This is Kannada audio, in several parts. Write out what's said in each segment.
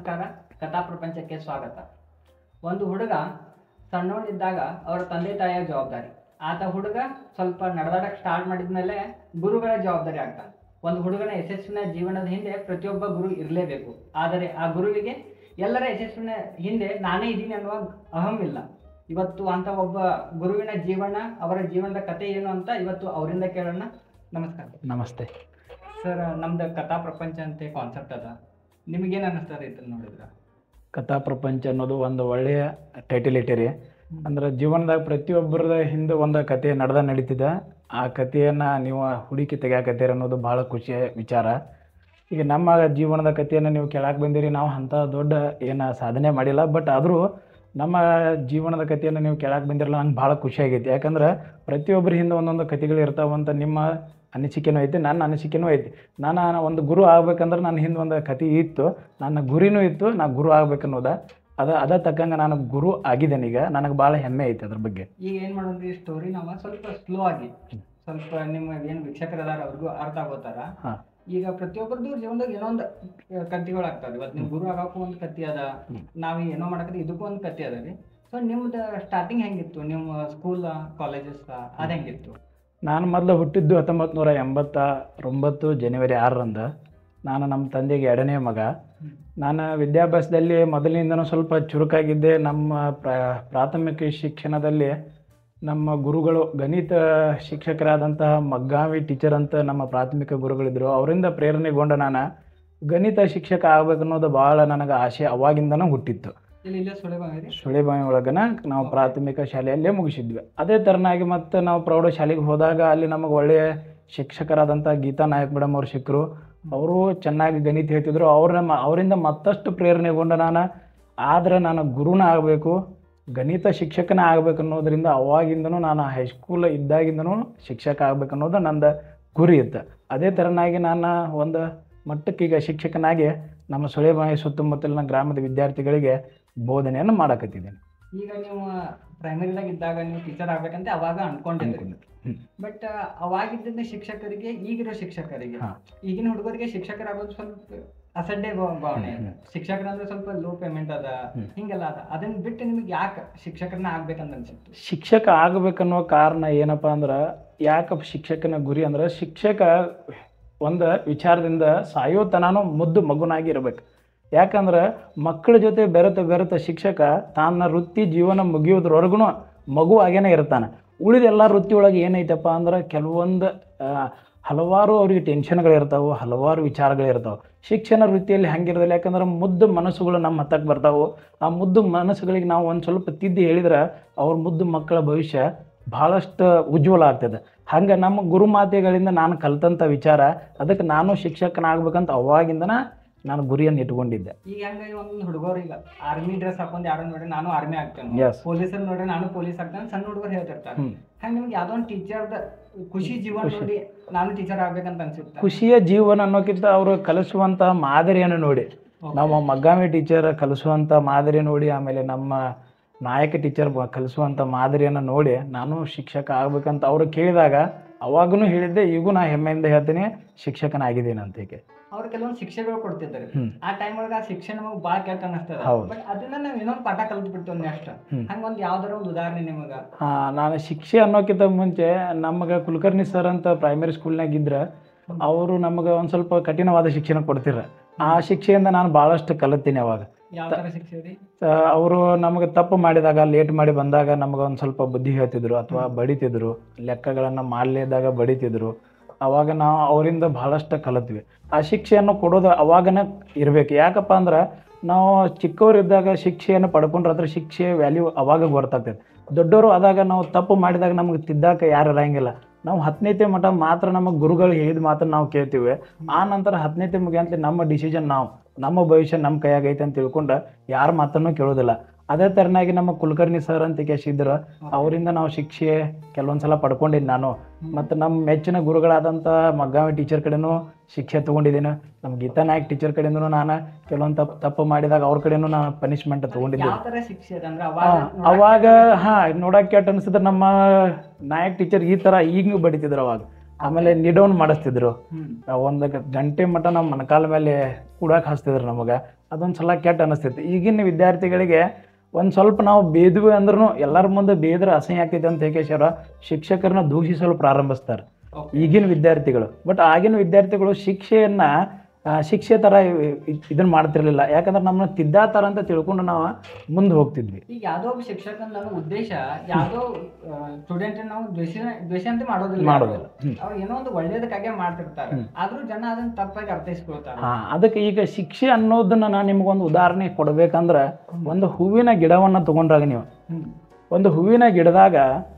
ನಮಸ್ಕಾರ ಕಥಾ ಪ್ರಪಂಚಕ್ಕೆ ಸ್ವಾಗತ ಒಂದು ಹುಡುಗ ಸಣ್ಣವನಿದ್ದಾಗ ಅವರ ತಂದೆ ತಾಯಿಯ ಜವಾಬ್ದಾರಿ ಆತ ಹುಡುಗ ಸ್ವಲ್ಪ ನಡೆದಾಡಕ್ಕೆ ಸ್ಟಾರ್ಟ್ ಮಾಡಿದ್ಮೇಲೆ ಗುರುಗಳ ಜವಾಬ್ದಾರಿ ಆಗ್ತಾನೆ ಒಂದು ಹುಡುಗನ ಯಶಸ್ಸಿನ ಜೀವನದ ಹಿಂದೆ ಪ್ರತಿಯೊಬ್ಬ ಗುರು ಇರಲೇಬೇಕು ಆದರೆ ಆ ಗುರುವಿಗೆ ಎಲ್ಲರ ಯಶಸ್ಸಿನ ಹಿಂದೆ ನಾನೇ ಇದ್ದೀನಿ ಅನ್ನುವ ಅಹಂ ಇಲ್ಲ ಇವತ್ತು ಅಂತ ಒಬ್ಬ ಗುರುವಿನ ಜೀವನ ಅವರ ಜೀವನದ ಕಥೆ ಏನು ಅಂತ ಇವತ್ತು ಅವರಿಂದ ಕೇಳೋಣ ನಮಸ್ಕಾರ ನಮಸ್ತೆ ಸರ್ ನಮ್ದು ಕಥಾ ಪ್ರಪಂಚ ಅಂತ ಕಾನ್ಸೆಪ್ಟ್ ಅದ ನಿಮಗೇನು ಅನ್ನಿಸ್ತದೆ ಇದನ್ನ ನೋಡಿದ್ರ ಕಥಾ ಪ್ರಪಂಚ ಅನ್ನೋದು ಒಂದು ಒಳ್ಳೆಯ ಟೈಟಲ್ ಇಟ್ಟಿರಿ ಅಂದ್ರೆ ಜೀವನದಾಗ ಪ್ರತಿಯೊಬ್ಬರದ ಹಿಂದೆ ಒಂದು ಕತೆ ನಡೆದ ನಡೀತಿದೆ ಆ ಕಥೆಯನ್ನು ನೀವು ಹುಡುಕಿ ತೆಗ್ಯಾಕತ್ತೀರಿ ಅನ್ನೋದು ಭಾಳ ಖುಷಿಯ ವಿಚಾರ ಈಗ ನಮ್ಮ ಜೀವನದ ಕಥೆಯನ್ನು ನೀವು ಕೇಳಕ್ಕೆ ಬಂದಿರಿ ನಾವು ಅಂಥ ದೊಡ್ಡ ಏನು ಸಾಧನೆ ಮಾಡಿಲ್ಲ ಬಟ್ ಆದರೂ ನಮ್ಮ ಜೀವನದ ಕಥೆಯನ್ನು ನೀವು ಕೇಳಕ್ಕೆ ಬಂದಿರಲ್ಲ ನಂಗೆ ಭಾಳ ಖುಷಿ ಆಗೈತಿ ಯಾಕಂದ್ರೆ ಪ್ರತಿಯೊಬ್ಬರ ಹಿಂದೆ ಒಂದೊಂದು ಕಥೆಗಳು ಇರ್ತಾವಂತ ನಿಮ್ಮ ಅನಿಸಿಕೆನೂ ಐತಿ ನನ್ನ ಅನಿಸಿಕೆನೂ ಐತಿ ನಾನು ಒಂದು ಗುರು ಆಗ್ಬೇಕಂದ್ರೆ ನನ್ನ ಹಿಂದೆ ಒಂದು ಕತೆ ಇತ್ತು ನನ್ನ ಗುರಿನೂ ಇತ್ತು ನಾ ಗುರು ಆಗ್ಬೇಕನ್ನೋದ ಅದ ಅದ ತಕ್ಕಂಗೆ ನಾನು ಗುರು ಆಗಿದ್ದೇನೆ ಈಗ ನನಗೆ ಭಾಳ ಹೆಮ್ಮೆ ಐತಿ ಅದ್ರ ಬಗ್ಗೆ ಈಗ ಏನ್ ಮಾಡೋದು ಈ ಸ್ಟೋರಿ ನಾವು ಸ್ವಲ್ಪ ಸ್ಲೋ ಆಗಿ ಸ್ವಲ್ಪ ನಿಮ್ಮ ಏನು ವೀಕ್ಷಕರು ಅದಾರ ಅವ್ರಿಗೂ ಅರ್ಥ ಆಗೋತಾರ ಹಾಂ ಈಗ ಪ್ರತಿಯೊಬ್ಬರದು ಜೀವನದಾಗ ಏನೋ ಒಂದು ಕತ್ತಿಗಳು ಆಗ್ತಾವ ಇವತ್ತು ನೀವು ಗುರು ಆಗಕ್ಕೂ ಒಂದು ಕತ್ತಿ ಅದ ನಾವು ಏನೋ ಮಾಡಕತ್ತಿ ಇದಕ್ಕೂ ಒಂದು ಕತ್ತಿ ಅದ ರೀ ಸೊ ನಿಮ್ದು ಸ್ಟಾರ್ಟಿಂಗ್ ಹೆಂಗಿತ್ತು ನಿಮ್ಮ ಸ್ಕೂಲ್ ಕಾಲೇಜಸ್ ಅದ ಹೆಂಗಿತ್ತು ನಾನು ಮೊದಲು ಹುಟ್ಟಿದ್ದು ಹತ್ತೊಂಬತ್ತು ನೂರ ಎಂಬತ್ತ ಒಂಬತ್ತು ಜನವರಿ ಆರರಂದ ನಾನು ನಮ್ಮ ತಂದೆಗೆ ಎರಡನೇ ಮಗ ನಾನು ವಿದ್ಯಾಭ್ಯಾಸದಲ್ಲಿ ಮೊದಲಿನಿಂದನೂ ಸ್ವಲ್ಪ ಚುರುಕಾಗಿದ್ದೆ ನಮ್ಮ ಪ್ರ ಪ್ರಾಥಮಿಕ ಶಿಕ್ಷಣದಲ್ಲಿ ನಮ್ಮ ಗುರುಗಳು ಗಣಿತ ಶಿಕ್ಷಕರಾದಂತಹ ಮಗ್ಗಾವಿ ಟೀಚರ್ ಅಂತ ನಮ್ಮ ಪ್ರಾಥಮಿಕ ಗುರುಗಳಿದ್ದರು ಅವರಿಂದ ಪ್ರೇರಣೆಗೊಂಡ ನಾನು ಗಣಿತ ಶಿಕ್ಷಕ ಆಗ್ಬೇಕನ್ನೋದು ಭಾಳ ನನಗೆ ಆಸೆ ಅವಾಗಿಂದನೂ ಹುಟ್ಟಿತ್ತು ಇಲ್ಲಿ ಇಲ್ಲೇ ಸುಳೆ ಬಂದ್ರಿ ಸುಳಿಬಾವಿ ಒಳಗನ ನಾವು ಪ್ರಾಥಮಿಕ ಶಾಲೆಯಲ್ಲೇ ಮುಗಿಸಿದ್ವಿ ಅದೇ ಥರನಾಗಿ ಮತ್ತೆ ನಾವು ಪ್ರೌಢಶಾಲೆಗೆ ಹೋದಾಗ ಅಲ್ಲಿ ನಮಗೆ ಒಳ್ಳೆಯ ಶಿಕ್ಷಕರಾದಂಥ ಗೀತಾ ನಾಯಕ್ ಮೇಡಮ್ ಅವ್ರು ಸಿಕ್ಕರು ಅವರು ಚೆನ್ನಾಗಿ ಗಣಿತ ಹೇಳ್ತಿದ್ರು ಅವ್ರ ಅವರಿಂದ ಮತ್ತಷ್ಟು ಪ್ರೇರಣೆಗೊಂಡ ನಾನು ಆದ್ರೆ ನಾನು ಗುರುನ ಆಗಬೇಕು ಗಣಿತ ಶಿಕ್ಷಕನ ಆಗ್ಬೇಕು ಅನ್ನೋದ್ರಿಂದ ಅವಾಗಿಂದನೂ ನಾನು ಹೈಸ್ಕೂಲ್ ಇದ್ದಾಗಿಂದನೂ ಶಿಕ್ಷಕ ಆಗ್ಬೇಕು ಅನ್ನೋದು ನಂದು ಗುರಿ ಇತ್ತು ಅದೇ ಥರನಾಗಿ ನಾನು ಒಂದು ಮಟ್ಟಕ್ಕೀಗ ಶಿಕ್ಷಕನಾಗಿ ನಮ್ಮ ಸುಳೆಬಾವಿ ಸುತ್ತಮುತ್ತಲಿನ ಗ್ರಾಮದ ವಿದ್ಯಾರ್ಥಿಗಳಿಗೆ ಬೋಧನೆಯನ್ನು ಮಾಡಕತ್ತಿದ್ದೇನೆ ಈಗ ನೀವು ಪ್ರೈಮರಿದಾಗ ಇದ್ದಾಗ ನೀವು ಟೀಚರ್ ಆಗ್ಬೇಕಂತ ಅವಾಗ ಅನ್ಕೊಂಡಿದ್ರಿ ಹ್ಮ್. ಬಟ್ ಅವಾಗಿದ್ದ ಶಿಕ್ಷಕರಿಗೆ ಈಗಿರೋ ಶಿಕ್ಷಕರಿಗೆ ಹಾ. ಈಗಿನ ಹುಡುಗರಿಗೆ ಶಿಕ್ಷಕರಾಗೋದು ಸ್ವಲ್ಪ ಅಸಡ್ಡೆ ಭಾವ- ಭಾವನೆ ಅದ ಹ್ಮ್. ಶಿಕ್ಷಕರಂದ್ರೆ ಸ್ವಲ್ಪ ಲೋ ಪೇಮೆಂಟ್ ಅದ ಹ್ಮ್. ಹಿಂಗೆಲ್ಲ ಅದ ಅದನ್ನ ಬಿಟ್ಟು ನಿಮ್ಗೆ ಯಾಕೆ ಶಿಕ್ಷಕರನ್ನ ಆಗ್ಬೇಕಂತ ಅನ್ಸಿತ್ತು ಶಿಕ್ಷಕ ಆಗಬೇಕನ್ನೋ ಕಾರಣ ಏನಪ್ಪ ಅಂದ್ರೆ ಯಾಕಪ್ಪ ಶಿಕ್ಷಕನ ಗುರಿ ಅಂದ್ರೆ ಶಿಕ್ಷಕ ಒಂದು ವಿಚಾರದಿಂದ ಸಾಯೋತನೂ ಮುದ್ದು ಮಗುನಾಗಿ ಇರಬೇಕು ಯಾಕಂದ್ರೆ ಮಕ್ಕಳ ಜೊತೆ ಬೆರೆತ ಬೆರೆತ ಶಿಕ್ಷಕ ತನ್ನ ವೃತ್ತಿ ಜೀವನ ಮುಗಿಯೋದ್ರವರೆಗೂ ಮಗು ಆಗೇನೆ ಇರ್ತಾನೆ ಉಳಿದ ಎಲ್ಲ ವೃತ್ತಿ ಒಳಗೆ ಏನೈತಪ್ಪ ಅಂದ್ರೆ ಕೆಲವೊಂದು ಆ, ಹಲವಾರು ಅವ್ರಿಗೆ ಟೆನ್ಷನ್ಗಳಿರ್ತಾವೆ ಹಲವಾರು ವಿಚಾರಗಳಿರ್ತಾವೆ ಶಿಕ್ಷಣ ವೃತ್ತಿಯಲ್ಲಿ ಹಂಗಿರೋದಿಲ್ಲ ಯಾಕಂದ್ರೆ ಮುದ್ದು ಮನಸ್ಸುಗಳು ನಮ್ಮ ಹತ್ತಕ್ಕೆ ಬರ್ತಾವೆ ಆ ಮುದ್ದು ಮನಸ್ಸುಗಳಿಗೆ ನಾವು ಒಂದು ಸ್ವಲ್ಪ ತಿದ್ದಿ ಹೇಳಿದ್ರೆ ಅವ್ರ ಮುದ್ದು ಮಕ್ಕಳ ಭವಿಷ್ಯ ಭಾಳಷ್ಟು ಉಜ್ವಲ ಆಗ್ತದೆ ಹಂಗೆ ನಮ್ಮ ಗುರುಮಾತೆಗಳಿಂದ ನಾನು ಕಲ್ತಂಥ ವಿಚಾರ ಅದಕ್ಕೆ ನಾನು ಶಿಕ್ಷಕನಾಗ್ಬೇಕಂತ ಅವಾಗಿಂದನ ನಾನು ಗುರಿಯನ್ನು ಇಟ್ಕೊಂಡಿದ್ದೆ ಈಗ ಹೆಂಗ ಒಂದೊಂದು ಹುಡುಗರು ಈಗ ಆರ್ಮಿ ಡ್ರೆಸ್ ಹಾಕೊಂಡು ಯಾರೋ ನೋಡಿ ನಾನು ಆರ್ಮಿ ಆಗ್ತೇನೆ Yes. ಪೊಲೀಸರು ನೋಡಿ ನಾನು ಪೊಲೀಸ್ ಆಗ್ತೇನೆ ಸಣ್ಣ ಹುಡುಗರು ಹೇಳ್ತಿರ್ತಾರೆ ಹ್ಮ್. ಹಂಗ ನಿಮ್ಗೆ ಯಾವ್ದೋ ಒಂದು ಟೀಚರ್ದ ಖುಷಿ ಜೀವನ ನೋಡಿ ನಾನು ಟೀಚರ್ ಆಗ್ಬೇಕಂತ ಅನ್ಸುತ್ತೆ ಖುಷಿಯ ಜೀವನ ಅನ್ನೋಕ್ಕಿಂತ ಅವರು ಕಲಿಸುವಂಥ ಮಾದರಿಯನ್ನು ನೋಡಿ ನಮ್ಮ ಮಗ್ಗಾಮಿ ಟೀಚರ್ ಕಲಿಸುವಂಥ ಮಾದರಿ ನೋಡಿ ಆಮೇಲೆ ನಮ್ಮ ನಾಯಕ ಟೀಚರ್ ಕಲಿಸುವಂಥ ಮಾದರಿಯನ್ನು ನೋಡಿ ನಾನು ಶಿಕ್ಷಕ ಆಗ್ಬೇಕಂತ ಅವರು ಕೇಳಿದಾಗ ಅವಾಗೂ ಹೇಳಿದ್ದೆ ಈಗೂ ನಾ ಹೆಮ್ಮೆಯಿಂದ ಹೇಳ್ತೀನಿ ಶಿಕ್ಷಕನಾಗಿದ್ದೀನಿ ಅಂತ ಈಗ ಅವ್ರು ಕೆಲವೊಂದು ಶಿಕ್ಷೆಗಳು ಕೊಡ್ತಿದ್ದಾರೆ ಹ್ಮ್. ಆ ಟೈಮ್ ಒಳಗೆ ಆ ಶಿಕ್ಷೆ ನಮಗೆ ಭಾಳ ಕೆಟ್ಟ ಅನಿಸ್ತದ ಹೌದು. ಬಟ್ ಅದನ್ನ ನಾವು ಇನ್ನೊಂದು ಪಾಠ ಕಲ್ತು ಬಿಡ್ತೇವೆ ಅಷ್ಟ ಹ್ಮ್. ಹಂಗ ಒಂದು ಯಾವ್ದಾರ ಒಂದು ಉದಾಹರಣೆ ನಿಮಗ ಆ, ನಾನು ಶಿಕ್ಷೆ ಅನ್ನೋಕ್ಕಿಂತ ಮುಂಚೆ ನಮಗೆ ಕುಲಕರ್ಣಿ ಸರ್ ಅಂತ ಪ್ರೈಮರಿ ಸ್ಕೂಲ್ನಾಗ ಇದ್ರೆ ಅವರು ನಮಗೆ ಒಂದು ಸ್ವಲ್ಪ ಕಠಿಣವಾದ ಶಿಕ್ಷಣ ಕೊಡ್ತಿರ ಆ ಶಿಕ್ಷೆಯಿಂದ ನಾನು ಭಾಳಷ್ಟು ಕಲಿತೀನಿ ಅವಾಗ ಯಾವ ತರ ಶಿಕ್ಷೆ ರೀ ಅವರು ನಮಗೆ ತಪ್ಪು ಮಾಡಿದಾಗ ಲೇಟ್ ಮಾಡಿ ಬಂದಾಗ ನಮಗೆ ಒಂದು ಸ್ವಲ್ಪ ಬುದ್ಧಿ ಹೇಳ್ತಿದ್ರು ಅಥವಾ ಬಡಿತಿದ್ರು ಲೆಕ್ಕಗಳನ್ನು ಮಾಡಲೇದಾಗ ಬಡಿತಿದ್ರು ಅವಾಗ ನಾವು ಅವರಿಂದ ಬಹಳಷ್ಟು ಕಲಿತ್ವಿ ಆ ಶಿಕ್ಷೆಯನ್ನು ಕೊಡೋದು ಅವಾಗನೇ ಇರಬೇಕು ಯಾಕಪ್ಪ ಅಂದ್ರೆ ನಾವು ಚಿಕ್ಕವರಿದ್ದಾಗ ಶಿಕ್ಷೆಯನ್ನು ಪಡ್ಕೊಂಡ್ರೆ ಅದ್ರ ಶಿಕ್ಷೆ ವ್ಯಾಲ್ಯೂ ಅವಾಗ ಗೊತ್ತಾಗ್ತದೆ ದೊಡ್ಡವರು ಆದಾಗ ನಾವು ತಪ್ಪು ಮಾಡಿದಾಗ ನಮಗೆ ತಿದ್ದಾಕ ಯಾರು ಇರಂಗಿಲ್ಲ ನಾವು ಹತ್ತನೇತೆ ಮಠ ಮಾತ್ರ ನಮಗೆ ಗುರುಗಳು ಹೇಳಿದ ಮಾತ್ರ ನಾವು ಕೇಳ್ತೀವಿ ಆ ನಂತರ ಹತ್ತನೇತೆ ಮುಗಿಯಂತ ನಮ್ಮ ಡಿಸಿಷನ್ ನಾವು ನಮ್ಮ ಭವಿಷ್ಯ ನಮ್ಮ ಕೈಯಾಗೈತೆ ಅಂತ ತಿಳ್ಕೊಂಡು ಯಾರ ಮಾತನ್ನು ಕೇಳೋದಿಲ್ಲ ಅದೇ ಥರನಾಗಿ ನಮ್ಮ ಕುಲಕರ್ಣಿ ಸರ್ ಅಂತ ಕೇಸಿದ್ರು ಅವರಿಂದ ನಾವು ಶಿಕ್ಷೆ ಕೆಲವೊಂದು ಸಲ ಪಡ್ಕೊಂಡಿದ್ದು ನಾನು ಮತ್ತು ನಮ್ಮ ಮೆಚ್ಚಿನ ಗುರುಗಳಾದಂಥ ಮಗ್ಗಾವಿ ಟೀಚರ್ ಕಡೆನೂ ಶಿಕ್ಷೆ ತೊಗೊಂಡಿದ್ದೀನಿ ನಮ್ಮ ಗೀತಾ ನಾಯಕ್ ಟೀಚರ್ ಕಡೆಯಿಂದನೂ ನಾನು ಕೆಲವೊಂದು ತಪ್ಪು ತಪ್ಪು ಮಾಡಿದಾಗ ಅವ್ರ ಕಡೆನೂ ನಾನು ಪನಿಷ್ಮೆಂಟ್ ತೊಗೊಂಡಿದ್ದೀನಿ ಯಾವ ತರ ಶಿಕ್ಷೆ ಅದ ಅಂದ್ರೆ ಹಾ, ಅವಾಗ ಅವಾಗ ಹಾ ನೋಡಕ್ ಕೆಟ್ಟ ಅನ್ಸಿದ್ರೆ ನಮ್ಮ ನಾಯಕ್ ಟೀಚರ್ ಈ ತರ ಈಗೂ ಬಡಿತಿದ್ರು ಅವಾಗ ಆಮೇಲೆ ನಿಡೌನ್ ಮಾಡಿಸ್ತಿದ್ರು ಹ್ಮ್ ಆ ಒಂದು ಗಂಟೆ ಮಟ್ಟ ನಮ್ಮ ಮೊಣಕಾಲ ಮೇಲೆ ಕೂಡಕ್ಕೆ ಹಚ್ತಿದ್ರು ನಮಗೆ ಅದೊಂದು ಸಲ ಕೆಟ್ಟ ಅನಿಸ್ತೈತಿ ಈಗಿನ ವಿದ್ಯಾರ್ಥಿಗಳಿಗೆ ಒಂದು ಸ್ವಲ್ಪ ನಾವು ಬೇದ್ವಿ ಅಂದ್ರೂ ಎಲ್ಲರ ಮುಂದೆ ಬೇದ್ರೆ ಅಸಹ್ಯ ಆಕೈತೆ ಅಂತ ಹೇಗೇಶ್ವರ ಶಿಕ್ಷಕರನ್ನ ದೂಷಿಸಲು ಪ್ರಾರಂಭಿಸ್ತಾರೆ Okay. ಈಗಿನ ವಿದ್ಯಾರ್ಥಿಗಳು ಬಟ್ ಆಗಿನ ವಿದ್ಯಾರ್ಥಿಗಳು ಶಿಕ್ಷೆಯನ್ನ ಆ, ಶಿಕ್ಷೆ ಥರ ಇದನ್ನ ಮಾಡ್ತಿರ್ಲಿಲ್ಲ ಯಾಕಂದ್ರೆ ನಮ್ಮನ್ನ ತಿದ್ದಾತಾರ ಅಂತ ತಿಳ್ಕೊಂಡು ನಾವು ಮುಂದೆ ಹೋಗ್ತಿದ್ವಿ ಈಗ ಯಾವ್ದೋ ಒಬ್ಬ ಶಿಕ್ಷಕನ ನನ್ನ ಉದ್ದೇಶ ಯಾವ್ದೋ ಸ್ಟೂಡೆಂಟ್ ನಾವು ದ್ವೇಷ ದ್ವೇಷ ಅಂತ ಮಾಡೋದಿಲ್ಲ ಮಾಡೋದಿಲ್ಲ. ಹ್ಮ್. ಅವ್ರು ಏನೋ ಒಂದು ಒಳ್ಳೇದಕ್ಕಾಗೆ ಮಾಡ್ತಿರ್ತಾರೆ ಆದ್ರೂ ಜನ ಅದನ್ನ ತಪ್ಪಾಗಿ ಅರ್ಥೈಸ್ಕೊಳ್ತಾರೆ ಹಾ ಅದಕ್ಕೆ ಈಗ ಶಿಕ್ಷೆ ಅನ್ನೋದನ್ನ ನಾನು ನಿಮಗೊಂದು ಉದಾಹರಣೆ ಕೊಡ್ಬೇಕಂದ್ರೆ ಒಂದು ಹೂವಿನ ಗಿಡವನ್ನು ತಗೊಂಡ್ರಾಗ ನೀವು ಹ್ಮ್ ಒಂದು ಹೂವಿನ ಗಿಡದಾಗ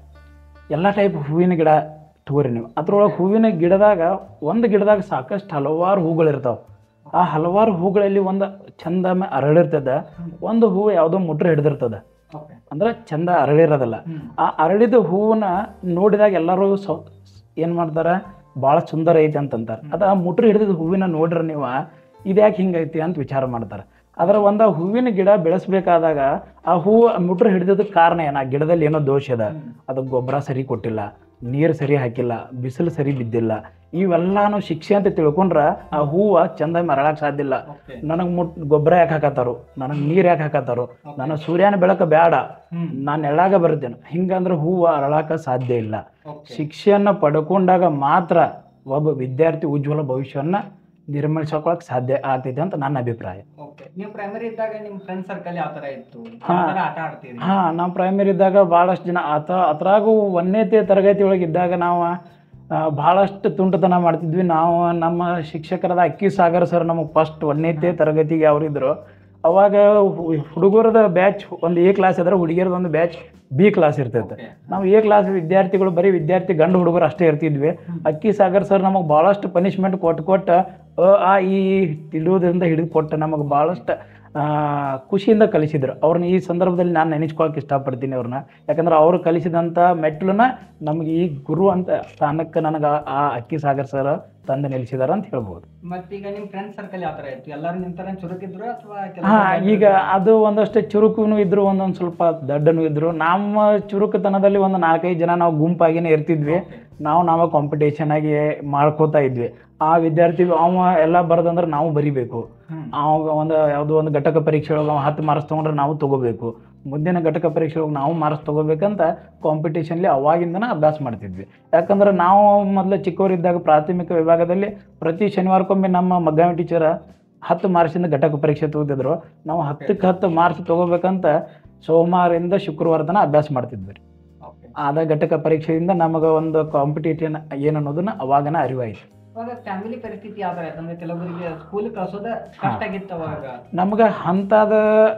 ಎಲ್ಲ ಟೈಪ್ ಹೂವಿನ ಗಿಡ ತಗೋರಿ ನೀವು ಅದ್ರೊಳಗೆ ಹೂವಿನ ಗಿಡದಾಗ ಒಂದು ಗಿಡದಾಗ ಸಾಕಷ್ಟು ಹಲವಾರು ಹೂಗಳಿರ್ತಾವೆ ಆ ಹಲವಾರು ಹೂಗಳಲ್ಲಿ ಒಂದು ಚಂದ ಮೇ ಅರಳಿರ್ತದೆ ಒಂದು ಹೂವು ಯಾವುದೋ ಮುಟ್ರೆ ಹಿಡಿದಿರ್ತದೆ ಓಕೆ ಅಂದ್ರೆ ಚಂದ ಅರಳಿರೋದಲ್ಲ ಹ್ಮ್ ಆ ಅರಳಿದ ಹೂವನ್ನ ನೋಡಿದಾಗ ಎಲ್ಲರೂ ಸೌ ಏನು ಮಾಡ್ತಾರೆ ಭಾಳ ಸುಂದರ ಐತಿ ಅಂತಂತಾರೆ ಅದು ಆ ಮುಟ್ರೆ ಹಿಡಿದಿದ್ದ ಹೂವಿನ ನೋಡ್ರೆ ನೀವು ಇದ್ಯಾಕೆ ಹಿಂಗೈತಿ ಅಂತ ವಿಚಾರ ಮಾಡ್ತಾರೆ ಅದರ ಒಂದು ಆ ಹೂವಿನ ಗಿಡ ಬೆಳೆಸ್ಬೇಕಾದಾಗ ಆ ಹೂವು ಮುಟ್ರೆ ಹಿಡಿದಕ್ಕೆ ಕಾರಣ ಏನು ಆ ಗಿಡದಲ್ಲಿ ಏನೋ ದೋಷ ಅದ ಅದಕ್ಕೆ ಗೊಬ್ಬರ ಸರಿ ಕೊಟ್ಟಿಲ್ಲ ನೀರು ಸರಿ ಹಾಕಿಲ್ಲ ಬಿಸಿಲು ಸರಿ ಬಿದ್ದಿಲ್ಲ ಇವೆಲ್ಲಾನು ಶಿಕ್ಷೆ ಅಂತ ತಿಳ್ಕೊಂಡ್ರೆ ಆ ಹೂವು ಚಂದ ಮರಳಕ್ಕೆ ಸಾಧ್ಯ ಇಲ್ಲ ಓಕೆ ನನಗೆ ಮುಟ್ ಗೊಬ್ಬರ ಯಾಕೆ ಹಾಕತ್ತಾರೋ ನನಗೆ ನೀರು ಯಾಕೆ ಹಾಕತ್ತಾರೋ ನನಗೆ ಸೂರ್ಯನ ಬೆಳಕು ಬೇಡ ಹ್ಮ್ ನಾನು ಎಳ್ಳಾಗ ಬರ್ತೇನೆ ಹಿಂಗಂದ್ರೆ ಹೂವು ಅರಳಾಕ ಸಾಧ್ಯ ಇಲ್ಲ ಓಕೆ ಶಿಕ್ಷೆಯನ್ನು ಪಡ್ಕೊಂಡಾಗ ಮಾತ್ರ ಒಬ್ಬ ವಿದ್ಯಾರ್ಥಿ ಉಜ್ವಲ ಭವಿಷ್ಯವನ್ನ ನಿರ್ಮಿಸ್ಕೊಳಕ್ ಸಾಧ್ಯ ಆಗ್ತೈತೆ ಅಂತ ನನ್ನ ಅಭಿಪ್ರಾಯ ಓಕೆ ನೀವು ಪ್ರೈಮರಿ ಇದ್ದಾಗ ನಿಮ್ಮ ಫ್ರೆಂಡ್ ಸರ್ಕಲ್ ಯಾವ ತರ ಇತ್ತು ಹಾ. ಯಾವ ತರ ಆಟ ಆಡ್ತೀರಿ ಹಾ ನಾವು ಪ್ರೈಮರಿ ಇದ್ದಾಗ ಭಾಳಷ್ಟು ಜನ ಆತ ಅದ್ರಾಗೂ ಒಂದನೇತೆ ತರಗತಿ ಒಳಗೆ ಇದ್ದಾಗ ನಾವು ಆ, ಭಾಳಷ್ಟು ತುಂಟತನ ಮಾಡ್ತಿದ್ವಿ ನಾವು ನಮ್ಮ ಶಿಕ್ಷಕರಾದ ಅಕ್ಕಿ ಸಾಗರ್ ಸರ್ ನಮಗೆ ಫಸ್ಟ್ ಒಂದನೇತೆ ತರಗತಿಗೆ ಅವರಿದ್ರು ಅವಾಗ ಹು- ಹುಡುಗರದ ಬ್ಯಾಚ್ ಒಂದು ಎ ಕ್ಲಾಸ್ ಇದ್ರೆ ಹುಡುಗಿಯರದ ಒಂದು ಬ್ಯಾಚ್ ಬಿ ಕ್ಲಾಸ್ ಇರ್ತೈತೆ Okay. ನಾವು ಎ ಕ್ಲಾಸ್ ವಿದ್ಯಾರ್ಥಿಗಳು ಬರೀ ವಿದ್ಯಾರ್ಥಿ ಗಂಡು ಹುಡುಗರು ಅಷ್ಟೇ ಇರ್ತಿದ್ವಿ ಅಕ್ಕಿ ಸಾಗರ್ ಸರ್ ನಮಗೆ ಭಾಳಷ್ಟು ಪನಿಷ್ಮೆಂಟ್ ಕೊಟ್ಟು ಕೊಟ್ಟು ಅ ಆ ಈ ತಿಳಿಯೋದ್ರಿಂದ ಹಿಡಿದು ಕೊಟ್ಟು ನಮಗೆ ಭಾಳಷ್ಟು ಆ, ಖುಷಿಯಿಂದ ಕಲಿಸಿದ್ರು ಅವ್ರನ್ನ ಈ ಸಂದರ್ಭದಲ್ಲಿ ನಾನು ನೆನೆಸ್ಕೊಳಕ್ಕೆ ಇಷ್ಟಪಡ್ತೀನಿ ಅವ್ರನ್ನ ಯಾಕಂದ್ರೆ ಅವರು ಕಲಿಸಿದಂಥ ಮೆಟ್ಲನ್ನ ನಮಗೆ ಈ ಗುರು ಅಂತ ಸ್ಥಾನಕ್ಕೆ ನನಗೆ ಆ- ಆ ಅಕ್ಕಿ ಸಾಗರ್ ಸರ್ ತಂದು ನಿಲ್ಲಿಸಿದಾರ ಅಂತ ಹೇಳ್ಬೋದು ಮತ್ತೀಗ ನಿಮ್ಮ ಫ್ರೆಂಡ್ ಸರ್ಕಲ್ ಯಾವ ತರ ಇತ್ತು ಎಲ್ಲರೂ ನಿಮ್ ತರ ಚುರುಕಿದ್ರು ಅಥವಾ ಹಾ ಈಗ ಅದು ಒಂದಷ್ಟು ಚುರುಕುನು ಇದ್ರು ಒಂದೊಂದು ಸ್ವಲ್ಪ ದಡ್ಡನು ಇದ್ರು ನಮ್ಮ ಚುರುಕುತನದಲ್ಲಿ ಒಂದು ನಾಲ್ಕೈದು ಜನ ನಾವು ಗುಂಪಾಗಿನೇ ಇರ್ತಿದ್ವಿ ನಾವು ನಾವು ಕಾಂಪಿಟೇಷನ್ ಆಗಿ ಮಾಡ್ಕೋತಾ ಇದ್ವಿ ಆ ವಿದ್ಯಾರ್ಥಿ ಅವ ಎಲ್ಲ ಬರೋದಂದ್ರೆ ನಾವು ಬರಿಬೇಕು ಹ್ಮ್. ಅವಾಗ ಒಂದು ಯಾವುದೋ ಒಂದು ಘಟಕ ಪರೀಕ್ಷೆ ಒಳಗೆ ಅವ ಹತ್ತು ಮಾರ್ಕ್ಸ್ ತೊಗೊಂಡ್ರೆ ನಾವು ತಗೋಬೇಕು ಮುಂದಿನ ಘಟಕ ಪರೀಕ್ಷೆ ಒಳಗೆ ನಾವು ಮಾರ್ಕ್ಸ್ ತಗೋಬೇಕಂತ ಕಾಂಪಿಟೇಷನ್ಲಿ ಅವಾಗಿಂದನೇ ಅಭ್ಯಾಸ ಮಾಡ್ತಿದ್ವಿ ಯಾಕಂದ್ರೆ ನಾವು ಮೊದಲು ಚಿಕ್ಕವರಿದ್ದಾಗ ಪ್ರಾಥಮಿಕ ವಿಭಾಗದಲ್ಲಿ ಪ್ರತಿ ಶನಿವಾರಕ್ಕೊಮ್ಮೆ ನಮ್ಮ ಮಗ್ಗಾಮಿ ಟೀಚರ ಹತ್ತು ಮಾರ್ಕ್ಸಿಂದ ಘಟಕ ಪರೀಕ್ಷೆ ತಗೋತಿದ್ರು ನಾವು ಹತ್ತಕ್ಕೆ ಹತ್ತು ಮಾರ್ಕ್ಸ್ ತಗೋಬೇಕಂತ ಸೋಮವಾರದಿಂದ ಶುಕ್ರವಾರ ತನಕ ಅಭ್ಯಾಸ ಮಾಡ್ತಿದ್ವಿ ರೀ ಓಕೆ ಆದ ಘಟಕ ಪರೀಕ್ಷೆಯಿಂದ ನಮಗೆ ಒಂದು ಕಾಂಪಿಟೇಷನ್ ಏನು ಅನ್ನೋದನ್ನ ಅವಾಗನ ಅರಿವಾಯಿತು ಅವಾಗ ಫ್ಯಾಮಿಲಿ ಪರಿಸ್ಥಿತಿ ಯಾವ ತರ ಇತ್ತು ಅಂದ್ರೆ ಕೆಲವೊಬ್ಬರಿಗೆ ಸ್ಕೂಲ್ ಕಳ್ಸೋದ ಕಷ್ಟ ಆಗಿತ್ತು ಅವಾಗ ನಮ್ಗೆ ಅಂಥದ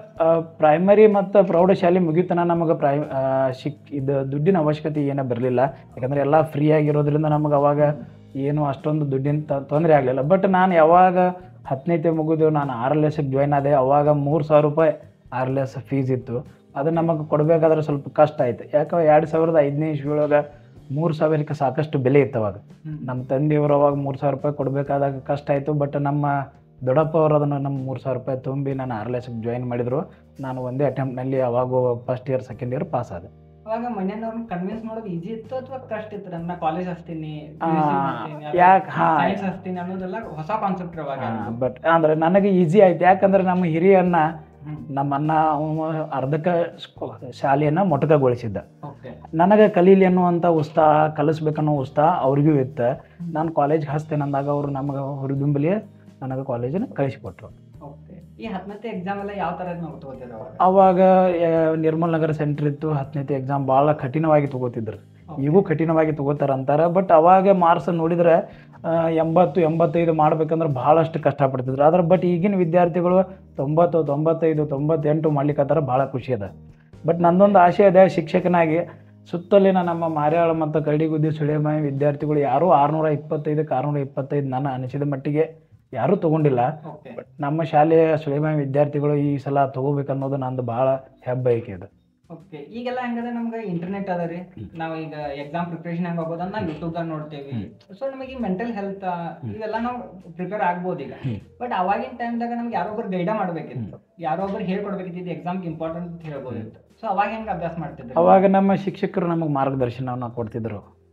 ಪ್ರೈಮರಿ ಮತ್ತು ಪ್ರೌಢಶಾಲೆ ಮುಗಿತನ ನಮಗೆ ಪ್ರೈ ಆ, ಶಿಕ್ ಇದು ದುಡ್ಡಿನ ಅವಶ್ಯಕತೆ ಏನೂ ಬರಲಿಲ್ಲ ಯಾಕಂದರೆ ಎಲ್ಲ ಫ್ರೀ ಆಗಿರೋದ್ರಿಂದ ನಮಗೆ ಅವಾಗ ಏನು ಅಷ್ಟೊಂದು ದುಡ್ಡಿನ ತ- ತೊಂದರೆ ಆಗಲಿಲ್ಲ ಬಟ್ ನಾನು ಯಾವಾಗ ಹತ್ತನೇತೆ ಮುಗಿದು ನಾನು ಆರ್ ಎಲ್ ಎಸ್ಗೆ ಜಾಯ್ನ್ ಆದೆ ಅವಾಗ ಮೂರು ಸಾವಿರ ರೂಪಾಯಿ ಆರ್ ಎಲ್ ಎಸ್ ಫೀಸ್ ಇತ್ತು ಅದು ನಮಗೆ ಕೊಡಬೇಕಾದ್ರೆ ಸ್ವಲ್ಪ ಕಷ್ಟ ಆಯ್ತು ಯಾಕೆ ಎರಡು ಸಾವಿರದ ಐದನೇ ಇಸ್ವಿ ಒಳಗೆ ಮೂರು ಸಾವಿರಕ್ಕೆ ಸಾಕಷ್ಟು ಬೆಲೆ ಇತ್ತು ಅವಾಗ ಹ್ಮ್. ನಮ್ಮ ತಂದೆಯವರು ಅವಾಗ ಮೂರು ಸಾವಿರ ರೂಪಾಯಿ ಕೊಡಬೇಕಾದಾಗ ಕಷ್ಟ ಆಯಿತು ಬಟ್ ನಮ್ಮ ದೊಡ್ಡಪ್ಪ ಅವರು ಅದನ್ನು ನಮ್ಮ ಮೂರು ಸಾವಿರ ರೂಪಾಯಿ ತುಂಬಿ ನಾನು ಆರ್ ಎಲ್ ಎಸ್ಗೆ ಜಾಯಿನ್ ಮಾಡಿದರು ನಾನು ಒಂದೇ ಅಟೆಂಪ್ಟ್ನಲ್ಲಿ ಅವಾಗ first year second year pass ಆದೆ ಅವಾಗ ಮನೆಯವ್ರನ್ನ ಕನ್ವಿನ್ಸ್ ಮಾಡೋದು ಈಜಿ ಇತ್ತು ಅಥವಾ ಕಷ್ಟ ಇತ್ತು ನಾ ಕಾಲೇಜ್ ಹಚ್ತೀನಿ ಆ, ಯಾಕ್- ಹಾ. ಸೈನ್ಸ್ ಹಚ್ತೀನಿ ಅನ್ನೋದೆಲ್ಲ ಹೊಸ ಕಾನ್ಸೆಪ್ಟ್ ಅವಾಗ ಬಟ್ ಅಂದರೆ ನನಗೆ ಈಸಿ ಆಯ್ತು ಯಾಕಂದ್ರೆ ನಮ್ಮ ಹಿರಿಯನ್ನ ಹ್ಮ್. ನಮ್ಮ ಅಣ್ಣ ಅವ ಅರ್ಧಕ್ಕೆ ಸ್ಕೂ- ಶಾಲೆಯನ್ನು ಮೊಟಕಗೊಳಿಸಿದ್ದ ಓಕೆ ನನಗೆ ಕಲೀಲಿ ಅನ್ನುವಂಥ ಉತ್ಸಾಹ ಕಲಿಸ್ಬೇಕನ್ನೋ ಉತ್ಸಾಹ ಅವ್ರಿಗೂ ಇತ್ತು ನಾನು ಕಾಲೇಜ್ಗೆ ಹಚ್ತೇನೆ ಅಂದಾಗ ಅವರು ನಮಗೆ ಹುರಿದುಂಬಲಿ ನನಗೆ ಕಾಲೇಜಿನ ಕಳಿಸಿಕೊಟ್ರು ಓಕೆ ಈ ಹತ್ತನೇ ಎಕ್ಸಾಮ್ ಎಲ್ಲ ಯಾವ ತರ ನಾವು ತಗೋತೀರ ಅವಾಗ ಅವಾಗ ಆ, ನಿರ್ಮಲ್ ನಗರ ಸೆಂಟ್ರ್ ಇತ್ತು ಹತ್ತನೇತೆ ಎಕ್ಸಾಮ್ ಭಾಳ ಕಠಿಣವಾಗಿ ತಗೋತಿದ್ರು ಈಗೂ ಕಠಿಣವಾಗಿ ತಗೋತಾರ ಅಂತಾರೆ ಬಟ್ ಅವಾಗ ಮಾರ್ಕ್ಸ್ ನೋಡಿದ್ರೆ ಆ, ಎಂಬತ್ತು ಎಂಬತ್ತೈದು ಮಾಡ್ಬೇಕಂದ್ರೆ ಭಾಳಷ್ಟು ಕಷ್ಟಪಡ್ತಿದ್ರು ಆದ್ರೆ ಬಟ್ ಈಗಿನ ವಿದ್ಯಾರ್ಥಿಗಳು ತೊಂಬತ್ತು ತೊಂಬತ್ತೈದು ತೊಂಬತ್ತೆಂಟು ಮಾಡ್ಲಿಕ್ಕತ್ತಾರ ಭಾಳ ಖುಷಿ ಅದ ಬಟ್ ನಂದೊಂದು ಆಸೆ ಇದೆ ಶಿಕ್ಷಕನಾಗಿ ಸುತ್ತಲಿನ ನಮ್ಮ ಮಾರ್ಯಾಳ ಮತ್ತು ಕರಡಿಗುದ್ದಿ ಸುಳೆಮಾಯಿ ವಿದ್ಯಾರ್ಥಿಗಳು ಯಾರೂ ಆರುನೂರ ಇಪ್ಪತ್ತೈದಕ್ಕೆ ಆರುನೂರ ಇಪ್ಪತ್ತೈದು ನನ್ನ ಅನಿಸಿದ ಮಟ್ಟಿಗೆ ಯಾರೂ ತೊಗೊಂಡಿಲ್ಲ ಓಕೆ ಬಟ್ ನಮ್ಮ ಶಾಲೆಯ ಸುಳಿಮಾಯಿ ವಿದ್ಯಾರ್ಥಿಗಳು ಈ ಸಲ ತಗೋಬೇಕನ್ನೋದು ನಂದು ಭಾಳ ಹೆಬ್ಬಯಕೆ ಇದೆ ಓಕೆ ಈಗೆಲ್ಲ ಹೆಂಗದ ನಮ್ಗೆ ಇಂಟರ್ನೆಟ್ ಅದ ರೀ ನಾವು ಈಗ ಎಕ್ಸಾಮ್ ಪ್ರಿಪ್ರೇಷನ್ ಹೆಂಗ್ ಆಗೋದನ್ನ ನಾವು ಯೂಟ್ಯೂಬ್ದಾಗ ನೋಡ್ತೇವಿ ಸೊ ನಮಗೆ ಈ ಮೆಂಟಲ್ ಹೆಲ್ತ್ ಇವೆಲ್ಲ ನಾವು ಪ್ರಿಪೇರ್ ಆಗ್ಬೋದು ಈಗ ಹ್ಮ್. ಬಟ್ ಅವಾಗಿನ ಟೈಮ್ದಾಗ ನಮ್ಗೆ ಯಾರೊಬ್ರು ಗೈಡ ಮಾಡ್ಬೇಕಿತ್ತು ಯಾರೊಬ್ರು ಹೇಳ್ಕೊಡ್ಬೇಕಿತ್ತು ಇದು ಎಕ್ಸಾಮ್ಗೆ ಇಂಪಾರ್ಟೆಂಟ್ ಅಂತ ಹೇಳ್ಬೋದಿತ್ತು ಸೊ ಅವಾಗ ಹೆಂಗ್ ಅಭ್ಯಾಸ ಮಾಡ್ತಿದ್ರು ಅವಾಗ ನಮ್ಮ ಶಿಕ್ಷಕರು ನಮಗೆ ಮಾರ್ಗದರ್ಶನವನ್ನು ಕೊಡ್ತಿದ್ರು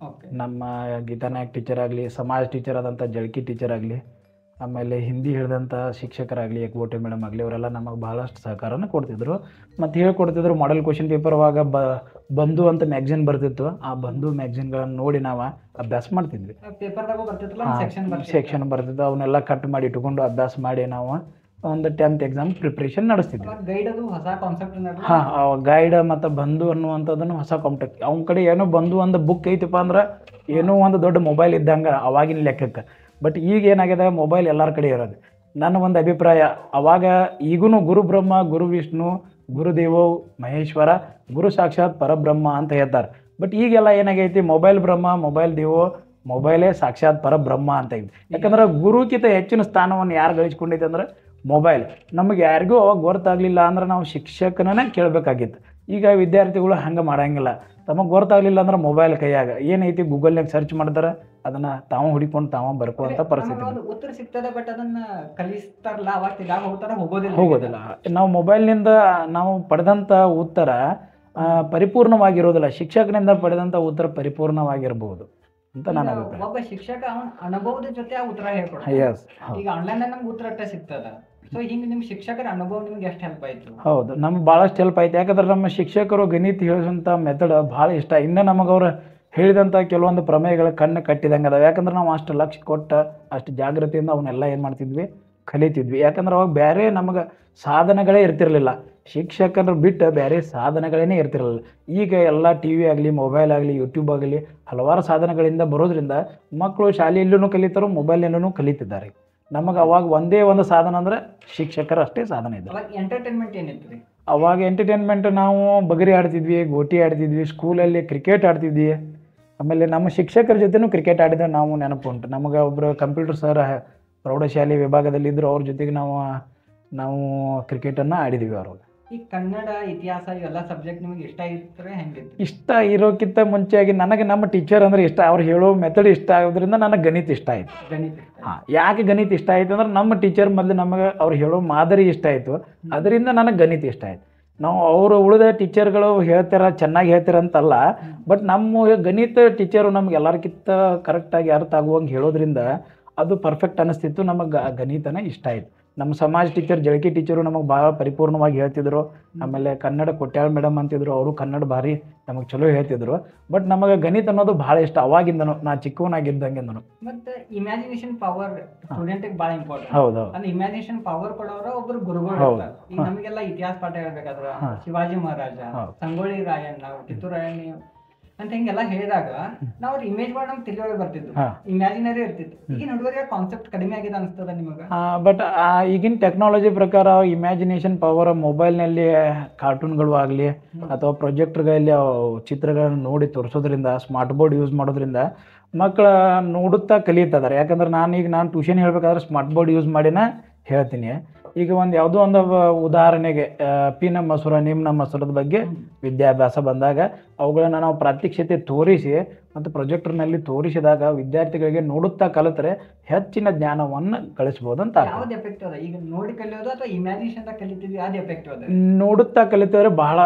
ಓಕೆ ನಮ್ಮ ಗೀತಾನಾಯಕ್ ಟೀಚರ್ ಆಗಲಿ ಸಮಾಜ ಟೀಚರ್ ಆದಂಥ ಜಳ್ಕಿ ಟೀಚರ್ ಆಗಲಿ ಆಮೇಲೆ ಹಿಂದಿ ಹೇಳಿದಂಥ ಶಿಕ್ಷಕರಾಗಲಿ ಎಕ್ಬೋಟೆ ಮೇಡಮ್ ಆಗಲಿ ಅವರೆಲ್ಲ ನಮಗೆ ಭಾಳಷ್ಟು ಸಹಕಾರನ ಕೊಡ್ತಿದ್ರು ಮತ್ತು ಹೇಳ್ಕೊಡ್ತಿದ್ರು ಮಾಡೆಲ್ ಕ್ವಶನ್ ಪೇಪರ್ ಅವಾಗ ಬ ಬಂಧು ಅಂತ ಮ್ಯಾಗ್ಝಿನ್ ಬರ್ತಿತ್ತು ಆ ಬಂಧು ಮ್ಯಾಗ್ಝಿನ್ಗಳನ್ನು ನೋಡಿ ನಾವು ಅಭ್ಯಾಸ ಮಾಡ್ತಿದ್ವಿ ಪೇಪರ್ದಾಗ ಬರ್ತಿತ್ತಲ್ಲ ಸೆಕ್ಷನ್ ಬರ್ತಿತ್ತು ಸೆಕ್ಷನ್ ಬರ್ತಿದ್ದು ಅವನ್ನೆಲ್ಲ ಕಟ್ ಮಾಡಿ ಇಟ್ಕೊಂಡು ಅಭ್ಯಾಸ ಮಾಡಿ ನಾವು ಒಂದು ಟೆಂತ್ ಎಕ್ಸಾಮ್ ಪ್ರಿಪ್ರೇಷನ್ ನಡೆಸ್ತಿದ್ವಿ ಗೈಡ್ ಅದು ಹೊಸ ಕಾನ್ಸೆಪ್ಟ್ ಹಾಂ ಗೈಡ್ ಮತ್ತು ಬಂಧು ಅನ್ನುವಂಥದ್ದನ್ನು ಹೊಸ ಕಾಂಪ್ಟೆಕ್ಟ್ ಅವ್ನ ಕಡೆ ಏನೋ ಬಂಧು ಒಂದು ಬುಕ್ ಐತಪ್ಪ ಅಂದ್ರೆ ಏನೋ ಒಂದು ದೊಡ್ಡ ಮೊಬೈಲ್ ಇದ್ದಂಗೆ ಅವಾಗಿನ ಲೆಕ್ಕಕ್ಕೆ ಬಟ್ ಈಗ ಏನಾಗಿದೆ ಮೊಬೈಲ್ ಎಲ್ಲರ ಕಡೆ ಇರೋದು ನನ್ನ ಒಂದು ಅಭಿಪ್ರಾಯ ಅವಾಗ ಈಗೂ ಗುರು ಬ್ರಹ್ಮ ಗುರು ವಿಷ್ಣು ಗುರುದೇವೋ ಮಹೇಶ್ವರ ಗುರು ಸಾಕ್ಷಾತ್ ಪರಬ್ರಹ್ಮ ಅಂತ ಹೇಳ್ತಾರೆ ಬಟ್ ಈಗೆಲ್ಲ ಏನಾಗೈತಿ ಮೊಬೈಲ್ ಬ್ರಹ್ಮ ಮೊಬೈಲ್ ದೇವೋ ಮೊಬೈಲೇ ಸಾಕ್ಷಾತ್ ಪರಬ್ರಹ್ಮ ಅಂತ ಇದೆ ಯಾಕಂದ್ರೆ ಗುರುಕ್ಕಿಂತ ಹೆಚ್ಚಿನ ಸ್ಥಾನವನ್ನು ಯಾರು ಗಳಿಸ್ಕೊಂಡೈತೆ ಅಂದ್ರೆ ಮೊಬೈಲ್ ನಮಗೆ ಯಾರಿಗೂ ಅವಾಗ ಗೊತ್ತಾಗಲಿಲ್ಲ ಅಂದ್ರೆ ನಾವು ಶಿಕ್ಷಕನೇ ಕೇಳಬೇಕಾಗಿತ್ತು ಈಗ ವಿದ್ಯಾರ್ಥಿಗಳು ಹಂಗೆ ಮಾಡಂಗಿಲ್ಲ ತಮಗೆ ಗೊತ್ತಾಗಲಿಲ್ಲ ಅಂದ್ರೆ ಮೊಬೈಲ್ ಕೈಯಾಗ ಏನೈತಿ ಗೂಗಲ್ನಾಗ ಸರ್ಚ್ ಮಾಡ್ತಾರೆ ಅದನ್ನು ತಾವು ಹುಡಿಕೊಂಡು ತಾವು ಬರ್ಕುವಂಥ ಪರಿಸ್ಥಿತಿ ಒಂದು ಉತ್ತರ ಸಿಗ್ತದೆ ಬಟ್ ಅದನ್ನ ಕಲಿಸ್ತಾರಲ್ಲ ಅವಾಗ ತಿಳ್ಯಾಕ ಹೋಗ್ತಾರ ಹೋಗೋದಿಲ್ಲ ಹೋಗೋದಿಲ್ಲ ನಾವು ಮೊಬೈಲ್ನಿಂದ ನಾವು ಪಡೆದಂಥ ಉತ್ತರ ಆ, ಪರಿಪೂರ್ಣವಾಗಿರೋದಿಲ್ಲ ಶಿಕ್ಷಕನಿಂದ ಪಡೆದಂಥ ಉತ್ತರ ಪರಿಪೂರ್ಣವಾಗಿರ್ಬೋದು ಅಂತ ನನ್ನ ಈಗ ಅಭಿಪ್ರಾಯ ಒಬ್ಬ ಶಿಕ್ಷಕ ಅವನ ಅನುಭವದ ಜೊತೆ ಆ ಉತ್ತರ ಹೇಳ್ಕೊಡ್ತಾನೆ ಎಸ್ ಈಗ ಆನ್ಲೈನ್ ನಮ್ಗೆ ಉತ್ತರ ಅಷ್ಟೇ ಸಿಗ್ತದ ಸೊ ಹಿಂಗ್ ನಿಮ್ ಶಿಕ್ಷಕರ ಅನುಭವ ನಿಮ್ಗೆ ಎಷ್ಟು ಹೆಲ್ಪ್ ಆಯ್ತು ಹೌದು ನಮ್ಗೆ ಭಾಳಷ್ಟು ಹೆಲ್ಪ್ ಆಯ್ತು ಯಾಕಂದ್ರೆ ನಮ್ಮ ಶಿಕ್ಷಕರು ಗಣಿತ ಹೇಳಿದಂಥ ಮೆಥಡ್ ಭಾಳ ಇಷ್ಟ ಇನ್ನು ನಮಗೆ ಅವ್ರು ಹೇಳಿದಂಥ ಕೆಲವೊಂದು ಪ್ರಮೇಯಗಳ ಕಣ್ಣು ಕಟ್ಟಿದಂಗೆ ಅದಾವೆ ಯಾಕಂದ್ರೆ ನಾವು ಅಷ್ಟು ಲಕ್ಷ ಕೊಟ್ಟು ಅಷ್ಟು ಜಾಗೃತಿಯಿಂದ ಅವನ್ನೆಲ್ಲ ಏನು ಮಾಡ್ತಿದ್ವಿ ಕಲಿತಿದ್ವಿ ಯಾಕಂದ್ರೆ ಅವಾಗ ಬೇರೆ ನಮಗೆ ಸಾಧನಗಳೇ ಇರ್ತಿರ್ಲಿಲ್ಲ ಶಿಕ್ಷಕರು ಬಿಟ್ಟು ಬೇರೆ ಸಾಧನಗಳೇ ಇರ್ತಿರಲಿಲ್ಲ ಈಗ ಎಲ್ಲ ಟಿ ವಿ ಆಗಲಿ ಮೊಬೈಲ್ ಆಗಲಿ ಯೂಟ್ಯೂಬ್ ಆಗಲಿ ಹಲವಾರು ಸಾಧನಗಳಿಂದ ಬರೋದ್ರಿಂದ ಮಕ್ಕಳು ಶಾಲೆಯಲ್ಲೂ ಕಲಿತಾರೋ ಮೊಬೈಲ್ನಲ್ಲೂ ಕಲಿತಿದ್ದಾರೆ ನಮಗೆ ಅವಾಗ ಒಂದೇ ಒಂದು ಸಾಧನ ಅಂದ್ರೆ ಶಿಕ್ಷಕರ ಅಷ್ಟೇ ಸಾಧನ ಇದೆ ಅವಾಗ ಎಂಟರ್ಟೈನ್ಮೆಂಟ್ ಏನಿತ್ತು ರೀ ಅವಾಗ ಎಂಟರ್ಟೈನ್ಮೆಂಟ್ ನಾವು ಬಗರಿ ಆಡ್ತಿದ್ವಿ ಗೋಟಿ ಆಡ್ತಿದ್ವಿ ಸ್ಕೂಲಲ್ಲಿ ಕ್ರಿಕೆಟ್ ಆಡ್ತಿದ್ವಿ ಆಮೇಲೆ ನಮ್ಮ ಶಿಕ್ಷಕರ ಜೊತೆನೂ ಕ್ರಿಕೆಟ್ ಆಡಿದ್ರೆ ನಾವು ನೆನಪು ಉಂಟು ನಮಗೆ ಒಬ್ಬರು ಕಂಪ್ಯೂಟರ್ ಸರ್ ಪ್ರೌಢಶಾಲೆ ವಿಭಾಗದಲ್ಲಿ ಇದ್ದರು ಅವ್ರ ಜೊತೆಗೆ ನಾವು ನಾವು ಕ್ರಿಕೆಟನ್ನು ಆಡಿದ್ವಿ ಅವ್ರಿಗೆ ಈ ಕನ್ನಡ ಇತಿಹಾಸ ಇವೆಲ್ಲ ಸಬ್ಜೆಕ್ಟ್ ನಿಮಗೆ ಇಷ್ಟ ಇದ್ರೆ ಹೆಂಗಿತ್ತು ಇಷ್ಟ ಇರೋಕ್ಕಿಂತ ಮುಂಚೆಯಾಗಿ ನನಗೆ ನಮ್ಮ ಟೀಚರ್ ಅಂದ್ರೆ ಇಷ್ಟ ಅವ್ರು ಹೇಳೋ ಮೆಥಡ್ ಇಷ್ಟ ಆಗೋದ್ರಿಂದ ನನಗೆ ಗಣಿತ ಇಷ್ಟ ಆಯಿತು ಗಣಿತ ಇಷ್ಟ. ಹಾಂ ಯಾಕೆ ಗಣಿತ ಇಷ್ಟ ಆಯಿತು ಅಂದ್ರೆ ನಮ್ಮ ಟೀಚರ್ ಮೊದಲು ನಮಗೆ ಅವ್ರು ಹೇಳೋ ಮಾದರಿ ಇಷ್ಟ ಆಯಿತು ಅದರಿಂದ ನನಗೆ ಗಣಿತ ಇಷ್ಟ ಆಯಿತು ನಾವು ಅವರು ಉಳಿದ ಟೀಚರ್ಗಳು ಹೇಳ್ತಾರ ಚೆನ್ನಾಗಿ ಹೇಳ್ತಾರ ಅಂತಲ್ಲ ಬಟ್ ನಮ್ಮ ಗಣಿತ ಟೀಚರು ನಮ್ಗೆ ಎಲ್ಲರಿಗಿಂತ ಕರೆಕ್ಟಾಗಿ ಅರ್ಥ ಆಗುವಂಗೆ ಹೇಳೋದ್ರಿಂದ ಅದು ಪರ್ಫೆಕ್ಟ್ ಅನ್ನಿಸ್ತಿತ್ತು ನಮಗೆ ಗಣಿತನೇ ಇಷ್ಟ ಆಯಿತು ನಮ್ಮ ಸಮಾಜ ಟೀಚರ್ ಜಳಕಿ ಟೀಚರು ನಮಗೆ ಭಾಳ ಪರಿಪೂರ್ಣವಾಗಿ ಹೇಳ್ತಿದ್ರು ಆಮೇಲೆ ಕನ್ನಡ ಕೊಟ್ಯಾಳ ಮೇಡಮ್ ಅಂತಿದ್ರು ಅವರು ಕನ್ನಡ ಭಾರಿ ನಮಗೆ ಚಲೋ ಹೇಳ್ತಿದ್ರು ಬಟ್ ನಮಗೆ ಗಣಿತ ಅನ್ನೋದು ಭಾಳ ಇಷ್ಟ ಅವಾಗಿಂದನು ನಾ ಚಿಕ್ಕವನಾಗಿದ್ದಂಗೆಂದನು ಮತ್ತೆ ಇಮ್ಯಾಜಿನೇಷನ್ ಪವರ್ ಸ್ಟೂಡೆಂಟ್ ಭಾಳ ಇಂಪಾರ್ಟೆಂಟ್ ಹೌದು ಹೌದು ಅಂದ್ರೆ ಇಮ್ಯಾಜಿನೇಷನ್ ಪವರ್ ಕೊಡೋರ ಒಬ್ರು ಗುರುಗಳು ಹೌದು. ಇರ್ತಾರೆ. ಈಗ ನಮಗೆಲ್ಲ ಇತಿಹಾಸ ಪಾಠ ಹೇಳ್ಬೇಕಾದ್ರ ಹಾ. ಶಿವಾಜಿ ಮಹಾರಾಜ ಹೌದು. ಸಂಗೊಳ್ಳಿ ರಾಯಣ್ಣ ಕಿತ್ತೂರು ರಾಯಣ್ಣ ಅಂತ ಹಿಂಗೆಲ್ಲ ಹೇಳಿದಾಗ ನಾವು ಅವ್ರ ಇಮೇಜ್ ಮಾಡಿ ನಮ್ಗೆ ತಿಳಿಯೋಕೆ ಬರ್ತಿದ್ವು ಹಾ. ಇಮ್ಯಾಜಿನರಿ ಇರ್ತಿತ್ತು ಈಗ ನಡುವೆ ಕಾನ್ಸೆಪ್ಟ್ ಕಡಿಮೆ ಆಗಿದೆ ಅನಿಸ್ತದ ನಿಮಗ ಬಟ್ ಈಗಿನ ಟೆಕ್ನಾಲಜಿ ಪ್ರಕಾರ ಇಮ್ಯಾಜಿನೇಷನ್ ಪವರ್ ಮೊಬೈಲ್ನಲ್ಲಿ ಕಾರ್ಟೂನ್ಗಳು ಆಗಲಿ ಅಥವಾ ಪ್ರೊಜೆಕ್ಟರ್ಗಳಲ್ಲಿ ಚಿತ್ರಗಳನ್ನು ನೋಡಿ ತೋರಿಸೋದ್ರಿಂದ ಸ್ಮಾರ್ಟ್ ಬೋರ್ಡ್ ಯೂಸ್ ಮಾಡೋದ್ರಿಂದ ಮಕ್ಕಳ ನೋಡುತ್ತಾ ಕಲಿತಿದ್ದಾರೆ ಯಾಕಂದ್ರೆ ನಾನು ಈಗ ನಾನು ಟ್ಯೂಷನ್ ಹೇಳ್ಬೇಕಾದ್ರೆ ಸ್ಮಾರ್ಟ್ ಬೋರ್ಡ್ ಯೂಸ್ ಮಾಡಿನ ಹೇಳ್ತೀನಿ ಈಗ ಒಂದು ಯಾವುದೋ ಒಂದು ಉದಾಹರಣೆಗೆ ಆ, ಪಿನ ಮಸೂರ ನಿಮ್ನ ಮಸೂರದ ಬಗ್ಗೆ ವಿದ್ಯಾಭ್ಯಾಸ ಬಂದಾಗ ಅವುಗಳನ್ನು ನಾವು ಪ್ರಾತ್ಯಕ್ಷತೆ ತೋರಿಸಿ ಮತ್ತು ಪ್ರೊಜೆಕ್ಟರ್ನಲ್ಲಿ ತೋರಿಸಿದಾಗ ವಿದ್ಯಾರ್ಥಿಗಳಿಗೆ ನೋಡುತ್ತಾ ಕಲಿತರೆ ಹೆಚ್ಚಿನ ಜ್ಞಾನವನ್ನು ಗಳಿಸ್ಬೋದು ಅಂತ ಅರ್ಥ. ಯಾವ್ದು ಎಫೆಕ್ಟ್ ಅದ ಈಗ ನೋಡಿ ಕಲಿಯೋದು ಅಥವಾ ಇಮ್ಯಾಜಿನೇಷನ್ ಕಲಿತಿದ್ವಿ ಯಾವ್ದು ಎಫೆಕ್ಟ್ ಅದ ನೋಡುತ್ತಾ ಕಲಿತಿದ್ರೆ ಬಹಳ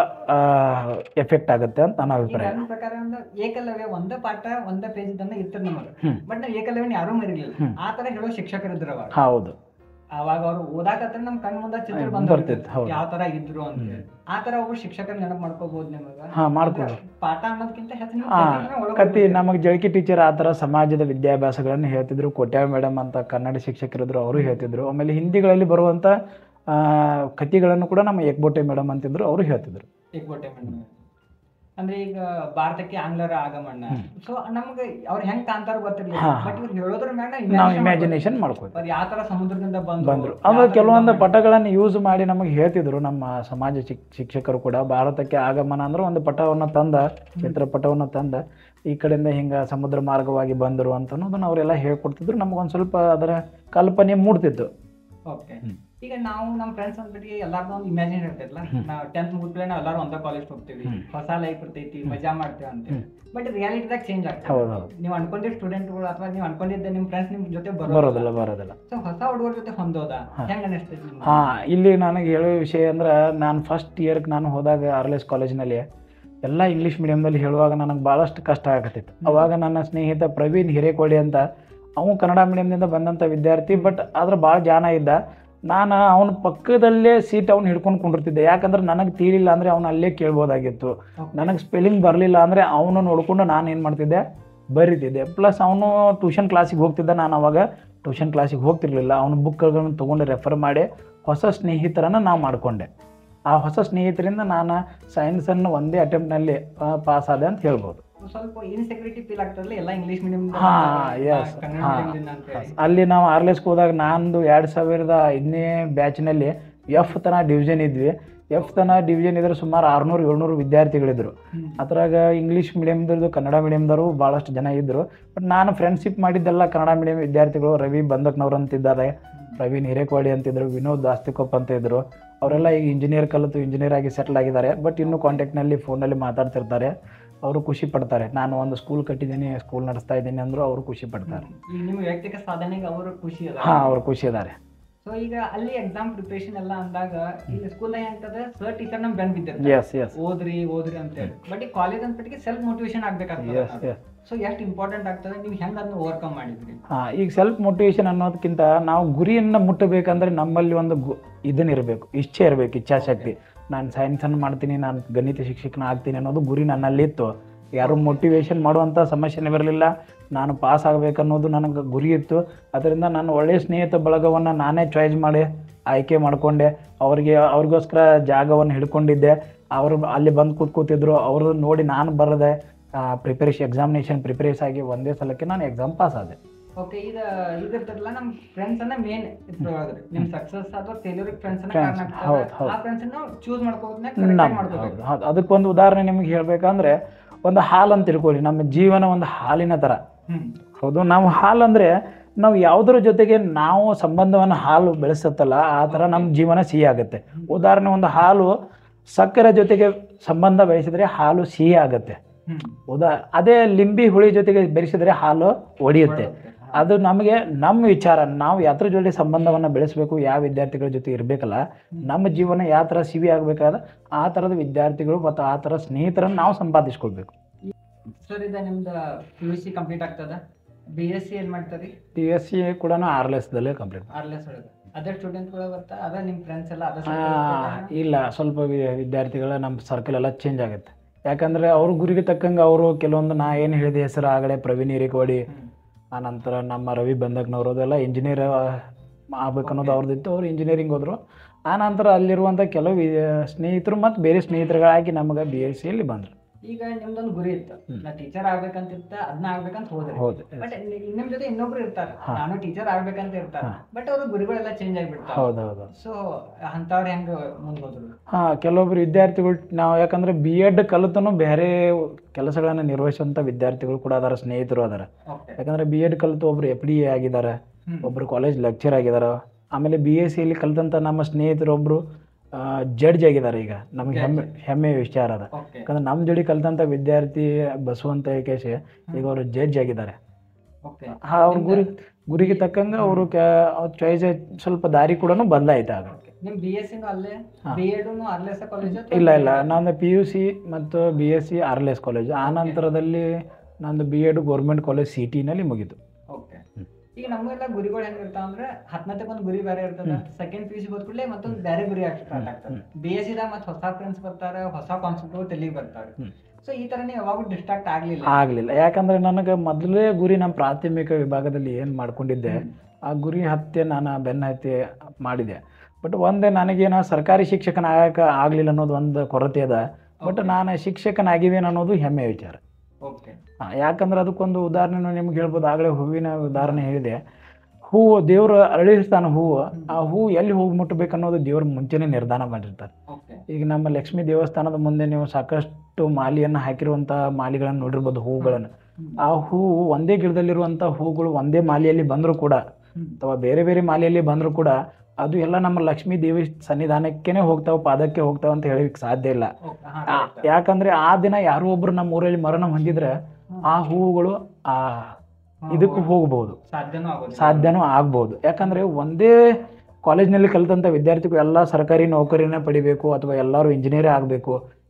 ಎಫೆಕ್ಟ್ ಆಗುತ್ತೆ ಅಂತ ನನ್ನ ಈಗ ಅಭಿಪ್ರಾಯ ನನ್ನ ಪ್ರಕಾರ ಅಂದ್ರೆ ಏಕಲವ್ಯ ಒಂದ ಪಾಠ ಒಂದ ಪೇಜ್ ತಂದ ಇರ್ತದ ನಮಗೆ ಹ್ಮ್. ಬಟ್ ನಾವು ಏಕಲವ್ಯನ ಯಾರೂ ಮರಿಲಿಲ್ಲ ಹ್ಮ್. ಆ ತರ ಹೇಳೋ ಶಿಕ್ಷಕರಿದ್ರು ಅವಾಗ ಹೌದು ಅವಾಗ ಅವ್ರು ಓದಾಕತ್ರ ನಮ್ ಕಣ್ ಮುಂದೆ ಚಿತ್ರ ಹ್ಮ್, ಬಂದ್ ಬರ್ತಿತ್ತು, ಹೌದು. ಯಾವ ತರ ಇದ್ರು ಅಂತ ಹೇಳಿ ಆ ತರ ಒಬ್ಬ ಶಿಕ್ಷಕರ ನೆನಪು ಮಾಡ್ಕೋಬಹುದು ನಿಮಗ ಹಾ ಮಾಡ್ಬೋದು ಪಾಠ ಅನ್ನೋದಕ್ಕಿಂತ ಹೆಚ್ಚು ನೀವು ಹಾ ಕಥೆಗಳನ್ನ ಒಳಗೆ ಕತಿ ಹೋಗ್ತೀರಿ. ನಮಗೆ ಜಳಕಿ ಟೀಚರ್ ಆ ಥರ ಸಮಾಜದ ವಿದ್ಯಾಭ್ಯಾಸಗಳನ್ನು ಹೇಳ್ತಿದ್ರು ಕೋಟ್ಯಾಳ ಮೇಡಮ್ ಅಂತ ಕನ್ನಡ ಶಿಕ್ಷಕರಿದ್ರು ಅವರು ಹೇಳ್ತಿದ್ರು ಆಮೇಲೆ ಹಿಂದಿಗಳಲ್ಲಿ ಬರುವಂಥ ಆ, ಕಥೆಗಳನ್ನು ಕೂಡ ನಮ್ಮ ಏಕ್ಬೋಟೆ ಮೇಡಮ್ ಅಂತಿದ್ರು ಅವರು ಹೇಳ್ತಿದ್ರು ಏಕಬೋಟೆ ಮಣ್ಣು ಅಂದ್ರೆ ಈಗ ಭಾರತಕ್ಕೆ ಆಂಗ್ಲರ ಆಗಮನ ಸೊ ನಮ್ಗೆ ಅವ್ರು ಹೆಂಗ್ ಕಾಂತಾರ ಗೊತ್ತಿರ್ಲಿಲ್ಲ ಹಾ. ಬಟ್ ಇವ್ರು ಹೇಳೋದ್ರ ಮ್ಯಾಗ ನಾವು ಇಮ್ಯಾಜಿನೇಷನ್ ಮಾಡ್ಕೋತೀವಿ ಅವ್ರು ಯಾವ ತರ ಸಮುದ್ರದಿಂದ ಬಂದ್ರು ಬಂದರು ಯಾವ ಆಮೇಲೆ ತರ ಕೆಲವೊಂದು ಯುದ್ಧ ಪಟಗಳನ್ನು ಯೂಸ್ ಮಾಡಿ ನಮಗೆ ಹೇಳ್ತಿದ್ರು ನಮ್ಮ ಸಮಾಜ ಶಿಕ್ ಶಿಕ್ಷಕರು ಕೂಡ ಭಾರತಕ್ಕೆ ಆಗಮನ ಅಂದ್ರೆ ಒಂದು ಪಟವನ್ನು ತಂದ ಚಿತ್ರಪಟವನ್ನು ತಂದ ಈ ಕಡೆಯಿಂದ ಹಿಂಗೆ ಸಮುದ್ರ ಮಾರ್ಗವಾಗಿ ಬಂದರು ಅಂತ ಅನ್ನೋದನ್ನ ಅವರೆಲ್ಲ ಹೇಳ್ಕೊಡ್ತಿದ್ರು ನಮಗೊಂದು ಸ್ವಲ್ಪ ಅದರ ಕಲ್ಪನೆ ಮೂಡ್ತಿತ್ತು ಓಕೆ ಹ್ಮ್. ಈಗ ನಾವು ನಮ್ಮ ಫ್ರೆಂಡ್ಸ್ ಅಂದ್ಬಿಟ್ಟು ಎಲ್ಲಾರ್ದು ಒಂದು ಇಮ್ಯಾಜಿನ್ ಇರ್ತೈತಲ್ಲ ನಾವು ಟೆಂತ್ ಮುಗಿದ್ಮೇಲೆ ನಾವು ಎಲ್ಲಾರು ಒಂದೇ ಕಾಲೇಜ್ ಹೋಗ್ತೀವಿ ಹ್ಮ್. ಹೊಸ ಲೈಫ್ ಇರ್ತೈತಿ ಮಜಾ ಮಾಡ್ತೀವಿ ಅಂತ ಬಟ್ ರಿಯಾಲಿಟಿದಾಗ ಚೇಂಜ್ ಆಗ್ತದೆ ಹೌದು ಹೌದು ನೀವು ಅನ್ಕೊಂಡಿದ್ದ ಸ್ಟೂಡೆಂಟ್ಗಳು ಅಥವಾ ನೀವು ಅನ್ಕೊಂಡಿದ್ದ ನಿಮ್ಮ ಫ್ರೆಂಡ್ಸ್ ನಿಮ್ ಜೊತೆ ಬರೋದಿಲ್ಲ ಬರೋದಿಲ್ಲ ಬರೋದಿಲ್ಲ ಸೊ ಹೊಸ ಹುಡುಗರ ಜೊತೆ ಹೊಂದೋದ ಹೆಂಗ ಅನಿಸ್ತೈತಿ ನಿಮ್ಗೆ? ಹಾಂ ಇಲ್ಲಿ ನನಗೆ ಹೇಳೋ ವಿಷಯ ಅಂದ್ರೆ ನಾನು ಫಸ್ಟ್ ಇಯರ್ಗೆ ನಾನು ಹೋದಾಗ ಆರ್ ಎಲ್ ಎಸ್ ಕಾಲೇಜ್ನಲ್ಲಿ ಎಲ್ಲ ಇಂಗ್ಲೀಷ್ ಮೀಡಿಯಮ್ದಲ್ಲಿ ಹೇಳುವಾಗ ನನಗೆ ಭಾಳಷ್ಟು ಕಷ್ಟ ಆಗತ್ತಿತ್ತು ಅವಾಗ ನನ್ನ ಸ್ನೇಹಿತ ಪ್ರವೀಣ್ ಹಿರೇಕೋಡಿ ಅಂತ ಅವನು ಕನ್ನಡ ಮೀಡಿಯಮ್ನಿಂದ ಬಂದಂಥ ವಿದ್ಯಾರ್ಥಿ ಬಟ್ ಆದ್ರೆ ಭಾಳ ಜಾನ ಇದ್ದ ನಾನು ಅವನ ಪಕ್ಕದಲ್ಲೇ ಸೀಟ್ ಅವ್ನು ಹಿಡ್ಕೊಂಡು ಕುಂಡಿರ್ತಿದ್ದೆ ಯಾಕಂದ್ರೆ ನನಗೆ ತೀರಿಲ್ಲ ಅಂದರೆ ಅವನು ಅಲ್ಲೇ ಕೇಳ್ಬೋದಾಗಿತ್ತು ನನಗೆ ಸ್ಪೆಲ್ಲಿಂಗ್ ಬರಲಿಲ್ಲ ಅಂದರೆ ಅವನು ನೋಡಿಕೊಂಡು ನಾನು ಏನು ಮಾಡ್ತಿದ್ದೆ ಬರೀತಿದ್ದೆ ಪ್ಲಸ್ ಅವನು ಟ್ಯೂಷನ್ ಕ್ಲಾಸಿಗೆ ಹೋಗ್ತಿದ್ದ ನಾನು ಅವಾಗ ಟ್ಯೂಷನ್ ಕ್ಲಾಸಿಗೆ ಹೋಗ್ತಿರ್ಲಿಲ್ಲ ಅವನ ಬುಕ್ಗಳನ್ನು ತೊಗೊಂಡು ರೆಫರ್ ಮಾಡಿ ಹೊಸ ಸ್ನೇಹಿತರನ್ನು ನಾವು ಮಾಡಿಕೊಂಡೆ ಆ ಹೊಸ ಸ್ನೇಹಿತರಿಂದ ನಾನು ಸೈನ್ಸನ್ನು ಒಂದೇ ಅಟೆಂಪ್ಟ್ನಲ್ಲಿ ಪಾಸ್ ಆದೆ ಅಂತ ಹೇಳ್ಬೋದು ಸ್ವಲ್ಪ ಇನ್ಸೆಕ್ಯೂರಿಟಿ ಫೀಲ್ ಆಗ್ತದಲ್ಲ ಎಲ್ಲ ಇಂಗ್ಲಿಷ್ ಮೀಡಿಯಂ ಹಾ, yes. ಕನ್ನಡ ಹಾ. ಮೀಡಿಯಂದಿಂದ ಅಂತ ಹೇಳಿ ಅಲ್ಲಿ ನಾವು ಆರ್ಲೆಸ್ಗೆ ಹೋದಾಗ ನಂದು ಎರಡು ಸಾವಿರದ ಐದನೇ ಬ್ಯಾಚ್ನಲ್ಲಿ ಎಫ್ ತನ ಡಿವಿಷನ್ ಇದ್ವಿ ಎಫ್ ತನ ಡಿವಿಷನ್ ಇದ್ರೆ ಸುಮಾರು ಆರುನೂರು ಏಳ್ನೂರು ವಿದ್ಯಾರ್ಥಿಗಳಿದ್ರು ಹ್ಮ್. ಅದ್ರಾಗ ಇಂಗ್ಲೀಷ್ ಮೀಡಿಯಮ್ದವ್ರದ್ದು ಕನ್ನಡ ಮೀಡಿಯಮ್ದವರು ಭಾಳಷ್ಟು ಜನ ಇದ್ದರು ಬಟ್ ನಾನು ಫ್ರೆಂಡ್ಶಿಪ್ ಮಾಡಿದ್ದೆಲ್ಲ ಕನ್ನಡ ಮೀಡಿಯಂ ವಿದ್ಯಾರ್ಥಿಗಳು ರವಿ ಬಂದಕ್ನವ್ರು ಅಂತಿದ್ದಾರೆ ಪ್ರವೀಣ್ ಹಿರೇಕೋಡಿ ಅಂತಿದ್ರು ವಿನೋದ್ ದಾಸ್ತಿಕೊಪ್ಪ ಅಂತ ಇದ್ರು ಅವರೆಲ್ಲ ಈಗ ಇಂಜಿನಿಯರ್ ಕಲಿತು ಇಂಜಿನಿಯರ್ ಆಗಿ ಸೆಟ್ಲ್ ಆಗಿದ್ದಾರೆ ಬಟ್ ಇನ್ನೂ ಕಾಂಟ್ಯಾಕ್ಟ್ನಲ್ಲಿ ಫೋನಲ್ಲಿ ಮಾತಾಡ್ತಿರ್ತಾರೆ ಅವರು ಖುಷಿ ಪಡ್ತಾರೆ ನಾನು ಒಂದು ಸ್ಕೂಲ್ ಕಟ್ಟಿದ್ದೀನಿ ಸ್ಕೂಲ್ ನಡೆಸ್ತಾ ಇದ್ದೀನಿ ಅಂದರು ಅವರು ಖುಷಿ ಪಡ್ತಾರೆ ಈಗ ನಿಮ್ಮ ವೈಯಕ್ತಿಕ ಸಾಧನೆಗೆ ಅವರು ಖುಷಿ ಅದ ಹಾಂ ಅವ್ರು ಖುಷಿ ಇದ್ದಾರೆ ಸೊ ಈಗ ಅಲ್ಲಿ ಎಕ್ಸಾಮ್ ಪ್ರಿಪರೇಷನ್ ಎಲ್ಲ ಅಂದಾಗ ಈಗ ಸ್ಕೂಲ್ ಏನಾಗ್ತದೆ ಸರ್ ಟೀಚರ್ ನಮ್ ಬೆನ್ ಬಿದ್ದಿರ್ತಾರೆ ಎಸ್ ಎಸ್ ಓದ್ರಿ ಓದ್ರಿ ಅಂತ ಹೇಳಿ ಬಟ್ ಈ ಕಾಲೇಜ್ ಅಂದ್ಬಿಟ್ಟಿಗೆ ಸೆಲ್ಫ್ ಮೋಟಿವೇಶನ್ ಎಸ್ ಆಗ್ಬೇಕಾಗ್ತದೆ ಎಸ್ ಸೊ ಎಷ್ಟು ಇಂಪಾರ್ಟೆಂಟ್ ಆಗ್ತದೆ ನೀವು ಹೆಂಗ್ ಅದನ್ನ ಓವರ್ಕಮ್ ಮಾಡಿದ್ರಿ ಹಾಂ ಈಗ ಸೆಲ್ಫ್ ಮೋಟಿವೇಶನ್ ಅನ್ನೋದಕ್ಕಿಂತ ನಾವು ಗುರಿಯನ್ನು ಮುಟ್ಟಬೇಕಂದ್ರೆ ನಮ್ಮಲ್ಲಿ ಒಂದು ಗು ಇದನ್ನ ಇರಬೇಕು ಇಚ್ಛೆ ಇರಬೇಕು ಇಚ್ಛಾಶಕ್ತಿ ನಾನು ಸೈನ್ಸನ್ನು ಮಾಡ್ತೀನಿ ನಾನು ಗಣಿತ ಶಿಕ್ಷಕನ ಆಗ್ತೀನಿ ಅನ್ನೋದು ಗುರಿ ನನ್ನಲ್ಲಿತ್ತು ಯಾರು ಮೋಟಿವೇಶನ್ ಮಾಡುವಂಥ ಸಮಸ್ಯೆನೇ ಬರಲಿಲ್ಲ ನಾನು ಪಾಸ್ ಆಗಬೇಕನ್ನೋದು ನನಗೆ ಗುರಿ ಇತ್ತು ಅದರಿಂದ ನಾನು ಒಳ್ಳೆಯ ಸ್ನೇಹಿತ ಬಳಗವನ್ನು ನಾನೇ ಚಾಯ್ಸ್ ಮಾಡಿ ಆಯ್ಕೆ ಮಾಡಿಕೊಂಡೆ ಅವರಿಗೆ ಅವ್ರಿಗೋಸ್ಕರ ಜಾಗವನ್ನು ಹಿಡ್ಕೊಂಡಿದ್ದೆ ಅವರು ಅಲ್ಲಿ ಬಂದು ಕೂತ್ ಕೂತಿದ್ರು ಅವರು ನೋಡಿ ನಾನು ಬರದೆ ಪ್ರಿಪರೇಷನ್ ಎಕ್ಸಾಮಿನೇಷನ್ ಪ್ರಿಪರೇಸ್ ಆಗಿ ಒಂದೇ ಸಲಕ್ಕೆ ನಾನು ಎಕ್ಸಾಮ್ ಪಾಸ್ ಆದೆ ಓಕೆ ಈಗ ಇದಿರ್ತದಲ್ಲ ನಮ್ ಫ್ರೆಂಡ್ಸ್ ಅನ್ನ ಮೇನ್ ಇದ್ರೊಳಗ್ರಿ ನಿಮ್ ಸಕ್ಸಸ್ ಅಥವಾ ಫೇಲ್ಯೂರ್ ಫ್ರೆಂಡ್ಸ್ ಅನ್ನ Friends, ಕಾರಣ ಹೌದ್, ಆಗ್ತದೆ. ಹೌದ್. ಆ ಫ್ರೆಂಡ್ಸ್ ಅನ್ನ ಚೂಸ್ ಮಾಡ್ಕೋದ್ನ ನಮ್ಮ ಮಾಡ್ಕೋಬೇಕು ಹೌದು ಅದಕ್ಕೊಂದು ಉದಾಹರಣೆ ನಿಮ್ಗೆ ಹೇಳ್ಬೇಕಂದ್ರೆ ಒಂದು ಹಾಲು ಅಂತ ತಿಳ್ಕೊಳ್ಳಿ ನಮ್ಮ ಜೀವನ ಒಂದು ಹಾಲಿನ ಥರ ಹ್ಮ್ ಹೌದು ನಾವು ಹಾಲು ಅಂದರೆ ನಾವು ಯಾವುದರ ಜೊತೆಗೆ ನಾವು ಸಂಬಂಧವನ್ನು ಹಾಲು ಬೆಳೆಸುತ್ತಲ್ಲ ಆ ಥರ ನಮ್ಮ ಜೀವನ ಸಿಹಿ ಆಗುತ್ತೆ ಉದಾಹರಣೆ ಒಂದು ಹಾಲು ಸಕ್ಕರೆ ಜೊತೆಗೆ ಸಂಬಂಧ ಬೆಳೆಸಿದ್ರೆ ಹಾಲು ಸಿಹಿ ಆಗುತ್ತೆ ಹ್ಮ್ ಉದಾ ಅದೇ ಲಿಂಬಿ ಹುಳಿ ಜೊತೆಗೆ ಬೆರೆಸಿದ್ರೆ ಹಾಲು ಒಡೆಯುತ್ತೆ ಅದು ನಮಗೆ ನಮ್ಮ ವಿಚಾರ ನಾವು ಯಾತ್ರ ಜೊತೆ ಸಂಬಂಧವನ್ನು ಬೆಳೆಸಬೇಕು ಯಾವ ವಿದ್ಯಾರ್ಥಿಗಳ ಜೊತೆ ಇರಬೇಕಲ್ಲ ನಮ್ಮ ಜೀವನ ಯಾವ ಥರ ಸಿವಿ ಆಗಬೇಕಾದ ಆ ಥರದ ವಿದ್ಯಾರ್ಥಿಗಳು ಮತ್ತು ಆ ಥರ ಸ್ನೇಹಿತರನ್ನು ನಾವು ಸಂಪಾದಿಸ್ಕೊಳ್ಬೇಕು ಸರ್ ಇದು ನಿಮ್ದು ಪಿ ಯು ಸಿ ಕಂಪ್ಲೀಟ್ ಆಗ್ತದ ಬಿ ಎಸ್ ಸಿ ಏನ್ ಮಾಡ್ತಾರಿ ಟಿ ಎಸ್ ಸಿ ಕೂಡ ಆರ್ ಲೆಸ್ದಲ್ಲೇ ಕಂಪ್ಲೀಟ್ ಆರ್ಲೆಸ್ ಒಳಗೆ ಅದೇ ಸ್ಟೂಡೆಂಟ್ಗಳು ಬರ್ತಾ ಅದ ನಿಮ್ ಫ್ರೆಂಡ್ಸ್ ಎಲ್ಲ ಅದ ಇಲ್ಲ ಸ್ವಲ್ಪ ವಿ- ವಿದ್ಯಾರ್ಥಿಗಳ ನಮ್ಮ ಸರ್ಕಲ್ ಎಲ್ಲ ಚೇಂಜ್ ಆಗುತ್ತೆ ಯಾಕಂದರೆ ಅವ್ರ ಗುರಿಗೆ ತಕ್ಕಂಗೆ ಅವರು ಕೆಲವೊಂದು ನಾ ಏನು ಹೇಳಿದೆ ಹೆಸರು ಆಗಲೇ ಪ್ರವೀಣ್ ಹಿರೇಕೋಡಿ ಆ ನಂತರ ನಮ್ಮ ರವಿ ಬಂದಕ್ನವ್ರು ಅದೆಲ್ಲ ಇಂಜಿನಿಯರ್ ಆಗ್ಬೇಕು ಅನ್ನೋದು ಅವ್ರದ್ದಿತ್ತು ಅವ್ರು ಇಂಜಿನಿಯರಿಂಗ್ ಹೋದ್ರು ಆ ನಂತರ ಅಲ್ಲಿರುವಂಥ ಕೆಲವು ವಿ- ಸ್ನೇಹಿತರು ಮತ್ತು ಬೇರೆ ಸ್ನೇಹಿತರುಗಳಾಗಿ ನಮಗೆ ಬಿ ಎಸ್ ಸಿಯಲ್ಲಿ ಬಂದರು ಈಗ ನಿಮ್ದೊಂದು ಗುರಿ ಇತ್ತು ಹ್ಮ್. ನಾ ಟೀಚರ್ ಆಗ್ಬೇಕಂತಿತ್ತ ಅದನ್ನ ಆಗ್ಬೇಕಂತ ಹೋದ್ರಿ ಹೌದು ಬಟ್ ನಿಮ್ ಜೊತೆ ಇನ್ನೊಬ್ರು ಇರ್ತಾರೆ ಹಾ. ನಾನು ಟೀಚರ್ ಆಗ್ಬೇಕಂತ ಇರ್ತಾರೆ ಹಾ. ಬಟ್ ಅವ್ರ ಗುರಿಗಳೆಲ್ಲ ಚೇಂಜ್ ಆಗಿಬಿಡ್ತಾವ ಹೌದು ಹೌದು ಸೊ ಅಂತವ್ರ ಹೆಂಗ ಮುಂದ್ ಹೋದ್ರು ಹಾಂ ಕೆಲವೊಬ್ರು ವಿದ್ಯಾರ್ಥಿಗಳು ನಾವು ಯಾಕಂದರೆ ಬಿ ಎಡ್ ಕಲಿತನು ಬೇರೆ ಕೆಲಸಗಳನ್ನು ನಿರ್ವಹಿಸುವಂಥ ವಿದ್ಯಾರ್ಥಿಗಳು ಕೂಡ ಅದಾರ ಸ್ನೇಹಿತರು ಅದಾರ ಓಕೆ ಯಾಕಂದರೆ ಬಿ ಎಡ್ ಕಲಿತು ಒಬ್ರು ಎಫ್ ಡಿ ಎ ಆಗಿದ್ದಾರೆ ಹ್ಮ್. ಒಬ್ಬರು ಕಾಲೇಜ್ ಲೆಕ್ಚರ್ ಆಗಿದ್ದಾರೆ ಆಮೇಲೆ ಬಿ ಎಸ್ ಸಿಯಲ್ಲಿ ಕಲಿತಂಥ ನಮ್ಮ ಸ್ನೇಹಿತರು ಒಬ್ಬರು ಜಡ್ಜ್ ಆಗಿದ್ದಾರೆ ಈಗ ನಮ್ಗೆ ಹೆಮ್ಮೆ ಹೆಮ್ಮೆ ವಿಚಾರ ಅದ ಓಕೆ ಯಾಕಂದ್ರೆ ನಮ್ಮ ಜೋಡಿ ಕಲಿತಂಥ ವಿದ್ಯಾರ್ಥಿ ಬಸವಂತ ಏಕೇಶ್ ಈಗ ಅವರು ಜಡ್ಜ್ ಆಗಿದ್ದಾರೆ ಓಕೆ ಆ, ಅವ್ರ ಗುರಿ ಗುರಿಗೆ ತಕ್ಕಂಗೆ ಅವರು ಚಾಯ್ಸ್ ಸ್ವಲ್ಪ ದಾರಿ ಕೂಡ ಬದಲಾಯ್ತು ಆಗ ನಿಮ್ ಬಿ ಎಸ್ ಸಿನೂ ಅಲ್ಲೇ ಹಾ. ಬಿ ಎಡ್ ಅರ್ಲೆಸ ಕಾಲೇಜ್ ಇಲ್ಲ ಇಲ್ಲ ನಂದು ಪಿ ಯು ಸಿ ಮತ್ತು B S C R L S college ಆ ನಂತರದಲ್ಲಿ ನಂದು B Ed government college C ಟಿನಲ್ಲಿ ಮುಗೀತು ಓಕೆ ಈಗ ನಮಗೆಲ್ಲ ಗುರಿಗಳು ಹೆಂಗಿರ್ತಾವ ಅಂದ್ರೆ ಹತ್ತನತ್ತಕ್ಕೆ ಒಂದು ಗುರಿ ಬೇರೆ ಇರ್ತದ ಸೆಕೆಂಡ್ ಪಿ ಯು ಸಿ ಕೂಡಲೇ ಮತ್ತೊಂದು ಬೇರೆ ಗುರಿ ಸ್ಟಾರ್ಟ್ ಆಗ್ತದೆ ಬಿ ಎಸ್ ಸಿದಾಗ ಮತ್ತೆ ಹೊಸ ಫ್ರೆಂಡ್ಸ್ ಬರ್ತಾರೆ ಹೊಸ ಕಾನ್ಸೆಪ್ಟ್ಗಳು ತಲೆಗೆ ಬರ್ತಾರೆ ಹ್ಮ್. ಸೊ ಈ ತರ ನೀವು ಯಾವಾಗೂ ಡಿಸ್ಟ್ರಾಕ್ಟ್ ಆಗ್ಲಿಲ್ಲ ಆಗಲಿಲ್ಲ ಯಾಕಂದರೆ ನನಗೆ ಮೊದಲೇ ಗುರಿ ನಮ್ಮ ಪ್ರಾಥಮಿಕ ವಿಭಾಗದಲ್ಲಿ ಏನು ಮಾಡ್ಕೊಂಡಿದ್ದೆ ಆ ಗುರಿ ಹತ್ಯೆ ನಾನು ಬೆನ್ನ ಹತ್ಯೆ ಮಾಡಿದೆ ಬಟ್ ಒಂದೇ ನನಗೇನೋ ಸರ್ಕಾರಿ ಶಿಕ್ಷಕನ ಆಗಕ್ಕೆ ಆಗಲಿಲ್ಲ ಅನ್ನೋದು ಒಂದು ಕೊರತೆ ಅದ ಬಟ್ ನಾನು ಶಿಕ್ಷಕನಾಗಿದ್ದೇನೆ ಅನ್ನೋದು ಹೆಮ್ಮೆ ವಿಚಾರ ಓಕೆ ಆ, ಯಾಕಂದ್ರೆ ಅದಕ್ಕೊಂದು ಉದಾಹರಣೆ ನಿಮ್ಗೆ ಹೇಳ್ಬೋದು ಆಗಲೇ ಹೂವಿನ ಉದಾಹರಣೆ ಹೇಳಿದೆ ಹೂವು ದೇವರು ಅರಳಿಸ್ತಾನೆ ಹೂವು ಆ ಹೂವು ಎಲ್ಲಿ ಹೋಗಿ ಮುಟ್ಟಬೇಕು ಅನ್ನೋದು ದೇವ್ರ ಮುಂಚೆನೇ ನಿರ್ಧಾರ ಮಾಡಿರ್ತಾರೆ ಓಕೆ ಈಗ ನಮ್ಮ ಲಕ್ಷ್ಮೀ ದೇವಸ್ಥಾನದ ಮುಂದೆ ನೀವು ಸಾಕಷ್ಟು ಮಾಲಿಯನ್ನು ಹಾಕಿರುವಂಥ ಮಾಲಿಗಳನ್ನು ನೋಡಿರ್ಬೋದು ಹೂವುಗಳನ್ನು ಆ ಹೂವು ಒಂದೇ ಗಿಡದಲ್ಲಿರುವಂಥ ಹೂಗಳು ಒಂದೇ ಮಾಲಿಯಲ್ಲಿ ಬಂದರೂ ಕೂಡ ಅಥವಾ ಬೇರೆ ಬೇರೆ ಮಾಲಿಯಲ್ಲಿ ಬಂದರೂ ಕೂಡ ಅದು ಎಲ್ಲ ನಮ್ಮ ಲಕ್ಷ್ಮೀ ದೇವಿ ಸನ್ನಿಧಾನಕ್ಕೇ ಹೋಗ್ತಾವೆ ಪಾದಕ್ಕೆ ಹೋಗ್ತಾವೆ ಅಂತ ಹೇಳಲಿಕ್ಕೆ ಸಾಧ್ಯ ಇಲ್ಲ ಆ, ಯಾಕಂದ್ರೆ ಆ ದಿನ ಯಾರೋ ಒಬ್ರು ನಮ್ಮ ಊರಲ್ಲಿ ಮರಣ ಹೊಂದಿದ್ರೆ ಆ ಹೂವುಗಳು ಆ ಇದಕ್ಕೂ ಹೋಗ್ಬೋದು ಸಾಧ್ಯನೂ ಆಗೋದು ಸಾಧ್ಯನೂ ಆಗ್ಬೋದು ಯಾಕಂದ್ರೆ ಒಂದೇ ಕಾಲೇಜ್ನಲ್ಲಿ ಕಲಿತಂಥ ವಿದ್ಯಾರ್ಥಿಗಳು ಎಲ್ಲ ಸರ್ಕಾರಿ ನೌಕರಿನೇ ಪಡಿಬೇಕು ಅಥವಾ ಎಲ್ಲರೂ ಇಂಜಿನಿಯರೇ ಆಗಬೇಕು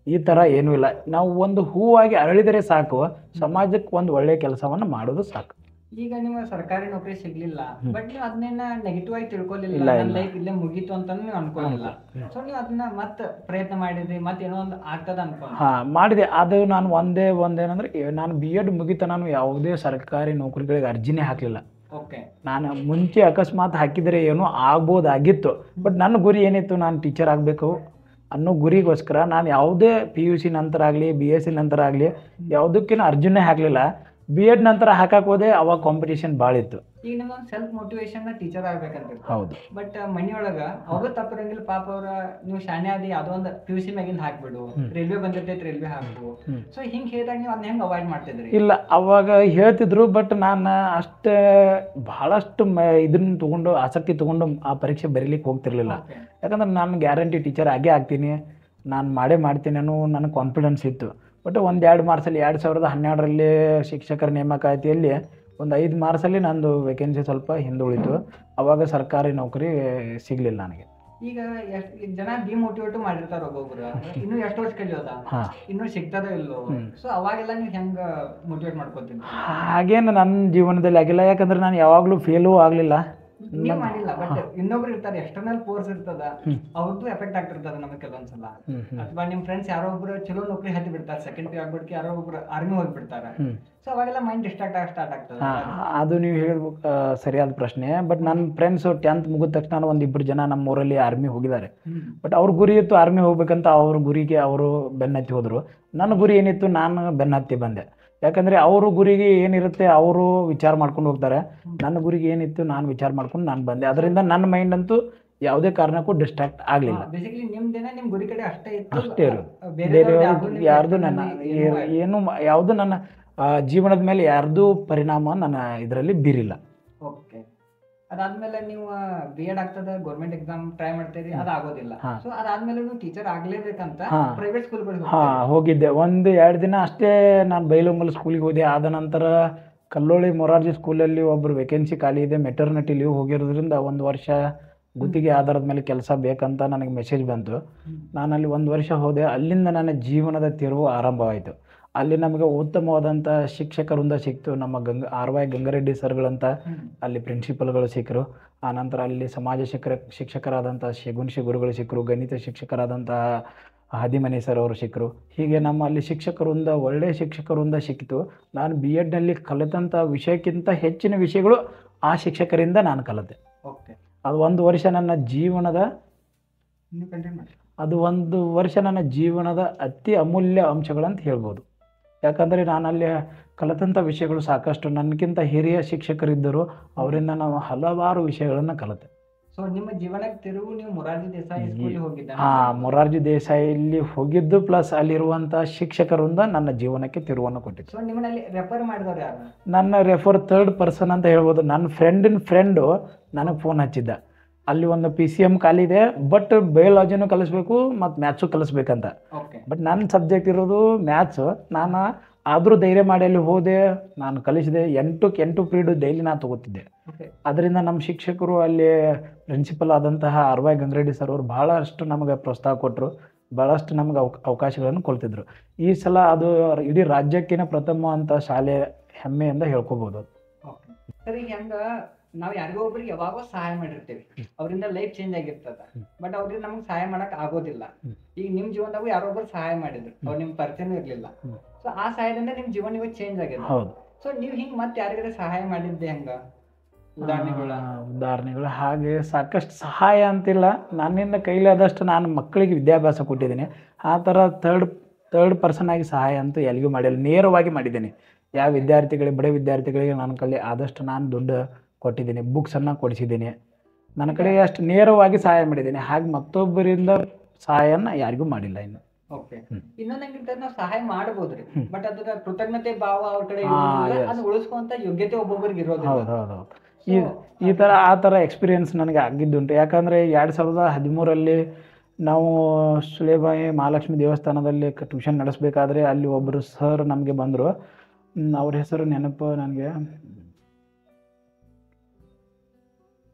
ಈ ಥರ ಏನೂ ಇಲ್ಲ ನಾವು ಒಂದು ಹೂವಾಗಿ ಅರಳಿದರೆ ಸಾಕು ಸಮಾಜಕ್ಕೆ ಒಂದು ಒಳ್ಳೆಯ ಕೆಲಸವನ್ನು ಮಾಡೋದು ಸಾಕು ಈಗ ನಿಮ್ಮ ಸರ್ಕಾರಿ ನೌಕರಿ ಸಿಗ್ಲಿಲ್ಲ ಹ್ಮ್. ಬಟ್ ನೀವು ಅದನ್ನೇನ ನೆಗೆಟಿವ್ ಆಗಿ ತಿಳ್ಕೊಲಿಲ್ಲ ಇಲ್ಲ, ನನ್ನ ಇಲ್ಲ. ಲೈಫ್ ಇಲ್ಲೇ ಮುಗೀತು ಅಂತ ನೀವು ಅನ್ಕೊಳ್ಳಿಲ್ಲ ಸೊ ನೀವು ಅದನ್ನ ಮತ್ತೆ ಪ್ರಯತ್ನ ಮಾಡಿದ್ರಿ ಮತ್ತೆ ಏನೋ ಒಂದು ಆಗ್ತದ ಅನ್ಕೊಂಡ್ ಹಾಂ ಮಾಡಿದೆ ಅದು ನಾನು ಒಂದೇ ಒಂದೇನಂದ್ರೆ ಏ- ನಾನು ಬಿ ಎಡ್ ಮುಗಿತ ನಾನು ಯಾವುದೇ ಸರ್ಕಾರಿ ನೌಕರಿಗಳಿಗೆ ಅರ್ಜಿನೇ ಹಾಕಲಿಲ್ಲ ಓಕೆ ನಾನು ಮುಂಚೆ ಅಕಸ್ಮಾತ್ ಹಾಕಿದರೆ ಏನೋ ಆಗ್ಬೋದಾಗಿತ್ತು ಬಟ್ ನನ್ನ ಗುರಿ ಏನಿತ್ತು ನಾನು ಟೀಚರ್ ಆಗಬೇಕು ಅನ್ನೋ ಗುರಿಗೋಸ್ಕರ ನಾನು ಯಾವುದೇ ಪಿ ಯು ಸಿ ನಂತರ ಆಗಲಿ ಬಿ ಎಸ್ ಸಿ ನಂತರ ಆಗಲಿ ಯಾವುದಕ್ಕೇನು ಅರ್ಜಿನೇ ಹಾಕಲಿಲ್ಲ ಬಿ ಎಡ್ ನಂತರ ಹಾಕಕ್ಕೆ ಹೋದೆ ಅವಾಗ ಕಾಂಪಿಟೇಷನ್ ಭಾಳ ಇತ್ತು ಈಗ ನಿಮ್ಗೊಂದು ಸೆಲ್ಫ್ ಮೋಟಿವೇಶನ್ ಟೀಚರ್ ಆಗ್ಬೇಕಂತ ಹೌದು ಬಟ್ ಮನಿಯೊಳಗ ಅವ್ರ ತಪ್ಪಿರಂಗಿಲ್ಲ ಪಾಪ ಅವ್ರ ನೀವು ಶಾಣೆ ಆದಿ ಯಾವ್ದೋ ಒಂದು ಪಿ ಯು ಸಿ ಮ್ಯಾಗಿಂದ ಹಾಕ್ಬಿಡು ರೈಲ್ವೆ ಬಂದಿರ್ತೈತಿ ರೈಲ್ವೆ ಹಾಕ್ಬಿಡು ಹ್ಮ್. ಸೊ ಹಿಂಗ್ ಹೇಳಿದಾಗ ನೀವು ಅದನ್ನ ಹೆಂಗ್ ಅವಾಯ್ಡ್ ಮಾಡ್ತಿದ್ರಿ ಇಲ್ಲ ಅವಾಗ ಹೇಳ್ತಿದ್ರು ಬಟ್ ನಾನು ಅಷ್ಟೇ ಭಾಳಷ್ಟು ಮ ಇದನ್ನ ತಗೊಂಡು ಆಸಕ್ತಿ ತಗೊಂಡು ಆ ಪರೀಕ್ಷೆ ಬರೀಲಿಕ್ಕೆ ಹೋಗ್ತಿರ್ಲಿಲ್ಲ Okay. ಯಾಕಂದ್ರೆ ನಾನು ಗ್ಯಾರಂಟಿ ಟೀಚರ್ ಆಗೇ ಆಗ್ತೀನಿ ನಾನು ಮಾಡೇ ಮಾಡ್ತೀನಿ ಅನ್ನೋ ನನಗೆ ಕಾನ್ಫಿಡೆನ್ಸ್ ಇತ್ತು ಬಟ್ ಒಂದು ಎರಡು ಮಾರ್ಕ್ಸಲ್ಲಿ ಎರಡು ಸಾವಿರದ ಹನ್ನೆರಡರಲ್ಲಿ ಶಿಕ್ಷಕರ ನೇಮಕಾತಿಯಲ್ಲಿ ಒಂದು ಐದು ಮಾರ್ಕ್ಸಲ್ಲಿ ನಂದು ವೇಕೆನ್ಸಿ ಸ್ವಲ್ಪ ಹಿಂದುಳಿತು ಅವಾಗ ಸರ್ಕಾರಿ ನೌಕರಿ ಸಿಗಲಿಲ್ಲ ನನಗೆ ಈಗ ಎಷ್ಟ್ ಈಗ ಜನ ಡಿಮೋಟಿವೇಟ್ ಮಾಡಿರ್ತಾರ ಒಬ್ಬೊಬ್ರು ಇನ್ನು ಎಷ್ಟು ವರ್ಷ ಕಲಿಯೋದ ಹಾಂ ಇನ್ನು ಸಿಗ್ತದೋ ಇಲ್ಲೋ ಹ್ಮ್. ಸೊ ಅವಾಗೆಲ್ಲ ನೀವು ಹೆಂಗ ಮೋಟಿವೇಟ್ ಮಾಡ್ಕೋತೀನಿ ಹಾಗೇನು ನನ್ನ ಜೀವನದಲ್ಲಿ ಆಗಿಲ್ಲ ಯಾಕಂದ್ರೆ ನಾನು ಯಾವಾಗಲೂ ಫೇಲೂ ಆಗಲಿಲ್ಲ ನೀವು ಮಾಡಿಲ್ಲ ಬಟ್ ಇನ್ನೊಬ್ರು ಇರ್ತಾರೆ ಎಕ್ಸ್ಟರ್ನಲ್ ಫೋರ್ಸ್ ಇರ್ತದ ಹ್ಮ್. ಅವ್ರದ್ದು ಎಫೆಕ್ಟ್ ಆಗ್ತಿರ್ತದ ನಮಗೆ ಕೆಲವೊಂದ್ಸಲ ಹ್ಞೂ ಹ್ಞೂ ಅಥವಾ ನಿಮ್ ಫ್ರೆಂಡ್ಸ್ ಯಾರೋ ಒಬ್ರು ಚಲೋ ನೌಕರಿ ಹತ್ತಿ ಬಿಡ್ತಾರೆ ಸೆಕೆಂಡ್ರಿ ಆಗ್ಬಿಟ್ಟು ಯಾರೋ ಒಬ್ರು ಆರ್ಮಿ ಹೋಗ್ಬಿಡ್ತಾರೆ ಹ್ಞೂ ಸೊ ಅವಾಗೆಲ್ಲ ಮೈಂಡ್ ಡಿಸ್ಟ್ರಾಕ್ಟ್ ಆಗಿ ಸ್ಟಾರ್ಟ್ ಆಗ್ತದೆ ಹಾ, ಅದು ನೀವು ಹೇಳ್ಬೇಕು ಆ, ಸರಿಯಾದ ಪ್ರಶ್ನೆ ಬಟ್ ನನ್ನ ಫ್ರೆಂಡ್ಸು ಟೆಂತ್ ಮುಗಿದ ತಕ್ಷಣ ಒಂದು ಇಬ್ಬರು ಜನ ನಮ್ಮ ಊರಲ್ಲಿ ಆರ್ಮಿ ಹೋಗಿದ್ದಾರೆ ಹ್ಮ್. ಬಟ್ ಅವ್ರ ಗುರಿ ಇತ್ತು ಆರ್ಮಿ ಹೋಗ್ಬೇಕಂತ ಅವ್ರ ಗುರಿಗೆ ಅವರು ಬೆನ್ನತ್ತಿ ಹೋದರು ನನ್ನ ಗುರಿ ಏನಿತ್ತು ನಾನು ಬೆನ್ನತ್ತಿ ಬಂದೆ ಯಾಕಂದರೆ ಅವ್ರ ಗುರಿಗೆ ಏನಿರುತ್ತೆ ಅವರು ವಿಚಾರ ಮಾಡ್ಕೊಂಡು ಹೋಗ್ತಾರೆ ನನ್ನ ಗುರಿಗೆ ಏನಿತ್ತು ನಾನು ವಿಚಾರ ಮಾಡ್ಕೊಂಡು ನಾನು ಬಂದೆ ಅದರಿಂದ ನನ್ನ ಮೈಂಡ್ ಅಂತೂ ಯಾವುದೇ ಕಾರಣಕ್ಕೂ ಡಿಸ್ಟ್ರಾಕ್ಟ್ ಆಗಲಿಲ್ಲ ಬೇಸಿಕಲಿ ನಿಮ್ದೇನ ನಿಮ್ ಗುರಿ ಕಡೆ ಅಷ್ಟೇ ಇತ್ತು ಅಷ್ಟೇ ಇರೋದು. ಬೇರೆದವ್ರ್ದು ಬೇರೆ ಯಾವ್ದು ನಿಮ್ಗೆ ಯಾರ್ದು external ನನ್ನ ಏನೂ ಏ- ಏನು ಮ- ಯಾವುದು ನನ್ನ ಆ, ಜೀವನದ ಮೇಲೆ ಯಾರ್ದು ಪರಿಣಾಮ ನನ್ನ ಇದರಲ್ಲಿ ಬೀರಿಲ್ಲ ಓಕೆ ಅದಾದ್ಮೇಲೆ ನೀವು ಬಿ ಎಡ್ ಆಗ್ತದ ಗೌರ್ಮೆಂಟ್ ಎಕ್ಸಾಮ್ ಟ್ರೈ ಮಾಡ್ತೀರಿ ಅದು ಆಗೋದಿಲ್ಲ ಹಾ. ಸೊ ಅದಾದ್ಮೇಲೆ ನೀವು ಟೀಚರ್ ಆಗ್ಲೇಬೇಕಂತ ಹಾ. ಪ್ರೈವೇಟ್ ಸ್ಕೂಲ್ಗಳಿಗೆ ಹಾ ಹೋಗಿದ್ದೆ ಒಂದು ಎರಡು ದಿನ ಅಷ್ಟೇ ನಾನು ಬೈಲೊಂಗಲ್ ಸ್ಕೂಲಿಗೆ ಹೋದೆ ಆದ ನಂತರ ಕಲ್ಲೋಳಿ ಮೊರಾರ್ಜಿ ಸ್ಕೂಲಲ್ಲಿ ಒಬ್ಬರು ವೇಕೆನ್ಸಿ ಖಾಲಿ ಇದೆ ಮೆಟರ್ನಿಟಿ ಲೀವ್ ಹೋಗಿರೋದ್ರಿಂದ ಒಂದು ವರ್ಷ ಗುತ್ತಿಗೆ ಆಧಾರದ ಮೇಲೆ ಕೆಲಸ ಬೇಕಂತ ನನಗೆ ಮೆಸೇಜ್ ಬಂತು ನಾನು ಅಲ್ಲಿ ಒಂದು ವರ್ಷ ಹೋದೆ ಅಲ್ಲಿಂದ ನನ್ನ ಜೀವನದ ತಿರುವು ಆರಂಭವಾಯಿತು ಅಲ್ಲಿ ನಮಗೆ ಉತ್ತಮವಾದಂಥ ಶಿಕ್ಷಕರಿಂದ ಸಿಕ್ತು ನಮ್ಮ ಗಂಗ ಆರ್ ವೈ ಗಂಗಾರೆಡ್ಡಿ ಸರ್ಗಳಂತ ಅಲ್ಲಿ ಪ್ರಿನ್ಸಿಪಲ್ಗಳು ಸಿಕ್ಕರು ಆನಂತರ ಅಲ್ಲಿ ಸಮಾಜ ಶಿಕ್ಷಕ ಶಿಕ್ಷಕರಾದಂಥ ಶಗುನ್ಶಿ ಗುರುಗಳು ಸಿಕ್ಕರು ಗಣಿತ ಶಿಕ್ಷಕರಾದಂತಹ ಹದಿಮನಿ ಸರ್ ಅವರು ಸಿಕ್ಕರು ಹೀಗೆ ನಮ್ಮ ಅಲ್ಲಿ ಶಿಕ್ಷಕರಿಂದ ಒಳ್ಳೆಯ ಶಿಕ್ಷಕರಿಂದ ಸಿಕ್ಕಿತು ನಾನು ಬಿ ಎಡ್ನಲ್ಲಿ ಕಲಿತಂಥ ವಿಷಯಕ್ಕಿಂತ ಹೆಚ್ಚಿನ ವಿಷಯಗಳು ಆ ಶಿಕ್ಷಕರಿಂದ ನಾನು ಕಲಿತೆ ಓಕೆ ಅದು ಒಂದು ವರ್ಷ ನನ್ನ ಜೀವನದ ನೀವು ಕಂಟಿನ್ಯೂ ಮಾಡಿ ಅದು ಒಂದು ವರ್ಷ ನನ್ನ ಜೀವನದ ಅತಿ ಅಮೂಲ್ಯ ಅಂಶಗಳಂತ ಹೇಳ್ಬೋದು ಯಾಕಂದರೆ ನಾನು ಅಲ್ಲಿ ಕಲಿತಂಥ ವಿಷಯಗಳು ಸಾಕಷ್ಟು ನನಗಿಂತ ಹಿರಿಯ ಶಿಕ್ಷಕರಿದ್ದರು ಅವರಿಂದ ನಾವು ಹಲವಾರು ವಿಷಯಗಳನ್ನು ಕಲಿತೆ ಸೊ ನಿಮ್ಮ ಜೀವನಕ್ಕೆ ತಿರುವು ನೀವು ಮೊರಾರ್ಜಿ ದೇಸಾಯಿ ಸ್ಕೂಲಿಗೆ ಹೋಗಿದ್ದ ಹಾಂ ಮೊರಾರ್ಜಿ ದೇಸಾಯಿಯಲ್ಲಿ ಹೋಗಿದ್ದು ಪ್ಲಸ್ ಅಲ್ಲಿರುವಂಥ ಶಿಕ್ಷಕರಿಂದ ನನ್ನ ಜೀವನಕ್ಕೆ ತಿರುವನ್ನು ಕೊಟ್ಟಿತ್ತು ಸೊ ನಿಮ್ಮಲ್ಲಿ ರೆಫರ್ ಮಾಡಿದವ್ರು ಯಾರು ನನ್ನ ರೆಫರ್ ಥರ್ಡ್ ಪರ್ಸನ್ ಅಂತ ಹೇಳ್ಬೋದು ನನ್ನ ಫ್ರೆಂಡಿನ ಫ್ರೆಂಡು ನನಗೆ ಫೋನ್ ಹಚ್ಚಿದ್ದ ಅಲ್ಲಿ ಒಂದು ಪಿ ಸಿ ಎಮ್ ಖಾಲಿ ಇದೆ ಬಟ್ ಬಯೋಲಾಜಿನೂ ಕಲಿಸ್ಬೇಕು ಮತ್ತು ಮ್ಯಾಥ್ಸು ಕಲಿಸ್ಬೇಕಂತ ಓಕೆ ಬಟ್ ನನ್ನ ಸಬ್ಜೆಕ್ಟ್ ಇರೋದು ಮ್ಯಾಥ್ಸು ನಾನು ಆದರೂ ಧೈರ್ಯ ಮಾಡಿ ಅಲ್ಲಿ ಹೋದೆ ನಾನು ಕಲಿಸಿದೆ ಎಂಟಕ್ಕೆ ಎಂಟು ಪೀರಿಯಡ್ ಡೈಲಿ ನಾನು ತೊಗೋತಿದ್ದೆ ಓಕೆ ಅದರಿಂದ ನಮ್ಮ ಶಿಕ್ಷಕರು ಅಲ್ಲಿ ಪ್ರಿನ್ಸಿಪಲ್ ಆದಂತಹ ಆರ್ ವೈ ಗಂಗರೆಡ್ಡಿ ಸರ್ ಅವರು ಭಾಳಷ್ಟು ನಮಗೆ ಪ್ರೋತ್ಸಾಹ ಕೊಟ್ಟರು ಭಾಳಷ್ಟು ನಮಗೆ ಅವಕ ಅವಕಾಶಗಳನ್ನು ಕೊಡ್ತಿದ್ರು ಈ ಸಲ ಅದು ಇಡೀ ರಾಜ್ಯಕ್ಕಿನ ಪ್ರಥಮ ಅಂತ ಶಾಲೆ ಹೆಮ್ಮೆಯಿಂದ ಹೇಳ್ಕೊಬೋದು ಓಕೆ ಸರ್ ಈಗ ಹೆಂಗ ನಾವ್ ಯಾರಿಗೋ ಒಬ್ರಿಗೆ ಯಾವಾಗೋ ಸಹಾಯ ಮಾಡಿರ್ತೀವಿ ಅವರಿಂದ ಲೈಫ್ ಚೇಂಜ್ ಆಗಿರ್ತದ ಬಟ್ ಅವ್ರಿಗೆ ನಮ್ಗೆ ಸಹಾಯ ಮಾಡಕ್ ಆಗೋದಿಲ್ಲ ಹ್ಮ್. ಈಗ ನಿಮ್ ಜೀವನದಾಗೂ ಯಾರೋ ಒಬ್ರು ಸಹಾಯ ಮಾಡಿದ್ರು ಅವ್ರು ನಿಮ್ ಪರಿಚಯನೂ ಇರ್ಲಿಲ್ಲ ಹ್ಮ್. ಸೊ ಆ ಸಹಾಯದಿಂದ ನಿಮ್ ಜೀವನ ಇವತ್ತು ಚೇಂಜ್ ಆಗಿದೆ ಹೌದು ಸೊ ನೀವ್ ಹಿಂಗ್ ಮತ್ತೆ ಯಾರಿಗಾರ ಸಹಾಯ ಮಾಡಿದ್ದೆ ಹೆಂಗ ಉದಾಹರಣೆಗಳ ಆ, ಉದಾಹರಣೆಗಳು ಹಾಗೆ ಸಾಕಷ್ಟು ಸಹಾಯ ಅಂತಿಲ್ಲ ನನ್ನಿಂದ ಕೈಲಾದಷ್ಟು ನಾನು ಮಕ್ಕಳಿಗೆ ವಿದ್ಯಾಭ್ಯಾಸ ಕೊಟ್ಟಿದ್ದೀನಿ ಆ ಥರ ತರ್ಡ್ ತರ್ಡ್ ಪರ್ಸನ್ ಆಗಿ ಸಹಾಯ ಅಂತೂ ಎಲ್ಲಿಗೂ ಮಾಡಿಲ್ಲ ನೇರವಾಗಿ ಮಾಡಿದ್ದೀನಿ ಯಾವ ವಿದ್ಯಾರ್ಥಿಗಳಿಗೆ ಬಡ ವಿದ್ಯಾರ್ಥಿಗಳಿಗೆ ನನ್ನ ಕೈಲಿ ಆದಷ್ಟು ನಾನು ದುಡ್ಡು ಕೊಟ್ಟಿದ್ದೀನಿ ಬುಕ್ಸನ್ನು ಕೊಡಿಸಿದ್ದೀನಿ ನನ್ನ ಕಡೆ ಅಷ್ಟು ನೇರವಾಗಿ ಸಹಾಯ ಮಾಡಿದ್ದೀನಿ ಹಾಗೆ ಮತ್ತೊಬ್ಬರಿಂದ ಸಹಾಯನ ಯಾರಿಗೂ ಮಾಡಿಲ್ಲ ಇನ್ನು ಓಕೆ ಹ್ಮ್. ಇನ್ನೊಂದ್ ಹೆಂಗಿರ್ತದ ನಾವು ಸಹಾಯ ಮಾಡಬಹುದ್ರಿ ಹ್ಮ್. ಬಟ್ ಅದರ ಕೃತಜ್ಞತೆ ಭಾವ ಅವ್ರ ಕಡೆ ಹಾ, ಇರೋದಿಲ್ಲ yes. ಅದು ಉಳಿಸ್ಕೊಂತ ಯೋಗ್ಯತೆ ಒಬ್ಬೊಬ್ಬರಿಗೆ ಇರೋದಿಲ್ಲ ಹೌದು ಹೌದು ಹೌದು ಈ ಈ ಥರ ಆ ಥರ ಎಕ್ಸ್ಪೀರಿಯನ್ಸ್ ನನಗೆ ಆಗಿದ್ದುಂಟು ಯಾಕಂದರೆ ಎರಡು ಸಾವಿರದ ಹದಿಮೂರಲ್ಲಿ ನಾವು ಸುಲೇಬಾಯಿ ಮಹಾಲಕ್ಷ್ಮಿ ದೇವಸ್ಥಾನದಲ್ಲಿ ಟ್ಯೂಷನ್ ನಡೆಸಬೇಕಾದ್ರೆ ಅಲ್ಲಿ ಒಬ್ಬರು ಸರ್ ನಮಗೆ ಬಂದರು ಅವ್ರ ಹೆಸರು ನೆನಪು ನನಗೆ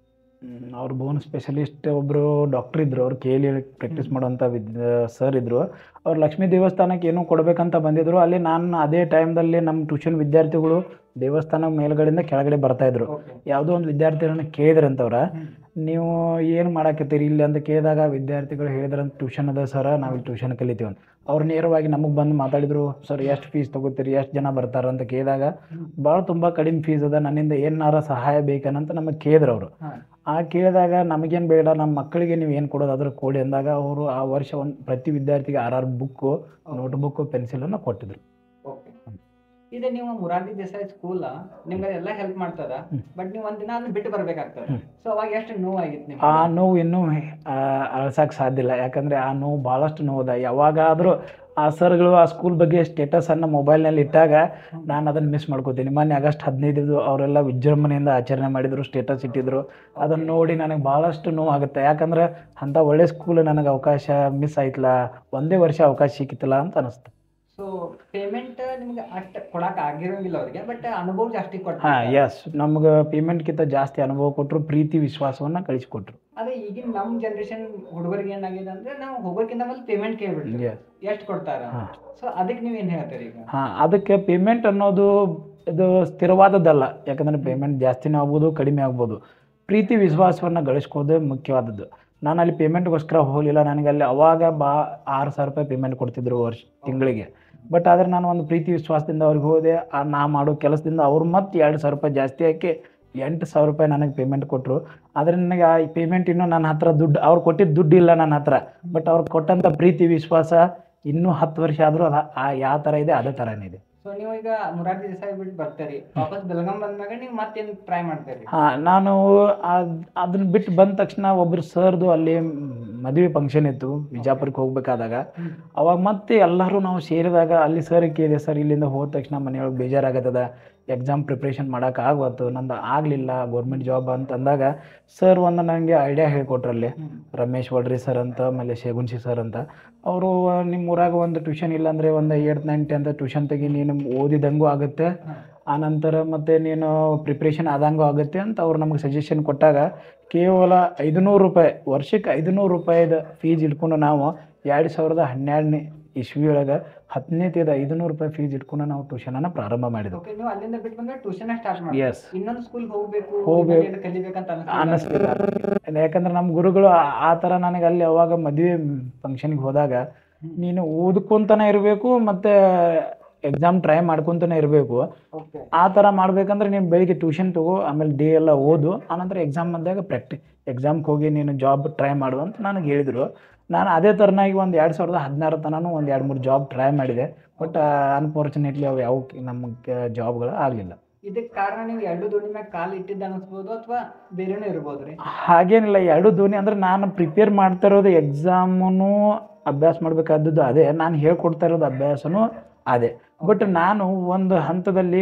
ಹ್ಮ್, ಅವ್ರು ಬೋನ್ ಸ್ಪೆಷಲಿಸ್ಟ್ ಒಬ್ಬರು ಡಾಕ್ಟರ್ ಇದ್ರು ಅವ್ರು ಕೇಳಿ ಪ್ರಾಕ್ಟೀಸ್ ಮಾಡುವಂಥ ವಿದ್ ಸರ್ ಇದ್ರು ಅವ್ರು ಲಕ್ಷ್ಮೀ ದೇವಸ್ಥಾನಕ್ಕೆ ಏನೋ ಕೊಡಬೇಕಂತ ಬಂದಿದ್ರು ಅಲ್ಲಿ ನಾನು ಅದೇ ಟೈಮ್ದಲ್ಲಿ ನಮ್ಮ ಟ್ಯೂಷನ್ ವಿದ್ಯಾರ್ಥಿಗಳು ದೇವಸ್ಥಾನ ಮೇಲ್ಗಡೆಯಿಂದ ಕೆಳಗಡೆ ಬರ್ತಾ ಇದ್ರು ಓಕೆ ಯಾವುದೋ ಒಂದು ವಿದ್ಯಾರ್ಥಿಗಳನ್ನ ಕೇಳಿದ್ರಂತವ್ರ ನೀವು ಏನು ಮಾಡಾಕತ್ತೀರಿ ಇಲ್ಲಿ ಅಂತ ಕೇಳಿದಾಗ ವಿದ್ಯಾರ್ಥಿಗಳು ಹೇಳಿದ್ರಂತ ಟ್ಯೂಷನ್ ಅದ ಸರ ನಾವು ಇಲ್ಲಿ ಟ್ಯೂಷನ್ ಕಲಿತೀವಿ ಅಂತ ಅವ್ರು ನೇರವಾಗಿ ನಮಗೆ ಬಂದು ಮಾತಾಡಿದ್ರು ಸರ್ ಎಷ್ಟು ಫೀಸ್ ತೊಗೋತೀರಿ ಎಷ್ಟು ಜನ ಬರ್ತಾರ ಅಂತ ಕೇಳಿದಾಗ ಭಾಳ ತುಂಬ ಕಡಿಮೆ ಫೀಸ್ ಅದ ನನ್ನಿಂದ ಏನಾರ ಸಹಾಯ ಬೇಕನ್ನಂತ ನಮಗೆ ಕೇಳಿದ್ರು ಅವರು ಹಾಂ ಆ ಕೇಳಿದಾಗ ನಮಗೇನು ಬೇಡ ನಮ್ಮ ಮಕ್ಕಳಿಗೆ ನೀವು ಏನು ಕೊಡೋದು ಅದ್ರ ಕೊಡಿ ಅಂದಾಗ ಅವರು ಆ ವರ್ಷ ಒಂದು ಪ್ರತಿ ವಿದ್ಯಾರ್ಥಿಗೆ ಆರಾರು ಬುಕ್ಕು ನೋಟ್ ಬುಕ್ಕು ಪೆನ್ಸಿಲನ್ನು ಕೊಟ್ಟಿದ್ರು ಓಕೆ ಇದು ನೀವು ಮುರಾರ್ಜಿ ದೇಸಾಯಿ ಸ್ಕೂಲ್ ನಿಮ್ಗೆ ಎಲ್ಲ ಹೆಲ್ಪ್ ಮಾಡ್ತದ ಹ್ಮ್. ಬಟ್ ನೀವು ಒಂದಿನ ಅದನ್ನ ಬಿಟ್ಟು ಬರ್ಬೇಕಾಗ್ತದೆ ಹ್ಮ್. ಸೊ ಅವಾಗ ಎಷ್ಟು ನೋವಾಗಿತ್ತು ನಿಮ್ಗೆ ಆ ನೋವು ಇನ್ನೂ ಅಳ್ಸಕ್ಕೆ ಸಾಧ್ಯ ಇಲ್ಲ ಯಾಕಂದರೆ ಆ ನೋವು ಭಾಳಷ್ಟು ನೋವುದ ಯಾವಾಗಾದರೂ ಆ ಸರ್ಗಳು ಆ ಸ್ಕೂಲ್ ಬಗ್ಗೆ ಸ್ಟೇಟಸನ್ನು ಮೊಬೈಲ್ನಲ್ಲಿ ಇಟ್ಟಾಗ ನಾನು ಅದನ್ನು ಮಿಸ್ ಮಾಡ್ಕೋತೀನಿ ಮೊನ್ನೆ ಆಗಸ್ಟ್ ಹದಿನೈದು ಅವರೆಲ್ಲ ವಿಜೃಂಭಣೆಯಿಂದ ಆಚರಣೆ ಮಾಡಿದರು ಸ್ಟೇಟಸ್ ಇಟ್ಟಿದ್ರು ಅದನ್ನು ನೋಡಿ ನನಗೆ ಭಾಳಷ್ಟು ನೋವು ಆಗುತ್ತೆ ಯಾಕಂದ್ರೆ ಅಂಥ ಒಳ್ಳೆ ಸ್ಕೂಲ್ ನನಗೆ ಅವಕಾಶ ಮಿಸ್ ಆಯ್ತಲ್ಲ ಒಂದೇ ವರ್ಷ ಅವಕಾಶ ಸಿಕ್ಕಿತ್ತಲ್ಲ ಅಂತ ಅನಿಸ್ತು ಸೊ ಪೇಮೆಂಟ್ ನಿಮ್ಗೆ ಅಷ್ಟು ಕೊಡಕ್ ಆಗಿರೋಂಗಿಲ್ಲ ಅವ್ರಿಗೆ ಬಟ್ ಅನುಭವ ಜಾಸ್ತಿ ಕೊಟ್ಟು ಹಾಂ ಎಸ್ ನಮ್ಗೆ ಪೇಮೆಂಟ್ಗಿಂತ ಜಾಸ್ತಿ ಅನುಭವ ಕೊಟ್ಟರು ಪ್ರೀತಿ ವಿಶ್ವಾಸವನ್ನು ಕಳಿಸ್ಕೊಟ್ರು ಅದೇ ಈಗಿನ ನಮ್ಮ ಜನರೇಷನ್ ಹುಡುಗರಿಗೆ ಏನಾಗಿದೆ ಅಂದ್ರೆ ನಾವು ಹೋಗೋಕ್ಕಿಂತ ಮೊದಲು ಪೇಮೆಂಟ್ ಕೇಳ್ಬಿಡ್ತೀವಿ ಎಸ್ ಎಷ್ಟು ಕೊಡ್ತಾರ ಹಾಂ ಸೊ ಅದಕ್ಕೆ ನೀವು ಏನ್ ಹೇಳ್ತೀರಿ ಈಗ ಹಾಂ ಅದಕ್ಕೆ ಪೇಮೆಂಟ್ ಅನ್ನೋದು ಇದು ಸ್ಥಿರವಾದದ್ದಲ್ಲ ಯಾಕಂದರೆ ಪೇಮೆಂಟ್ ಜಾಸ್ತಿನೂ ಆಗ್ಬೋದು ಕಡಿಮೆ ಆಗ್ಬೋದು ಪ್ರೀತಿ ವಿಶ್ವಾಸವನ್ನು ಗಳಿಸ್ಕೋದೇ ಮುಖ್ಯವಾದದ್ದು ನಾನು ಅಲ್ಲಿ ಪೇಮೆಂಟ್ಗೋಸ್ಕರ ಹೋಗಲಿಲ್ಲ ನನಗೆ ಅಲ್ಲಿ ಅವಾಗ ಬಾ ಆರು ಸಾವಿರ ರೂಪಾಯಿ ಪೇಮೆಂಟ್ ಕೊಡ್ತಿದ್ರು ವರ್ಷ ತಿಂಗಳಿಗೆ ಬಟ್ ಆದರೆ ನಾನು ಒಂದು ಪ್ರೀತಿ ವಿಶ್ವಾಸದಿಂದ ಅವ್ರಿಗೆ ಹೋದೆ ಆ ನಾ ಮಾಡೋ ಕೆಲಸದಿಂದ ಅವ್ರು ಮತ್ತೆ ಎರಡು ಸಾವಿರ ರೂಪಾಯಿ ಜಾಸ್ತಿ ಹಾಕಿ ಎಂಟು ಸಾವಿರ ರೂಪಾಯಿ ನನಗೆ ಪೇಮೆಂಟ್ ಕೊಟ್ಟರು ಆದರೆ ನನಗೆ ಆ ಪೇಮೆಂಟ್ ಇನ್ನೂ ನನ್ನ ಹತ್ರ ದುಡ್ಡು ಅವ್ರು ಕೊಟ್ಟಿದ್ದು ದುಡ್ಡು ಇಲ್ಲ ನನ್ನ ಹತ್ರ ಬಟ್ ಅವ್ರು ಕೊಟ್ಟಂಥ ಪ್ರೀತಿ ವಿಶ್ವಾಸ ಇನ್ನೂ ಹತ್ತು ವರ್ಷ ಆದರೂ ಅದು ಆ ಯಾವ ಥರ ಇದೆ ಅದೇ ಥರನೇ ಇದೆ ಸೊ ನೀವು ಈಗ ಮುರಾರ್ಜಿ ದೇಸಾಯಿ ಬಿಟ್ಟು ಬರ್ತೀರಿ ವಾಪಸ್ ಬೆಳಗಾಂ ಬಂದ್ಮ್ಯಾಗ ನೀವು ಮತ್ತೇನ್ ಟ್ರೈ ಮಾಡ್ತೀರಿ ಹಾಂ ನಾನು ಅದ್- ಅದನ್ನ ಬಿಟ್ಟು ಬಂದ ತಕ್ಷಣ ಒಬ್ರು ಸರ್ದು ಅಲ್ಲಿ ಮದುವೆ ಫಂಕ್ಷನ್ ಇತ್ತು ವಿಜಾಪುರಕ್ಕೆ ಹೋಗ್ಬೇಕಾದಾಗ ಅವಾಗ ಮತ್ತೆ ಎಲ್ಲರೂ ನಾವು ಸೇರಿದಾಗ ಅಲ್ಲಿ ಸರ್ ಕೇಳಿದೆ ಸರ್ ಇಲ್ಲಿಂದ ಹೋದ ತಕ್ಷಣ ಮನೆಯೊಳಗೆ ಬೇಜಾರಾಗತ್ತದ ಎಕ್ಸಾಮ್ ಪ್ರಿಪ್ರೇಷನ್ ಮಾಡೋಕೆ ಆಗ್ವತ್ತು ನಂದು ಆಗಲಿಲ್ಲ ಗೌರ್ಮೆಂಟ್ ಜಾಬ್ ಅಂತ ಅಂದಾಗ ಸರ್ ಒಂದು ನನಗೆ ಐಡಿಯಾ ಹೇಳ್ಕೊಟ್ರಲ್ಲಿ ರಮೇಶ್ ವಡ್ರಿ ಸರ್ ಅಂತ ಆಮೇಲೆ ಶೇಗುನ್ಸಿ ಸರ್ ಅಂತ ಅವರು ನಿಮ್ಮ ಊರಾಗ ಒಂದು ಟ್ಯೂಷನ್ ಇಲ್ಲಾಂದರೆ ಒಂದು ಏಯ್ಟ್ ನೈನ್ ಟೆಂತ್ ಟ್ಯೂಷನ್ ತೆಗಿ ನೀನು ಓದಿದಂಗೂ ಆಗುತ್ತೆ ಆನಂತರ ಮತ್ತು ನೀನು ಪ್ರಿಪ್ರೇಷನ್ ಆದಂಗೂ ಆಗುತ್ತೆ ಅಂತ ಅವ್ರು ನಮಗೆ ಸಜೆಷನ್ ಕೊಟ್ಟಾಗ ಕೇವಲ ಐದುನೂರು ರೂಪಾಯಿ ವರ್ಷಕ್ಕೆ ಐದುನೂರು ರೂಪಾಯಿದ ಫೀಸ್ ಇಟ್ಕೊಂಡು ನಾವು ಎರಡು ಸಾವಿರದ ಹನ್ನೆರಡನೇ ಇಸ್ವಿ ಒಳಗೆ ಹತ್ತನೇ ತೇದ ಐದುನೂರು ರೂಪಾಯಿ ಫೀಸ್ ಇಟ್ಕೊಂಡು ನಾವು ಟ್ಯೂಷನನ್ನು ಪ್ರಾರಂಭ ಮಾಡಿದೆವು ಓಕೆ ನೀವು ಅಲ್ಲಿಂದ ಬಿಟ್ಟು ಬಂದ್ರೆ ಟ್ಯೂಷನ್ ಸ್ಟಾರ್ಟ್ ಮಾಡಿ ಎಸ್ ಇನ್ನೊಂದು ಸ್ಕೂಲ್ ಹೋಗ್ಬೇಕು ಹೋಗ್ಬೇಕು. ಇನ್ನೊಂದ್ ಏನೋ ಕಲಿಬೇಕಂತ ಅನಿಸ್ತಿಲ್ಲ? ಅನ್ನಿಸ್ತಿಲ್ಲ ಯಾಕಂದ್ರೆ ನಮ್ಮ ಗುರುಗಳು ಆ- ಆ ಥರ ನನಗೆ ಅಲ್ಲಿ ಅವಾಗ ಮದುವೆ ಫಂಕ್ಷನ್ಗೆ ಹೋದಾಗ ನೀನು ಓದ್ಕೊಂತಾನೆ ಇರಬೇಕು ಮತ್ತು ಎಕ್ಸಾಮ್ ಟ್ರೈ ಮಾಡ್ಕೊತಾನೆ ಇರಬೇಕು ಓಕೆ ಆ ಥರ ಮಾಡ್ಬೇಕಂದ್ರೆ ನೀನು ಬೆಳಿಗ್ಗೆ ಟ್ಯೂಷನ್ ತಗೋ ಆಮೇಲೆ ಡೇ ಎಲ್ಲ ಓದು ಆನಂತರ ಎಕ್ಸಾಮ್ ಬಂದಾಗ ಪ್ರಾಕ್ಟಿ ಎಕ್ಸಾಮ್ಗೆ ಹೋಗಿ ನೀನು ಜಾಬ್ ಟ್ರೈ ಮಾಡು ಅಂತ ನನಗೆ ಹೇಳಿದರು ನಾನು ಅದೇ ಥರನಾಗಿ ಒಂದು ಎರಡು ಸಾವಿರದ ಹದಿನಾರು ತನಕ ಒಂದು ಎರಡು ಮೂರು ಜಾಬ್ ಟ್ರೈ ಮಾಡಿದೆ ಬಟ್ ಅನ್ಫಾರ್ಚುನೇಟ್ಲಿ ಅವು ಯಾವ ನಮಗೆ ಜಾಬ್ಗಳು ಆಗಲಿಲ್ಲ ಇದಕ್ಕೆ ಕಾರಣ ನೀವು ಎರಡು ದುಡ್ಡಿ ಮ್ಯಾಗ ಕಾಲು ಇಟ್ಟಿದ್ದ ಅನಿಸ್ಬೋದು ಅಥವಾ ಬೇರೆನೂ ಇರ್ಬೋದು ರೀ ಹಾಗೇನಿಲ್ಲ ಎರಡು ಧ್ವನಿ ಅಂದ್ರೆ ನಾನು ಪ್ರಿಪೇರ್ ಮಾಡ್ತಾ ಇರೋದು ಎಕ್ಸಾಮನ್ನು ಅಭ್ಯಾಸ ಮಾಡಬೇಕಾದದ್ದು ಅದೇ ನಾನು ಹೇಳ್ಕೊಡ್ತಾ ಇರೋದು ಅಭ್ಯಾಸನೂ ಅದೇ ಬಟ್ ನಾನು ಒಂದು ಹಂತದಲ್ಲಿ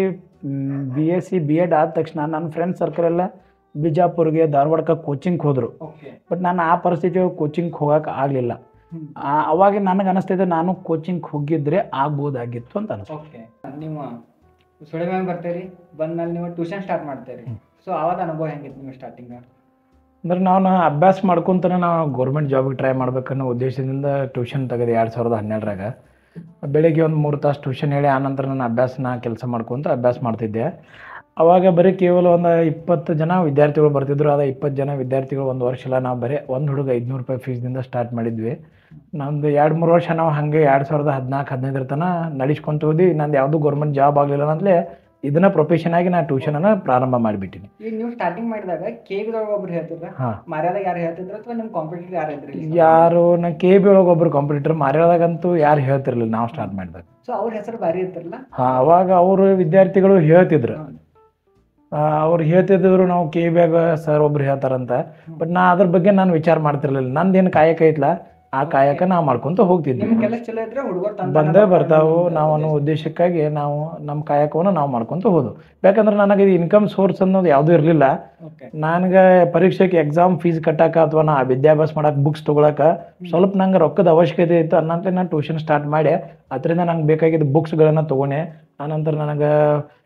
B S C B Ed ಆದ ತಕ್ಷಣ ನನ್ನ ಫ್ರೆಂಡ್ ಸರ್ಕಲ್ ಎಲ್ಲ ಬಿಜಾಪುರ್ಗೆ ಧಾರವಾಡಕ್ಕೆ ಕೋಚಿಂಗ್ ಹೋದರು ಓಕೆ ಬಟ್ ನಾನು ಆ ಪರಿಸ್ಥಿತಿ ಕೋಚಿಂಗ್ ಹೋಗಕ್ಕೆ ಆಗಲಿಲ್ಲ ಅವಾಗ ನನಗೆ ಅನಿಸ್ತಿದೆ ನಾನು ಕೋಚಿಂಗ್ ಹೋಗಿದ್ರೆ ಆಗ್ಬೋದಾಗಿತ್ತು ಅಂತ ಅನಿಸ್ತು ಓಕೆ ನೀವು ಸುಳಿ ಮ್ಯಾಗ ಬರ್ತೀರಿ ಬಂದ್ಮೇಲೆ ನೀವು ಟ್ಯೂಷನ್ ಸ್ಟಾರ್ಟ್ ಮಾಡ್ತೀರಿ ಸೊ ಅವಾಗ ಅನುಭವ ಹೆಂಗಿತ್ತು ನೀವು ಸ್ಟಾರ್ಟಿಂಗ್ ಅಂದ್ರೆ ನಾನು ಅಭ್ಯಾಸ ಮಾಡ್ಕೊಂತಾನೆ ನಾವು ಗೌರ್ಮೆಂಟ್ ಜಾಬಿಗೆ ಟ್ರೈ ಮಾಡ್ಬೇಕನ್ನೋ ಉದ್ದೇಶದಿಂದ ಟ್ಯೂಷನ್ ತೆಗೆದೆ ಎರಡು ಸಾವಿರದ ಹನ್ನೆರಡರಾಗ ಬೆಳಿಗ್ಗೆ ಒಂದು ಮೂರು ತಾಸು ಟ್ಯೂಷನ್ ಹೇಳಿ ಆನಂತರ ನಾನು ಅಭ್ಯಾಸನ ಕೆಲಸ ಮಾಡ್ಕೊತ ಅಭ್ಯಾಸ ಮಾಡ್ತಿದ್ದೆ ಅವಾಗ ಬರೀ ಕೇವಲ ಒಂದು ಇಪ್ಪತ್ತು ಜನ ವಿದ್ಯಾರ್ಥಿಗಳು ಬರ್ತಿದ್ರು ಅದ ಇಪ್ಪತ್ತು ಜನ ವಿದ್ಯಾರ್ಥಿಗಳು ಒಂದು ವರ್ಷ ಇಲ್ಲ ನಾವು ಬರೀ ಒಂದು ಹುಡುಗ ಐದುನೂರು ರೂಪಾಯಿ ಫೀಸ್ದಿಂದ ಸ್ಟಾರ್ಟ್ ಮಾಡಿದ್ವಿ ನಮ್ದು ಎರಡು ಮೂರು ವರ್ಷ ನಾವು ಹಾಗೆ ಎರಡು ಸಾವಿರದ ಹದಿನಾಲ್ಕು ಹದಿನೈದರ ತನಕ ನಡೆಸ್ಕೊಂತ ಹೋದ್ವಿ ನಂದು ಯಾವುದೂ ಗೌರ್ಮೆಂಟ್ ಜಾಬ್ ಆಗಲಿಲ್ಲ ಅಂತಲೇ ಇದನ್ನ ಪ್ರೊಫೆಷನ್ ಆಗಿ ನಾನು ಟ್ಯೂಷನನ್ನು ಪ್ರಾರಂಭ ಮಾಡಿಬಿಟ್ಟಿನಿ ಈಗ ನೀವು ಸ್ಟಾರ್ಟಿಂಗ್ ಮಾಡಿದಾಗ ಕೇಕ್ದೊಳಗೆ ಒಬ್ರು ಹೇಳ್ತಿದ್ರ ಹಾಂ ಮರ್ಯಾದಾಗ ಯಾರು ಹೇಳ್ತಿದ್ರ ಅಥವಾ ನಿಮ್ಮ ಕಾಂಪಿಟೇಟರ್ ಯಾರು ಇದ್ರಿ ಯಾರು ನಾ ಕೆ ಬಿ ಒಳಗೆ ಒಬ್ರು ಕಾಂಪಿಟೇಟರ್ ಮಾರ್ಯಾದಾಗಂತೂ ಯಾರು ಹೇಳ್ತಿರ್ಲಿಲ್ಲ ನಾವು ಸ್ಟಾರ್ಟ್ ಮಾಡಿದಾಗ ಸೊ ಅವ್ರ ಹೆಸರು ಭಾರಿ ಇರ್ತಿರಲ್ಲ ಹಾ ಅವಾಗ ಅವರು ವಿದ್ಯಾರ್ಥಿಗಳು ಹೇಳ್ತಿದ್ರು ಆ, ಅವ್ರು ಹೇಳ್ತಿದ್ರು ನಾವು ಕೆ ಬ್ಯಾಗ ಸರ್ ಒಬ್ರು ಹೇಳ್ತಾರಂತ ಬಟ್ ನಾ ಅದ್ರ ಬಗ್ಗೆ ನಾನು ವಿಚಾರ ಮಾಡ್ತಿರ್ಲಿಲ್ಲ ನಂದೇನು ಕಾಯಕ ಐತ್ಲ ಆ ಕಾಯಕ ನಾವು ಮಾಡ್ಕೊಂತ ಹೋಗ್ತಿದ್ವಿ ನಿಮ್ ಕೆಲಸ ಚಲೋ ಇದ್ರೆ ಹುಡುಗರು ತಂದ ಬಂದೇ ಬರ್ತಾವು ನಾವು ಅನ್ನೋ ಉದ್ದೇಶಕ್ಕಾಗಿ ನಾವು ನಮ್ಮ ಕಾಯಕವನ್ನು ನಾವು ಮಾಡ್ಕೊಂತ ಹೋದು ಯಾಕಂದ್ರೆ ನನಗೆ ಇದು ಇನ್ಕಮ್ ಸೋರ್ಸ್ ಅನ್ನೋದು ಯಾವುದೂ ಇರಲಿಲ್ಲ ಓಕೆ ನನಗೆ ಪರೀಕ್ಷೆಗೆ ಎಕ್ಸಾಮ್ ಫೀಸ್ ಕಟ್ಟಾಕ ಅಥವಾ ನಾ ವಿದ್ಯಾಭ್ಯಾಸ ಮಾಡಕ್ಕೆ ಬುಕ್ಸ್ ತೊಗೊಳಕ ಸ್ವಲ್ಪ ನಂಗೆ ರೊಕ್ಕದ ಅವಶ್ಯಕತೆ ಇತ್ತು ಅನ್ನಂತೆ ನಾನು ಟ್ಯೂಷನ್ ಸ್ಟಾರ್ಟ್ ಮಾಡಿ ಅದರಿಂದ ನಂಗೆ ಬೇಕಾಗಿದ್ದ ಬುಕ್ಸ್ಗಳನ್ನು ತೊಗೊಂಡೆ ಆನಂತರ ನನಗೆ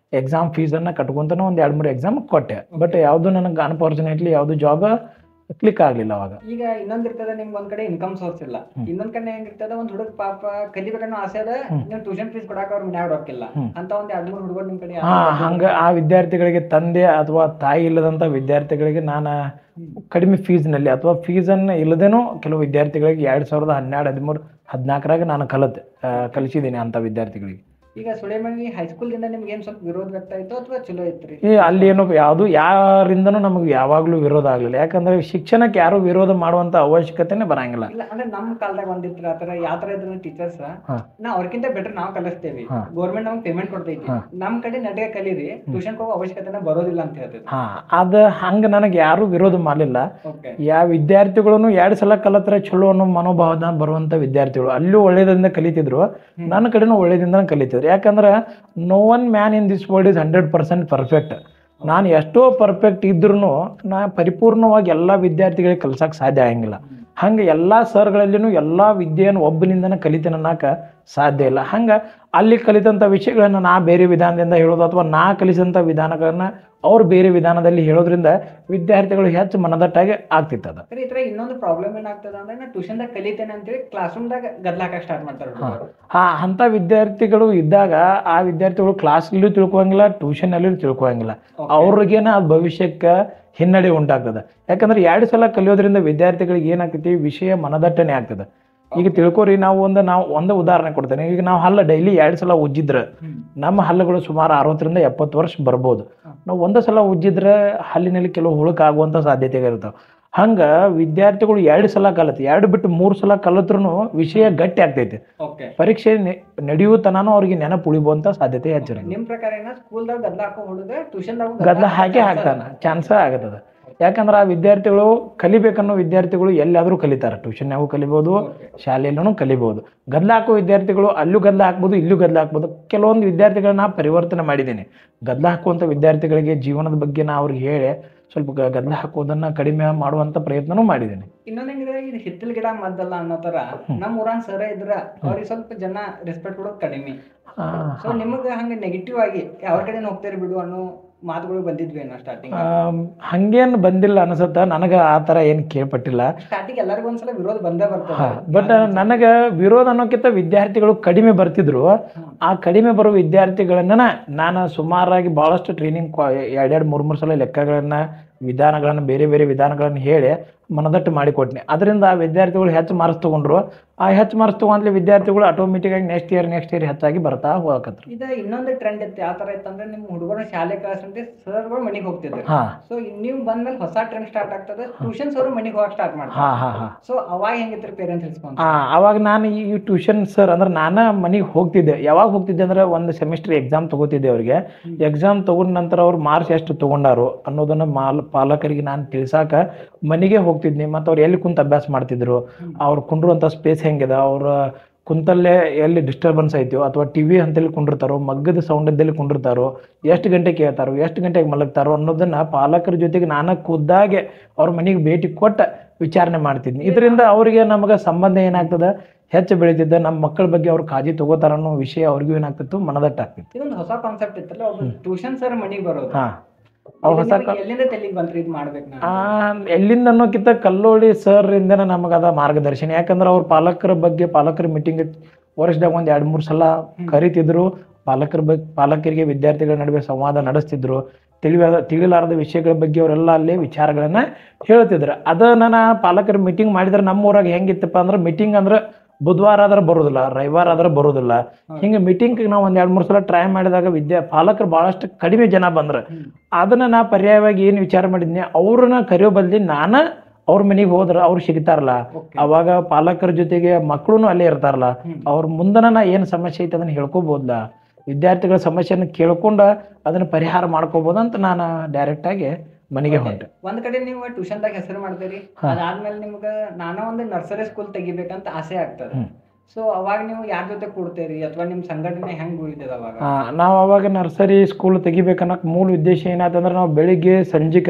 ಎಕ್ಸಾಮ್ ಫೀಸನ್ನು ಕಟ್ಕೊಂತಾನೆ ಒಂದು ಎರಡು ಮೂರು ಎಕ್ಸಾಮ್ ಕೊಟ್ಟೆ ಬಟ್ ಯಾವುದು ನನಗೆ ಅನ್ಫಾರ್ಚುನೇಟ್ಲಿ ಯಾವುದು ಜಾಬ್ ಕ್ಲಿಕ್ ಆಗಲಿಲ್ಲ ಅವಾಗ ಈಗ ಇನ್ನೊಂದ್ ಇರ್ತದ ನಿಮ್ಗೆ ಒಂದ್ ಕಡೆ ಇನ್ಕಮ್ ಸೋರ್ಸ್ ಇಲ್ಲ ಹ್ಮ್. ಇನ್ನೊಂದ್ ಕಡೆ ಹೆಂಗಿರ್ತದ ಒಂದ್ ಹುಡುಗ ಪಾಪ ಕಲಿಬೇಕನ್ನೋ ಆಸೆ ಅದ ಹ್ಮ್. ನೀವು ಟ್ಯೂಷನ್ ಫೀಸ್ ಕೊಡಾಕ ಅವ್ರ ಮನ್ಯಾಗ ರೊಕ್ಕಿಲ್ಲ ಹ್ಮ್. ಅಂತ ಒಂದ್ ಎರಡ್ ಮೂರ್ ಹುಡುಗರು ನಿಮ್ ಕಡೆ ಹಾ ಹಂಗ ಆ ವಿದ್ಯಾರ್ಥಿಗಳಿಗೆ ತಂದೆ ಅಥವಾ ತಾಯಿ ಇಲ್ಲದಂತ ವಿದ್ಯಾರ್ಥಿಗಳಿಗೆ ನಾನು ಕಡಿಮೆ ಫೀಸ್ನಲ್ಲಿ ಅಥವಾ ಫೀಸನ್ನು ಇಲ್ಲದೇನೂ ಕೆಲವು ವಿದ್ಯಾರ್ಥಿಗಳಿಗೆ ಎರಡ್ ಸಾವಿರದ ಹನ್ನೆರಡು ಹದಿಮೂರು ಹದಿನಾಲ್ಕರಾಗ ನಾನು ಕಲಿತೆ ಆ, ಕಲಿಸಿದ್ದೀನಿ ಅಂತ ವಿದ್ಯಾರ್ಥಿಗಳಿಗೆ ಈಗ ಸುಳೇಮಣಿ ಹೈಸ್ಕೂಲ್ ದಿಂದ ನಿಮ್ಗೆ ಏನ್ ಸ್ವಲ್ಪ ವಿರೋಧ ವ್ಯಕ್ತ ಆಯ್ತು ಅಥವಾ ಚಲೋ ಐತ್ರಿ ಈ ಅಲ್ಲಿ ಏನು ಯಾವುದು ಯಾರಿಂದನೂ ನಮಗೆ ಯಾವಾಗಲೂ ವಿರೋಧ ಆಗಲಿಲ್ಲ ಯಾಕಂದ್ರೆ ಶಿಕ್ಷಣಕ್ಕೆ ಯಾರು ವಿರೋಧ ಮಾಡುವಂತ ಅವಶ್ಯಕತೆನೇ ಬರಂಗಿಲ್ಲ ಇಲ್ಲ ಅಂದ್ರೆ ನಮ್ ಕಾಲದಾಗ ಒಂದಿತ್ರ ಆತರ ಯಾವ ತರ ಇದ್ರ ಟೀಚರ್ಸ್ ಹಾ. ನಾ ಅವ್ರಕ್ಕಿಂತ ಬೆಟರ್ ನಾವ್ ಕಲಿಸ್ತೇವಿ ಹಾ. ಗೌರ್ಮೆಂಟ್ ನಮ್ಗೆ ಪೇಮೆಂಟ್ ಕೊಡ್ತೈತಿ ಹಾ. ನಮ್ ಕಡೆ ನಟಿಗೆ ಕಲೀರಿ ಟ್ಯೂಷನ್ ಹೋಗೋ ಅವಶ್ಯಕತೆನ ಬರೋದಿಲ್ಲ ಅಂತ ಹೇಳ್ತಿದ್ರು ಹಾ ಅದ ಹಂಗ ನನಗೆ ಯಾರು ವಿರೋಧ ಮಾಡಲಿಲ್ಲ ಓಕೆ ಯಾವ ವಿದ್ಯಾರ್ಥಿಗಳನ್ನು ಎರಡು ಸಲ ಕಲತ್ರೆ ಚಲೋ ಅನ್ನೋ ಮನೋಭಾವದ ಬರುವಂತ ವಿದ್ಯಾರ್ಥಿಗಳು ಅಲ್ಲೂ ಒಳ್ಳೇದಿಂದ ಕಲಿತಿದ್ರು ನನ್ನ ಕಡೆನೂ ಒಳ್ಳೇದಿಂದ ಕಲಿತಿದ್ರು ಯಾಕಂದ್ರೆ no one man in this world is hundred percent perfect ನಾನು ಎಷ್ಟೋ ಪರ್ಫೆಕ್ಟ್ ಇದ್ರೂ ನಾ ಪರಿಪೂರ್ಣವಾಗಿ ಎಲ್ಲ ವಿದ್ಯಾರ್ಥಿಗಳಿಗೆ ಕಲ್ಸಕ್ಕೆ ಸಾಧ್ಯ ಆಗಂಗಿಲ್ಲ ಹಂಗೆ ಎಲ್ಲ ಸರ್ಗಳಲ್ಲಿನೂ ಎಲ್ಲ ವಿದ್ಯೆಯನ್ನು ಒಬ್ಬನಿಂದನೇ ಕಲಿತೇನೆ ಅನ್ನಕ ಸಾಧ್ಯ ಇಲ್ಲ ಹಂಗೆ ಅಲ್ಲಿ ಕಲಿತಂಥ ವಿಷಯಗಳನ್ನು ನಾ ಬೇರೆ ವಿಧಾನದಿಂದ ಹೇಳೋದು ಅಥವಾ ನಾ ಕಲಿಸಿದಂಥ ವಿಧಾನಗಳನ್ನ ಅವ್ರು ಬೇರೆ ವಿಧಾನದಲ್ಲಿ ಹೇಳೋದ್ರಿಂದ ವಿದ್ಯಾರ್ಥಿಗಳು ಹೆಚ್ಚು ಮನದಟ್ಟಾಗಿ ಆಗ್ತಿತ್ತು ಅದು ಸರಿ ಇತರ ಇನ್ನೊಂದು ಪ್ರಾಬ್ಲಮ್ ಏನಾಗ್ತದ ಅಂದ್ರೆ ನಾ ಟ್ಯೂಷನ್ ದಾಗ ಕಲಿತೇನೆ ಅಂತೇಳಿ ಕ್ಲಾಸ್ ರೂಮ್ ದಾಗ ಗದ್ಲ ಹಾಕಕ್ ಸ್ಟಾರ್ಟ್ ಮಾಡ್ತಾರೆ ಹುಡುಗರು. ಹಾ ಅಂತ ವಿದ್ಯಾರ್ಥಿಗಳು ಇದ್ದಾಗ ಆ ವಿದ್ಯಾರ್ಥಿಗಳು ಕ್ಲಾಸ್ನಲ್ಲೂ ತಿಳ್ಕೊಳಂಗಿಲ್ಲ ಟ್ಯೂಷನ್ನಲ್ಲೂ ತಿಳ್ಕೊಳಂಗಿಲ್ಲ Okay. ಅವ್ರಿಗೇನ ಅದು ಭವಿಷ್ಯಕ್ಕೆ ಹಿನ್ನಡೆ ಉಂಟಾಗ್ತದೆ ಯಾಕಂದ್ರೆ ಎರಡು ಸಲ ಕಲಿಯೋದ್ರಿಂದ ವಿದ್ಯಾರ್ಥಿಗಳಿಗೆ ಏನಾಗ್ತೈತಿ ವಿಷಯ ಮನದಟ್ಟನೆ ಆಗ್ತದೆ ಈಗ ತಿಳ್ಕೊರಿ ನಾವು ಒಂದು ನಾವು ಒಂದು ಉದಾಹರಣೆ ಕೊಡ್ತೇನೆ ಈಗ ನಾವು ಹಲ್ಲ ಡೈಲಿ ಎರಡು ಸಲ ಉಜ್ಜಿದ್ರೆ ಹ್ಮ್. ನಮ್ಮ ಹಲ್ಲುಗಳು ಸುಮಾರು ಅರವತ್ತರಿಂದ ಎಪ್ಪತ್ತು ವರ್ಷ ಬರ್ಬೋದು ಹ. ನಾವು ಒಂದು ಸಲ ಉಜ್ಜಿದ್ರೆ ಹಲ್ಲಿನಲ್ಲಿ ಕೆಲವು ಹುಳುಕ ಆಗುವಂಥ ಸಾಧ್ಯತೆಗಳಿರ್ತಾವೆ ಹಂಗೆ ವಿದ್ಯಾರ್ಥಿಗಳು ಎರಡು ಸಲ ಕಲತ್ ಎರಡು ಬಿಟ್ಟು ಮೂರು ಸಲ ಕಲಿತ್ರು ವಿಷಯ ಗಟ್ಟಿ ಆಗ್ತೈತಿ ಓಕೆ ಪರೀಕ್ಷೆ ನೆ- ನಡೆಯುವ ತನನೂ ಅವ್ರಿಗೆ ನೆನಪು ಉಳಿಯುವಂಥ ಸಾಧ್ಯತೆ ಹೆಚ್ಚಿರುತ್ತೆ ನಿಮ್ ಪ್ರಕಾರ ಏನ ಸ್ಕೂಲ್ ದಾಗ ಗದ್ಲ ಹಾಕೋ ಹುಡುಗ ಟ್ಯೂಷನ್ ದಾಗ ಗದ್ದಲ ಹಾಕಿ ಹಾಕ್ತಾನೆ ಚಾನ್ಸ ಆಗತ್ತದ ಯಾಕಂದ್ರೆ ಆ ವಿದ್ಯಾರ್ಥಿಗಳು ಕಲಿಬೇಕನ್ನೋ ವಿದ್ಯಾರ್ಥಿಗಳು ಎಲ್ಲಾದರೂ ಕಲಿತಾರೆ ಟ್ಯೂಷನ್ಯಾಗೂ ಕಲಿಬೋದು ಶಾಲೆಯಲ್ಲೂ ಕಲಿಬೋದು ಗದ್ದಲ ಹಾಕೋ ವಿದ್ಯಾರ್ಥಿಗಳು ಅಲ್ಲೂ ಗದ್ದಲ ಹಾಕ್ಬೋದು ಇಲ್ಲೂ ಗದ್ದಲ ಹಾಕ್ಬೋದು ಕೆಲವೊಂದು ವಿದ್ಯಾರ್ಥಿಗಳನ್ನ ಪರಿವರ್ತನೆ ಮಾಡಿದ್ದೀನಿ ಗದ್ದಲ ಹಾಕುವಂಥ ವಿದ್ಯಾರ್ಥಿಗಳಿಗೆ ಜೀವನದ ಬಗ್ಗೆ ನಾ ಅವ್ರಿಗೆ ಹೇಳಿ ಸ್ವಲ್ಪ ಗ- ಗದ್ದಲ ಹಾಕೋದನ್ನ ಕಡಿಮೆ ಮಾಡುವಂಥ ಪ್ರಯತ್ನನೂ ಮಾಡಿದ್ದೀನಿ ಇನ್ನೊಂದ್ ಹೆಂಗಿದೆ ಇದು ಹಿತ್ತಲ್ ಗಿಡ ಮದ್ದಲ್ಲ ಅನ್ನೋ ತರ ನಮ್ ಊರಾನ್ ಸರ ಇದ್ರ ಅವ್ರಿಗೆ ಸ್ವಲ್ಪ ಜನ ರೆಸ್ಪೆಕ್ಟ್ ಕೊಡೋದು ಕಡಿಮೆ ಆ, ಸೊ ನಿಮಗ ಹಂಗ ನೆಗೆಟಿವ್ ಆಗಿ ಅವ್ರ ಕಡೆ ಹೋಗ್ತಾರಿ ಬಿಡು ಅನ್ನೋ ಮಾತುಗಳು ಬಂದಿದ್ವಿ ಏನೋ ಸ್ಟಾರ್ಟಿಂಗ್ ಆಮ್, ಹಂಗೇನು ಬಂದಿಲ್ಲ ಅನ್ಸತ್ತ ನನಗೆ ಆ ಥರ ಏನು ಕೇಳ್ಪಟ್ಟಿಲ್ಲ ಸ್ಟಾರ್ಟಿಂಗ್ ಎಲ್ಲರಿಗೂ ಒಂದ್ಸಲ ವಿರೋಧ ಬಂದೇ ಬರ್ತದೆ ಬಟ್ ನನಗೆ ವಿರೋಧ ಅನ್ನೋಕ್ಕಿಂತ ವಿದ್ಯಾರ್ಥಿಗಳು ಕಡಿಮೆ ಬರ್ತಿದ್ರು ಆ ಕಡಿಮೆ ಬರೋ ವಿದ್ಯಾರ್ಥಿಗಳನ್ನ ನಾನು ಸುಮಾರಾಗಿ ಭಾಳಷ್ಟು ಟ್ರೈನಿಂಗ್ ಎರಡೆರಡು ಮೂರು ಮೂರು ಸಲ ಲೆಕ್ಕಗಳನ್ನ ವಿಧಾನಗಳನ್ನು ಬೇರೆ ಬೇರೆ ವಿಧಾನಗಳನ್ನು ಹೇಳಿ ಮನದಟ್ಟು ಮಾಡಿಕೊಟ್ನಿ ಅದರಿಂದ ಆ ವಿದ್ಯಾರ್ಥಿಗಳು ಹೆಚ್ಚು ಮಾರ್ಕ್ಸ್ ತಗೊಂಡ್ರು ಆ ಹೆಚ್ಚು ಮಾರ್ಕ್ಸ್ ತಗೊಂಡ್ಲಿ ವಿದ್ಯಾರ್ಥಿಗಳು ಆಟೋಮೆಟಿಕ್ ಆಗಿ ನೆಕ್ಸ್ಟ್ ಇಯರ್ ನೆಕ್ಸ್ಟ್ ಇಯರ್ ಹೆಚ್ಚಾಗಿ ಬರ್ತಾ ಹೋಗಕತ್ರು ಇದ ಇನ್ನೊಂದು ಟ್ರೆಂಡ್ ಇತ್ತು ಯಾವ ತರ ಇತ್ತಂದ್ರೆ ನಿಮ್ ಹುಡುಗರು ಶಾಲೆ ಕ್ಲಾಸ್ ಅಂತ ಸರ್ಗಳು ಮನೆಗೆ ಹೋಗ್ತಿದ್ರು ಹಾ ಸೊ ನೀವು ಬಂದ್ಮೇಲೆ ಹೊಸ ಟ್ರೆಂಡ್ ಸ್ಟಾರ್ಟ್ ಆಗ್ತದೆ ಟ್ಯೂಷನ್ಸ್ ಅವರು ಮನೆಗೆ ಹೋಗಕ್ ಸ್ಟಾರ್ಟ್ ಮಾಡ್ತಾರೆ ಹಾ ಹಾ ಹಾ ಸೊ ಅವಾಗ ಹೆಂಗಿತ್ತು ಪೇರೆಂಟ್ಸ್ ರೆಸ್ಪಾನ್ಸ್ ಆ, ಅವಾಗ ನಾನು ಈ ಟ್ಯೂಷನ್ ಸರ್ ಅಂದ್ರೆ ನಾನು ಮನೆಗೆ ಹೋಗ್ತಿದ್ದೆ ಯಾವಾಗ ಹೋಗ್ತಿದ್ದೆ ಅಂದ್ರೆ ಒಂದು ಸೆಮಿಸ್ಟರ್ ಎಕ್ಸಾಮ್ ತಗೋತಿದ್ದೆ ಅವ್ರಿಗೆ ಎಕ್ಸಾಮ್ ತಗೊಂಡ ನಂತರ ಅವ್ರು ಮಾರ್ಕ್ಸ್ ಎಷ್ಟು ತಗೊಂಡಾರು ಅನ್ನೋದನ್ನ ಮಾಲ್ ಪಾಲಕರಿಗೆ ನಾನು ತಿಳ್ಸಾಕ ಮನೆಗೆ ಹೋಗ್ತಿದ್ನಿ ಮತ್ತು ಅವ್ರು ಎಲ್ಲಿ ಕುಂತ ಅಭ್ಯಾಸ ಮಾಡ್ತಿದ್ರು ಅವ್ರು ಕುಂಡ್ರುವಂಥ ಸ್ಪೇಸ್ ಹೆಂಗಿದೆ ಅವ್ರ ಕುಂತಲ್ಲೇ ಎಲ್ಲಿ ಡಿಸ್ಟರ್ಬೆನ್ಸ್ ಐತೋ ಅಥವಾ ಟಿ ವಿ ಅಂತಲ್ಲಿ ಕುಂಡಿರ್ತಾರೋ ಮಗ್ಗದ ಸೌಂಡದಲ್ಲಿ ಕುಂಡಿರ್ತಾರೋ ಎಷ್ಟು ಗಂಟೆಗೆ ಕೇಳ್ತಾರೋ ಎಷ್ಟು ಗಂಟೆಗೆ ಮಲಗ್ತಾರೋ ಅನ್ನೋದನ್ನ ಪಾಲಕರ ಜೊತೆಗೆ ನಾನು ಖುದ್ದಾಗೆ ಅವ್ರ ಮನೆಗೆ ಭೇಟಿ ಕೊಟ್ಟ ವಿಚಾರಣೆ ಮಾಡ್ತಿದ್ನಿ ಇದರಿಂದ ಅವರಿಗೆ ನಮಗೆ ಸಂಬಂಧ ಏನಾಗ್ತದ ಹೆಚ್ಚು ಬೆಳೀತಿದ್ದ ನಮ್ಮ ಮಕ್ಕಳ ಬಗ್ಗೆ ಅವ್ರು ಕಾಳಜಿ ತಗೋತಾರ ಅನ್ನೋ ವಿಷಯ ಅವ್ರಿಗೂ ಏನಾಗ್ತಿತ್ತು ಮನದಟ್ಟಾಗ್ತಿತ್ತು ಇದೊಂದು ಹೊಸ ಕಾನ್ಸೆಪ್ಟ್ ಇತ್ತಲ್ಲ ಒಬ್ಬ ಟ್ಯೂಷನ್ ಸರ್ ಮನೆಗೆ ಬರೋದು ಹಾ ಅವ್ ಇದು ಹೊಸ ನಿಮ್ಗೆ ಎಲ್ಲಿಂದ ತಲೆಗೆ ಬಂತ್ರಿ ಇದು ಮಾಡ್ಬೇಕು ನಾನು ಆ, ಎಲ್ಲಿಂದ ಅನ್ನೋಕ್ಕಿಂತ ಕಲ್ಲೋಳಿ ಸರ್ ಇಂದನೇ ನಮಗದ ಮಾರ್ಗದರ್ಶನ ಯಾಕಂದ್ರೆ ಅವ್ರ ಪಾಲಕರ ಬಗ್ಗೆ ಪಾಲಕರ ಮೀಟಿಂಗ್ ವರ್ಷದಾಗ ಒಂದ್ ಎರಡ್ ಮೂರ್ ಸಲ ಕರಿತಿದ್ರು ಪಾಲಕರ ಬಗ್ಗೆ ಪಾಲಕರಿಗೆ ವಿದ್ಯಾರ್ಥಿಗಳ ನಡುವೆ ಸಂವಾದ ನಡೆಸ್ತಿದ್ರು ತಿಳಿವಾದ ತಿಳಿಲಾರದ ವಿಷಯಗಳ ಬಗ್ಗೆ ಅವರೆಲ್ಲ ಅಲ್ಲಿ ವಿಚಾರಗಳನ್ನ ಹೇಳ್ತಿದ್ರು ಅದನ್ನ ನಾ ಪಾಲಕರ ಮೀಟಿಂಗ್ ಮಾಡಿದ್ರೆ ನಮ್ಮ ಊರಾಗ ಹೆಂಗಿತ್ತಪ್ಪ ಅಂದ್ರೆ ಮೀಟಿಂಗ್ ಅಂದ್ರೆ ಬುಧವಾರ ಆದ್ರೆ ಬರೋದಿಲ್ಲ ರವಿವಾರ ಆದ್ರೆ ಬರೋದಿಲ್ಲ ಹಿಂಗೆ ಮೀಟಿಂಗ್ ನಾವು ಒಂದ್ ಎರಡ್ ಮೂರ್ ಸಲ ಟ್ರೈ ಮಾಡಿದಾಗ ವಿದ್ಯಾ ಪಾಲಕರು ಬಹಳಷ್ಟು ಕಡಿಮೆ ಜನ ಬಂದ್ರು ಅದನ್ನ ನಾ ಪರ್ಯಾಯವಾಗಿ ಏನು ವಿಚಾರ ಮಾಡಿದ್ನಿ ಅವ್ರನ್ನ ಕರೆಯೋ ಬದಲಿ ನಾನ ಅವ್ರ ಮನೆಗೆ ಹೋದ್ರ ಅವ್ರು ಸಿಗ್ತಾರಲ್ಲ Okay. ಅವಾಗ ಪಾಲಕರ ಜೊತೆಗೆ ಮಕ್ಕಳು ಅಲ್ಲೇ ಇರ್ತಾರಲ್ಲ ಅವ್ರ ಮುಂದನ ನಾ ಏನ್ ಸಮಸ್ಯೆ ಐತೆ ಅದನ್ನ ಹೇಳ್ಕೋಬಹುದಲ್ಲ ವಿದ್ಯಾರ್ಥಿಗಳ ಸಮಸ್ಯೆನ ಕೇಳ್ಕೊಂಡ ಅದನ್ನ ಪರಿಹಾರ ಮಾಡ್ಕೋಬಹುದು ಅಂತ ನಾನು ಡೈರೆಕ್ಟ್ ಆಗಿ ಮನೆಗೆ ಹೊಂಟೆ ಒಂದ್ ಕಡೆ ನೀವು ಟ್ಯೂಷನ್ ದಾಗ ಹೆಸರು ಮಾಡ್ತೀರಿ ಹಾ. ಅದಾದ್ಮೇಲೆ ನಿಮ್ಗ ನಾನಾ ಒಂದು ನರ್ಸರಿ ಸ್ಕೂಲ್ ತೆಗಿಬೇಕಂತ ಆಸೆ ಆಗ್ತದೆ ಹ್ಮ್. ಸೊ ಅವಾಗ ನೀವು ಯಾರ ಜೊತೆ ಕೂಡ್ತೀರಿ ಅಥವಾ ನಿಮ್ ಸಂಘಟನೆ ಹೆಂಗ್ ಉಳಿತದ ಅವಾಗ ಆ, ನಾವು ಅವಾಗ ನರ್ಸರಿ ಸ್ಕೂಲ್ ತೆಗಿಬೇಕನ್ನೋಕೆ ಮೂಲ ಉದ್ದೇಶ ಏನಾಯ್ತಂದ್ರೆ ನಾವು ಬೆಳಿಗ್ಗೆ ಸಂಜಿಕ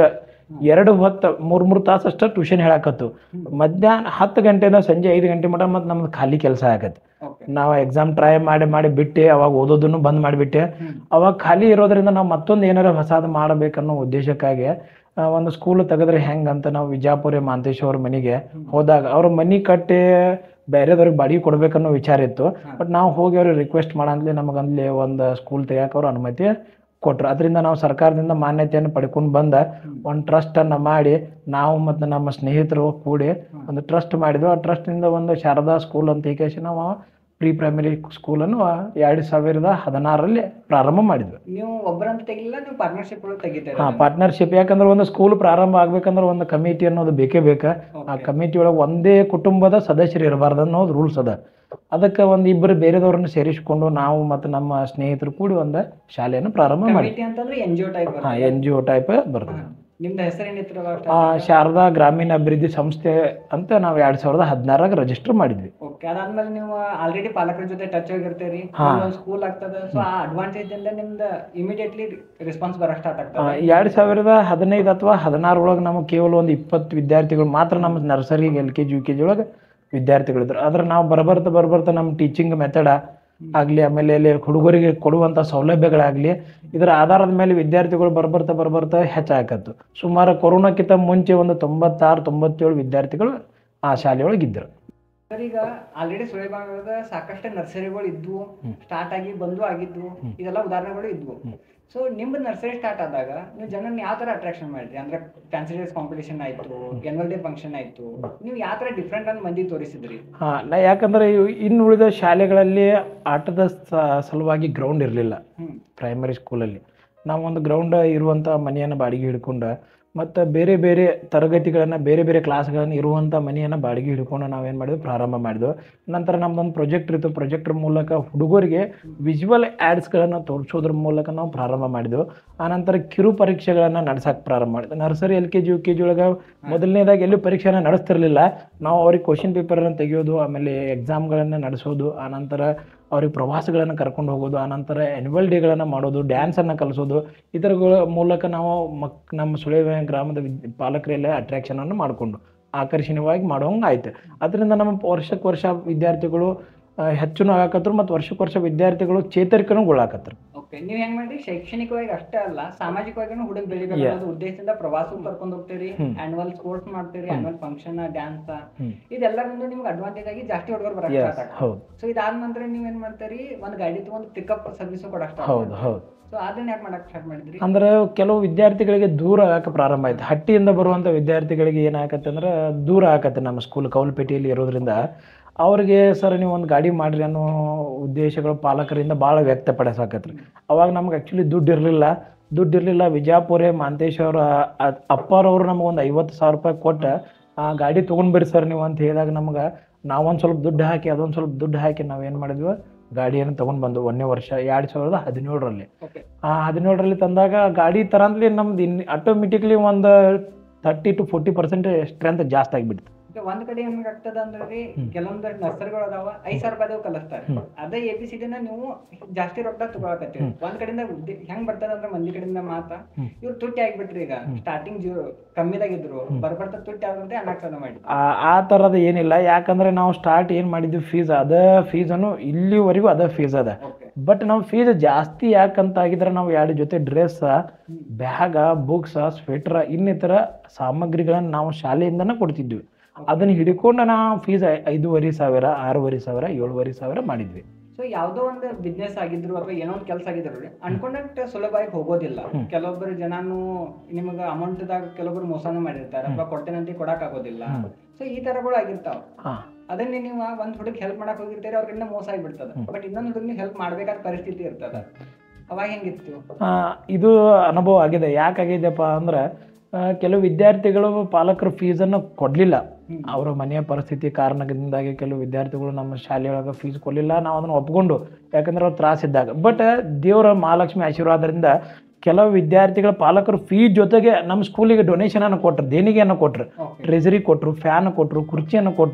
ಎರಡು ಹೊತ್ತು ಮೂರ್ ಮೂರು ತಾಸು ಅಷ್ಟ ಟ್ಯೂಷನ್ ಹೇಳಾಕತ್ತು ಮಧ್ಯಾಹ್ನ ಹತ್ತು ಗಂಟೆಯಿಂದ ಸಂಜೆ ಐದು ಗಂಟೆ ಮಟ ಮತ್ತೆ ನಮ್ದು ಖಾಲಿ ಕೆಲಸ ಆಗತ್ತೆ ಓಕೆ ನಾವು ಎಕ್ಸಾಮ್ ಟ್ರೈ ಮಾಡಿ ಮಾಡಿ ಬಿಟ್ಟೆ ಅವಾಗ ಓದೋದನ್ನು ಬಂದ್ ಮಾಡಿಬಿಟ್ಟೆ ಹ್ಮ್. ಅವಾಗ ಖಾಲಿ ಇರೋದ್ರಿಂದ ನಾವು ಮತ್ತೊಂದು ಏನಾರ ಹೊಸಾದ್ ಮಾಡಬೇಕನ್ನೋ ಉದ್ದೇಶಕ್ಕಾಗಿ ಆ, ಒಂದು ಸ್ಕೂಲ್ ತೆಗೆದ್ರೆ ಹೆಂಗಂತ ನಾವು ವಿಜಾಪುರ ಮಾಂತೇಶ್ ಅವ್ರ ಮನೆಗೆ ಹೋದಾಗ ಅವ್ರ ಮನಿ ಕಟ್ಟಿ ಬೇರೆದವ್ರಿಗೆ ಬಾಡಿಗೆ ಕೊಡ್ಬೇಕನ್ನೋ ವಿಚಾರ ಇತ್ತು ಬಟ್ ನಾವು ಹೋಗಿ ಅವ್ರಿಗೆ ರಿಕ್ವೆಸ್ಟ್ ಮಾಡಂದ್ಲಿ ನಮಗಂದ್ಲಿ ಒಂದು ಸ್ಕೂಲ್ ತೆಗಿಯಕ್ಕೆ ಅವ್ರು ಅನುಮತಿ ಕೊಟ್ರು ಅದರಿಂದ ನಾವು ಸರ್ಕಾರದಿಂದ ಮಾನ್ಯತೆಯನ್ನು ಪಡ್ಕೊಂಡು ಬಂದ ಒಂದು ಟ್ರಸ್ಟನ್ನು ಮಾಡಿ ನಾವು ಮತ್ತು ನಮ್ಮ ಸ್ನೇಹಿತರು ಕೂಡಿ ಒಂದು ಟ್ರಸ್ಟ್ ಮಾಡಿದ್ವು ಆ ಟ್ರಸ್ಟಿಂದ ಒಂದು ಶಾರದಾ ಸ್ಕೂಲ್ ಅಂತ ಹೇಳಿ ನಾವು ಪ್ರೀ ಪ್ರೈಮರಿ ಸ್ಕೂಲನ್ನು ಎರಡು ಸಾವಿರದ ಹದಿನಾರರಲ್ಲಿ ಪ್ರಾರಂಭ ಮಾಡಿದ್ವಿ ನೀವು ಒಬ್ಬರಂತ ತೆಗಿಲ್ಲ ನೀವು ಪಾರ್ಟ್ನರ್ಶಿಪ್ ಒಳಗೆ ತೆಗಿತೀರ ಹಾಂ ಪಾರ್ಟ್ನರ್ಶಿಪ್ ಯಾಕಂದ್ರೆ ಒಂದು ಸ್ಕೂಲ್ ಪ್ರಾರಂಭ ಆಗ್ಬೇಕಂದ್ರೆ ಒಂದು ಕಮಿಟಿ ಅನ್ನೋದು ಬೇಕೇ ಬೇಕಾ ಆ ಕಮಿಟಿ ಒಳಗೆ ಒಂದೇ ಕುಟುಂಬದ ಸದಸ್ಯರು ಇರಬಾರ್ದು ಅನ್ನೋದು ರೂಲ್ಸ್ ಅದ ಅದಕ್ಕೆ ಒಂದು ಇಬ್ಬರು ಬೇರೆದವ್ರನ್ನ ಸೇರಿಸಿಕೊಂಡು ನಾವು ಮತ್ತು ನಮ್ಮ ಸ್ನೇಹಿತರು ಕೂಡಿ ಒಂದು ಶಾಲೆಯನ್ನು ಪ್ರಾರಂಭ ಮಾಡಿ ಕಮಿಟಿ ಅಂತಂದ್ರೆ ಎನ್ ಜಿ ಒ ಟೈಪ್ ಹಾಂ ಎನ್ ಜಿ ಒ ಟೈಪ್ ಬರ್ತದೆ ನಿಮ್ದು ಹೆಸರೇನಿತ್ತು ಆ, ಶಾರದಾ ಗ್ರಾಮೀಣ ಅಭಿವೃದ್ಧಿ ಸಂಸ್ಥೆ ಅಂತ ನಾವು ಎರಡ್ ಸಾವಿರದ ಹದಿನಾರಾಗ ರಿಜಿಸ್ಟರ್ ಮಾಡಿದ್ವಿ ಓಕೆ ಅದಾದ್ಮೇಲೆ ನೀವು ಆಲ್ರೆಡಿ ಪಾಲಕರ ಜೊತೆ ಟಚ್ ಆಗಿರ್ತೀರಿ ಹಾ. ಒಂದು ಸ್ಕೂಲ್ ಆಗ್ತದೆ ಸೊ ಆ ಅಡ್ವಾಂಟೇಜ್ ಇಂದ ನಿಮ್ದು ಇಮಿಡಿಯೇಟ್ಲಿ ರೆಸ್ಪಾನ್ಸ್ ಬರಕ್ ಸ್ಟಾರ್ಟ್ ಆ, ಆಗ್ತದೆ ಎರಡ್ ಸಾವಿರದ ಹದಿನೈದು ಅಥವಾ ಹದಿನಾರೊಳಗೆ ನಮಗೆ ಕೇವಲ ಒಂದು ಇಪ್ಪತ್ತು ವಿದ್ಯಾರ್ಥಿಗಳು ಮಾತ್ರ ನಮ್ಮ nursery L K G U K G ಒಳಗೆ ವಿದ್ಯಾರ್ಥಿಗಳಿದ್ರು ಆದ್ರೆ ನಾವು ಬರಬರ್ತಾ ಬರಬರ್ತಾ ನಮ್ಮ ಟೀಚಿಂಗ್ ಮೆಥಡ ಆಗಲಿ ಆಮೇಲೆ ಅಲ್ಲಿ ಹುಡುಗರಿಗೆ ಕೊಡುವಂಥ ಸೌಲಭ್ಯಗಳಾಗಲಿ ಇದರ ಆಧಾರದ ಮೇಲೆ ವಿದ್ಯಾರ್ಥಿಗಳು ಬರ್ಬರ್ತಾ ಬರ್ಬರ್ತಾ ಹೆಚ್ಚಾಗತ್ತು ಸುಮಾರು ಕೊರೋನಾಕ್ಕಿಂತ ಮುಂಚೆ ಒಂದು ತೊಂಬತ್ತಾರು ತೊಂಬತ್ತೇಳು ವಿದ್ಯಾರ್ಥಿಗಳು ಆ ಶಾಲೆಯೊಳಗೆ ಇದ್ದರು ಸರ್ ಈಗ ಆಲ್ರೆಡಿ ಸುಳೇಬಾಗದ ಸಾಕಷ್ಟು ನರ್ಸರಿಗಳು ಇದ್ವು ಸ್ಟಾರ್ಟ್ ಆಗಿ ಬಂದು ಆಗಿದ್ವು ಇದೆಲ್ಲ ಉದಾಹರಣೆಗಳು ಇದ್ವು ಸೊ ನಿಮ್ದು ನರ್ಸರಿ ಸ್ಟಾರ್ಟ್ ಆದಾಗ ನೀವು ಜನರನ್ನ ಯಾವ ತರ ಅಟ್ರಾಕ್ಷನ್ ಮಾಡಿದ್ರಿ ಅಂದ್ರೆ ಫ್ಯಾನ್ಸಿ ಡೇಸ್ ಕಾಂಪಿಟೇಷನ್ ಆಯ್ತು ಎನ್ವಲ್ ಡೇ ಫಂಕ್ಷನ್ ಆಯ್ತು ನೀವು ಯಾವ ತರ ಡಿಫ್ರೆಂಟ್ ಅಂತ ಮಂದಿ ತೋರಿಸಿದ್ರಿ ಹಾ ನಾ ಯಾಕಂದ್ರೆ ಇವ್- ಇನ್ನು ಉಳಿದ ಶಾಲೆಗಳಲ್ಲಿ ಆಟದ ಸ- ಸಲುವಾಗಿ ಗ್ರೌಂಡ್ ಇರಲಿಲ್ಲ ಹ್ಮ್ ಪ್ರೈಮರಿ ಸ್ಕೂಲಲ್ಲಿ ನಾವು ಒಂದು ಗ್ರೌಂಡ್ ಇರುವಂಥ ಮನೆಯನ್ನು ಬಾಡಿಗೆ ಹಿಡ್ಕೊಂಡು ಮತ್ತು ಬೇರೆ ಬೇರೆ ತರಗತಿಗಳನ್ನು ಬೇರೆ ಬೇರೆ ಕ್ಲಾಸ್ಗಳನ್ನು ಇರುವಂಥ ಮನೆಯನ್ನು ಬಾಡಿಗೆ ಹಿಡ್ಕೊಂಡು ನಾವೇನು ಮಾಡಿದ್ವಿ ಪ್ರಾರಂಭ ಮಾಡಿದ್ವು ನಂತರ ನಮ್ದೊಂದು ಪ್ರೊಜೆಕ್ಟ್ ಇತ್ತು ಪ್ರೊಜೆಕ್ಟ್ರ್ ಮೂಲಕ ಹುಡುಗರಿಗೆ ವಿಜುವಲ್ ಆ್ಯಡ್ಸ್ಗಳನ್ನು ತೋರಿಸೋದ್ರ ಮೂಲಕ ನಾವು ಪ್ರಾರಂಭ ಮಾಡಿದ್ವು ಆನಂತರ ಕಿರು ಪರೀಕ್ಷೆಗಳನ್ನು ನಡೆಸಕ್ಕೆ ಪ್ರಾರಂಭ ಮಾಡಿದ್ವಿ nursery L K G U K G ಒಳಗೆ ಮೊದಲನೇದಾಗಿ ಎಲ್ಲೂ ಪರೀಕ್ಷೆನ ನಡೆಸ್ತಿರ್ಲಿಲ್ಲ ನಾವು ಅವ್ರಿಗೆ ಕ್ವಶನ್ ಪೇಪರನ್ನು ತೆಗೆಯೋದು ಆಮೇಲೆ ಎಕ್ಸಾಮ್ಗಳನ್ನು ನಡೆಸೋದು ಆನಂತರ ಅವ್ರಿಗೆ ಪ್ರವಾಸಗಳನ್ನು ಕರ್ಕೊಂಡು ಹೋಗೋದು ಆನಂತರ ಆ್ಯನ್ಯುವಲ್ ಡೇಗಳನ್ನು ಮಾಡೋದು ಡ್ಯಾನ್ಸನ್ನು ಕಲಿಸೋದು ಇದರಗಳ ಮೂಲಕ ನಾವು ಮಕ್ ನಮ್ಮ ಸುಳಿವೆ ಗ್ರಾಮದ ವಿದ್ ಪಾಲಕರೆಲ್ಲ ಅಟ್ರಾಕ್ಷನನ್ನು ಮಾಡಿಕೊಂಡು ಆಕರ್ಷಣೀಯವಾಗಿ ಮಾಡೋಂಗೆ ಆಯ್ತು ಅದರಿಂದ ನಮ್ಮ ವರ್ಷಕ್ಕೆ ವರ್ಷ ವಿದ್ಯಾರ್ಥಿಗಳು ಆ, ಹೆಚ್ಚುನು ಆಗಾಕತ್ರು ಮತ್ತು ವರ್ಷಕ್ಕೆ ವರ್ಷ ವಿದ್ಯಾರ್ಥಿಗಳು ಚೇತರಿಕೆನೂ ಗೊಳ್ಳಾಕತ್ರು ಓಕೆ ನೀವ್ ಹೆಂಗ್ ಮಾಡ್ರಿ ಶೈಕ್ಷಣಿಕವಾಗಿ ಅಷ್ಟೇ ಅಲ್ಲ ಸಾಮಾಜಿಕವಾಗಿ ಹುಡುಗ ಬೆಳಿಬೇಕು Yeah. ಅನ್ನೋದು ಉದ್ದೇಶದಿಂದ ಪ್ರವಾಸಕ್ಕೆ ಕರ್ಕೊಂಡು ಹೋಗ್ತೀರಿ ಹ್ಮ್. ಆನ್ಯುವಲ್ ಸ್ಪೋರ್ಟ್ಸ್ ಮಾಡ್ತೀರಿ ಆನ್ಯುವಲ್ ಫಂಕ್ಷನ್ ಡ್ಯಾನ್ಸ್ ಹ್ಮ್. ಇದೆಲ್ಲರಿಂದ ನಿಮ್ಗೆ ಅಡ್ವಾಂಟೇಜ್ ಆಗಿ ಜಾಸ್ತಿ ಹುಡುಗರು ಬರಕ್ ಎಸ್ ಸ್ಟಾರ್ಟ್ ಆಗ್ತದೆ ಹೌದು ಸೊ ಇದಾದ ನಂತರ ನೀವ್ ಏನ್ ಮಾಡ್ತೀರಿ ಒಂದ್ ಗಾಡಿ ತಗೊಂಡು ಪಿಕಪ್ ಸರ್ವಿಸ್ ಕೊಡಕ್ ಸ್ಟಾರ್ಟ್ ಹೌದು ಹೌದು ಸೊ ಅದನ್ನ ಯಾಕೆ ಮಾಡಕ್ ಸ್ಟಾರ್ಟ್ ಮಾಡಿದ್ರಿ ಅಂದ್ರೆ ಕೆಲವು ವಿದ್ಯಾರ್ಥಿಗಳಿಗೆ ದೂರ ಆಗಕ್ಕೆ ಪ್ರಾರಂಭ ಆಯ್ತು ಹಟ್ಟಿಯಿಂದ ಬರುವಂಥ ವಿದ್ಯಾರ್ಥಿಗಳಿಗೆ ಏನಾಗತ್ತೆ ಅಂದ್ರೆ ದೂರ ಆಗತ್ತೆ ನಮ್ಮ ಸ್ಕೂಲ್ ಕೌಲ್ಪೇಟೆಯಲ್ಲಿ ಇರೋದ್ರಿಂದ ಅವ್ರಿಗೆ ಸರ್ ನೀವು ಒಂದು ಗಾಡಿ ಮಾಡ್ರಿ ಅನ್ನೋ ಉದ್ದೇಶಗಳು ಪಾಲಕರಿಂದ ಭಾಳ ವ್ಯಕ್ತಪಡಿಸಾಕತ್ರಿ ಅವಾಗ ನಮ್ಗೆ ಆ್ಯಕ್ಚುಲಿ ದುಡ್ಡು ಇರಲಿಲ್ಲ ದುಡ್ಡು ಇರಲಿಲ್ಲ ವಿಜಯಪುರೆ ಮಾಂತೇಶ್ ಅವರ ಅಪ್ಪಾರವರು ನಮಗೆ ಒಂದು ಐವತ್ತು ಸಾವಿರ ರೂಪಾಯಿ ಕೊಟ್ಟು ಆ ಗಾಡಿ ತೊಗೊಂಡು ಬರ್ರಿ ಸರ್ ನೀವು ಅಂತ ಹೇಳಿದಾಗ ನಮ್ಗೆ ನಾವೊಂದು ಸ್ವಲ್ಪ ದುಡ್ಡು ಹಾಕಿ ಅದೊಂದು ಸ್ವಲ್ಪ ದುಡ್ಡು ಹಾಕಿ ನಾವೇನು ಮಾಡಿದ್ವಿ ಗಾಡಿಯನ್ನು ತೊಗೊಂಡು ಬಂದು ಒಂದನೇ ವರ್ಷ ಎರಡು ಸಾವಿರದ ಹದಿನೇಳರಲ್ಲಿ ಓಕೆ ಆ ಹದಿನೇಳರಲ್ಲಿ ತಂದಾಗ ಗಾಡಿ ತರಂದ್ಲಿ ನಮ್ದು ಇನ್ ಆಟೋಮೆಟಿಕ್ಲಿ ಒಂದು thirty to forty percent strength ಜಾಸ್ತಿ ಆಗಿಬಿಡ್ತು ಒಂದ್ ಕಡೆ ಏನ್ ಆಗ್ತದ ಅಂದ್ರೆ ರೀ ಕೆಲವೊಂದು ನರ್ಸರಿಗಳು ಅದಾವ ಐದ್ ಸಾವಿರ ರೂಪಾಯಿ ಕಲಿಸ್ತಾರೆ ಹ್ಮ್. ಅದೇ ಎ ಬಿ ಸಿ ಡಿನ ನೀವು ಜಾಸ್ತಿ ರೊಕ್ಕ ತಗೊಳಕತ್ತೀರಿ ಒಂದ್ ಕಡೆಯಿಂದ ಉದ್ದೆ- ಹೆಂಗ್ ಬರ್ತದ ಅಂದ್ರೆ ಮಂದಿ ಕಡೆಯಿಂದ ಮಾತ ಹ್ಮ್. ಇವ್ರು ತುಟ್ಟಿ ಆಗಿಬಿಟ್ರಿ ಈಗ ಸ್ಟಾರ್ಟಿಂಗ್ ಕಮ್ಮಿದಾಗಿದ್ರು ಬರ್ಬರ್ತಾ ತುಟ್ಟಿ ಆಗುತ್ತೆ ಅನ್ನಕ್ ಚಾಲು ಮಾಡಿ ಆ ಆ ಥರದ ಏನಿಲ್ಲ ಯಾಕಂದ್ರೆ ನಾವು ಸ್ಟಾರ್ಟ್ ಏನು ಮಾಡಿದ್ವಿ ಫೀಸ್ ಅದ ಫೀಸನ್ನು ಇಲ್ಲಿವರೆಗೂ ಅದ ಫೀಸ್ ಅದ ಓಕೆ ಬಟ್ ನಾವು ಫೀಸ್ ಜಾಸ್ತಿ ಯಾಕಂತ ಆಗಿದ್ರೆ ನಾವು ಎರಡು ಜೊತೆ ಡ್ರೆಸ್ ಬ್ಯಾಗ ಬುಕ್ಸ್ ಸ್ವೆಟ್ರ ಇನ್ನಿತರ ಸಾಮಗ್ರಿಗಳನ್ನು ನಾವು ಶಾಲೆಯಿಂದನೇ ಕೊಡ್ತಿದ್ವಿ ಅದನ್ನ ಹಿಡ್ಕೊಂಡು ನಾವು ಫೀಸ್ ಐದೂವರೆ ಸಾವಿರ ಆರೂವರೆ ಸಾವಿರ ಏಳುವರೆ ಸಾವಿರ ಮಾಡಿದ್ವಿ ಸೊ ಯಾವ್ದೋ ಒಂದು ಬಿಸ್ನೆಸ್ ಆಗಿದ್ರು ಅಥವಾ ಏನೋ ಒಂದು ಕೆಲಸ ಆಗಿದ್ರು ರೀ ಅನ್ಕೊಂಡಂತೆ ಸುಲಭವಾಗಿ ಹೋಗೋದಿಲ್ಲ ಕೆಲವೊಬ್ಬರು ಜನನು ನಿಮಗೆ ಅಮೌಂಟ್ದಾಗ ಕೆಲವೊಬ್ರು ಮೋಸನೂ ಮಾಡಿರ್ತಾರೆ ಅಥವಾ ಕೊಡ್ತೇನೆ ಅಂತ ಕೊಡಕ್ ಆಗೋದಿಲ್ಲ ಸೊ ಈ ತರಗಳು ಆಗಿರ್ತಾವ ಹಾಂ ಅದನ್ನೇ ನೀವು ಒಂದ್ ಹುಡುಗ ಹೆಲ್ಪ್ ಮಾಡಕ್ ಹೋಗಿರ್ತೀರಿ ಅವ್ರಿಂದ ಮೋಸ ಆಗಿಬಿಡ್ತದ ಬಟ್ ಇನ್ನೊಂದ್ ಹುಡುಗ ನೀವು ಹೆಲ್ಪ್ ಮಾಡ್ಬೇಕಾದ ಪರಿಸ್ಥಿತಿ ಇರ್ತದ ಅವಾಗ ಹೆಂಗಿತ್ತು ಆ, ಇದು ಅನುಭವ ಆಗಿದೆ ಯಾಕಾಗಿದೆಪ್ಪ ಅಂದ್ರೆ ಆ, ಕೆಲವು ವಿದ್ಯಾರ್ಥಿಗಳು ಪಾಲಕರು ಫೀಸನ್ನು ಕೊಡಲಿಲ್ಲ ಹ್ಮ್. ಅವರ ಮನೆಯ ಪರಿಸ್ಥಿತಿ ಕಾರಣದಿಂದಾಗಿ ಕೆಲವು ವಿದ್ಯಾರ್ಥಿಗಳು ನಮ್ಮ ಶಾಲೆಯೊಳಗೆ ಫೀಸ್ ಕೊಡಲಿಲ್ಲ ನಾವು ಅದನ್ನು ಒಪ್ಕೊಂಡು ಯಾಕಂದ್ರೆ ಅವ್ರು ತ್ರಾಸಿದ್ದಾಗ ಬಟ್ ದೇವರ ಮಹಾಲಕ್ಷ್ಮಿ ಆಶೀರ್ವಾದದಿಂದ ಕೆಲವು ವಿದ್ಯಾರ್ಥಿಗಳ ಪಾಲಕರು ಫೀಸ್ ಜೊತೆಗೆ ನಮ್ಮ ಸ್ಕೂಲಿಗೆ ಡೊನೇಷನ್ ಅನ್ನು ಕೊಟ್ಟರು ದೇಣಿಗೆಯನ್ನು ಕೊಟ್ಟರು ಓಕೆ ಟ್ರೆಜರಿ ಕೊಟ್ಟರು ಫ್ಯಾನ್ ಕೊಟ್ಟರು ಕುರ್ಚಿಯನ್ನು ಕೊಟ್ಟರು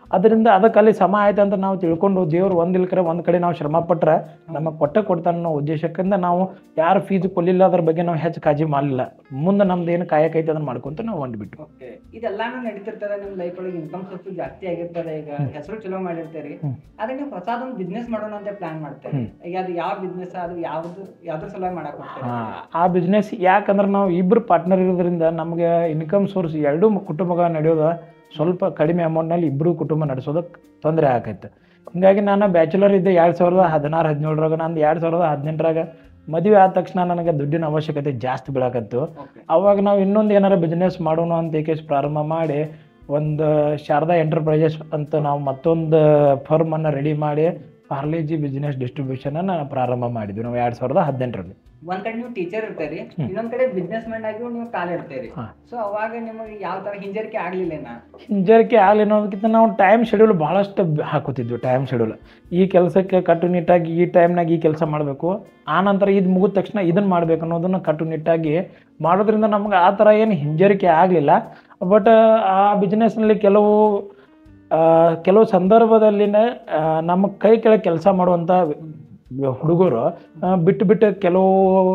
ಅದರಿಂದ ಅದಕ್ಕೆ ಅಲ್ಲಿ ಸಮ ಆಯ್ತು ಅಂತ ನಾವು ತಿಳ್ಕೊಂಡು ದೇವ್ರು ಒಂದ್ ಇಲ್ಕರೆ ಒಂದ್ ಕಡೆ ನಾವು ಶ್ರಮ ಪಟ್ರೆ ನಮಗೆ ಕೊಟ್ಟ ಕೊಡ್ತಾನೆ ಅನ್ನೋ ಉದ್ದೇಶಕ್ಕಿಂತ ನಾವು ಯಾರು ಫೀಸ್ ಕೊಲ್ಲಿಲ್ಲ ಅದ್ರ ಬಗ್ಗೆ ನಾವು ಹೆಚ್ಚು ಕಾಳಜಿ ಮಾಡಲಿಲ್ಲ ಮುಂದೆ ನಮ್ದು ಏನು ಕಾಯಕೈತೆ ಅದನ್ನ ಮಾಡ್ಕೊಂತ ನಾವು ಹೊಂಟ್ಬಿಟ್ಟು ಓಕೆ ಇದೆಲ್ಲಾನು ನಡೀತಿರ್ತದೆ ನಿಮ್ ಲೈಫ್ ಒಳಗೆ ಇನ್ಕಮ್ ಸೋರ್ಸ್ ಜಾಸ್ತಿ ಆಗಿರ್ತದೆ ಈಗ ಹೆಸರು ಚಲೋ ಮಾಡಿರ್ತೀರಿ ಹ್ಮ್. ಆದ್ರೆ ನೀವು ಹೊಸದೊಂದು ಬಿಸ್ನೆಸ್ ಮಾಡೋಣ ಅಂತ ಪ್ಲಾನ್ ಮಾಡ್ತೀರಿ ಹ್ಮ್. ಈಗ ಅದು ಯಾವ ಬಿಸ್ನೆಸ್ ಅದು ಯಾವ್ದು ಯಾವ್ದ್ರ ಸಲುವಾಗಿ ಮಾಡಕ್ ಹೋಗ್ತೀರಿ ಹಾ, ಆ ಬಿಸ್ನೆಸ್ ಯಾಕಂದ್ರೆ ನಾವು ಇಬ್ರು ಪಾರ್ಟ್ನರ್ ಇರೋದ್ರಿಂದ ನಮಗೆ ಇನ್ಕಮ್ ಸೋರ್ಸ್ ಎರಡೂ ಕುಟುಂಬಗಳ ನಡೆಯೋದು ಸ್ವಲ್ಪ ಕಡಿಮೆ ಅಮೌಂಟ್ನಲ್ಲಿ ಇಬ್ಬರು ಕುಟುಂಬ ನಡೆಸೋದಕ್ಕೆ ತೊಂದರೆ ಆಕೈತೆ ಹಿಂಗಾಗಿ ನಾನು ಬ್ಯಾಚುಲರ್ ಇದ್ದೆ ಎರಡು ಸಾವಿರದ ಹದಿನಾರು ಹದಿನೇಳರಾಗ ನಂದು ಎರಡು ಸಾವಿರದ ಹದಿನೆಂಟರಾಗ ಮದುವೆ ಆದ ತಕ್ಷಣ ನನಗೆ ದುಡ್ಡಿನ ಅವಶ್ಯಕತೆ ಜಾಸ್ತಿ ಬೀಳಕತ್ತು ಓಕೆ ಅವಾಗ ನಾವು ಇನ್ನೊಂದು ಏನಾರ ಬಿಸ್ನೆಸ್ ಮಾಡೋಣ ಅಂತ ಏಕೆ ಪ್ರಾರಂಭ ಮಾಡಿ ಒಂದು ಶಾರದಾ ಎಂಟರ್ಪ್ರೈಸಸ್ ಅಂತ ನಾವು ಮತ್ತೊಂದು ಫರ್ಮನ್ನು ರೆಡಿ ಮಾಡಿ ಪಾರ್ಲೇಜಿ ಬಿಸ್ನೆಸ್ ಡಿಸ್ಟ್ರಿಬ್ಯೂಷನ್ ಪ್ರಾರಂಭ ಮಾಡಿದ್ವಿ ನಾವು ಎರಡು ಸಾವಿರದ ಹದಿನೆಂಟರಲ್ಲಿ ಒಂದ್ ಕಡೆ ನೀವು ಟೀಚರ್ ಇರ್ತೀರಿ ಇನ್ನೊಂದ್ ಕಡೆ ಬಿಸ್ನೆಸ್ ಮ್ಯಾನ್ ಆಗಿ ನೀವು ಕಾಲ ಇರ್ತೀರಿ ಹಾ. ಸೊ ಅವಾಗ ನಿಮಗೆ ಯಾವ ತರ ಹಿಂಜರಿಕೆ ಆಗ್ಲಿಲ್ಲೇನಾ ಹಿಂಜರಿಕೆ ಆಗಲಿ ಅನ್ನೋದಕ್ಕಿಂತ ನಾವು ಟೈಮ್ ಶೆಡ್ಯೂಲ್ ಭಾಳಷ್ಟು ಬ- ಹಾಕೋತಿದ್ವಿ ಟೈಮ್ ಶೆಡ್ಯೂಲ್ ಈ ಕೆಲಸಕ್ಕೆ ಕಟ್ಟುನಿಟ್ಟಾಗಿ ಈ ಟೈಮ್ನಾಗ ಈ ಕೆಲಸ ಮಾಡಬೇಕು ಆ ನಂತರ ಇದು ಮುಗಿದ ತಕ್ಷಣ ಇದನ್ನು ಮಾಡಬೇಕು ಅನ್ನೋದನ್ನು ಕಟ್ಟುನಿಟ್ಟಾಗಿ ಮಾಡೋದ್ರಿಂದ ನಮ್ಗೆ ಆ ಥರ ಏನು ಹಿಂಜರಿಕೆ ಆಗಲಿಲ್ಲ ಬಟ್ ಆ ಬಿಸ್ನೆಸ್ನಲ್ಲಿ ಕೆಲವು ಆ, ಕೆಲವು ಸಂದರ್ಭದಲ್ಲಿನ ಆ, ನಮ್ಮ ಕೈ ಕೆಳಗೆ ಕೆಲಸ ಮಾಡುವಂಥ ಹುಡುಗರು ಆ, ಬಿಟ್ಟು ಬಿಟ್ಟು ಕೆಲವು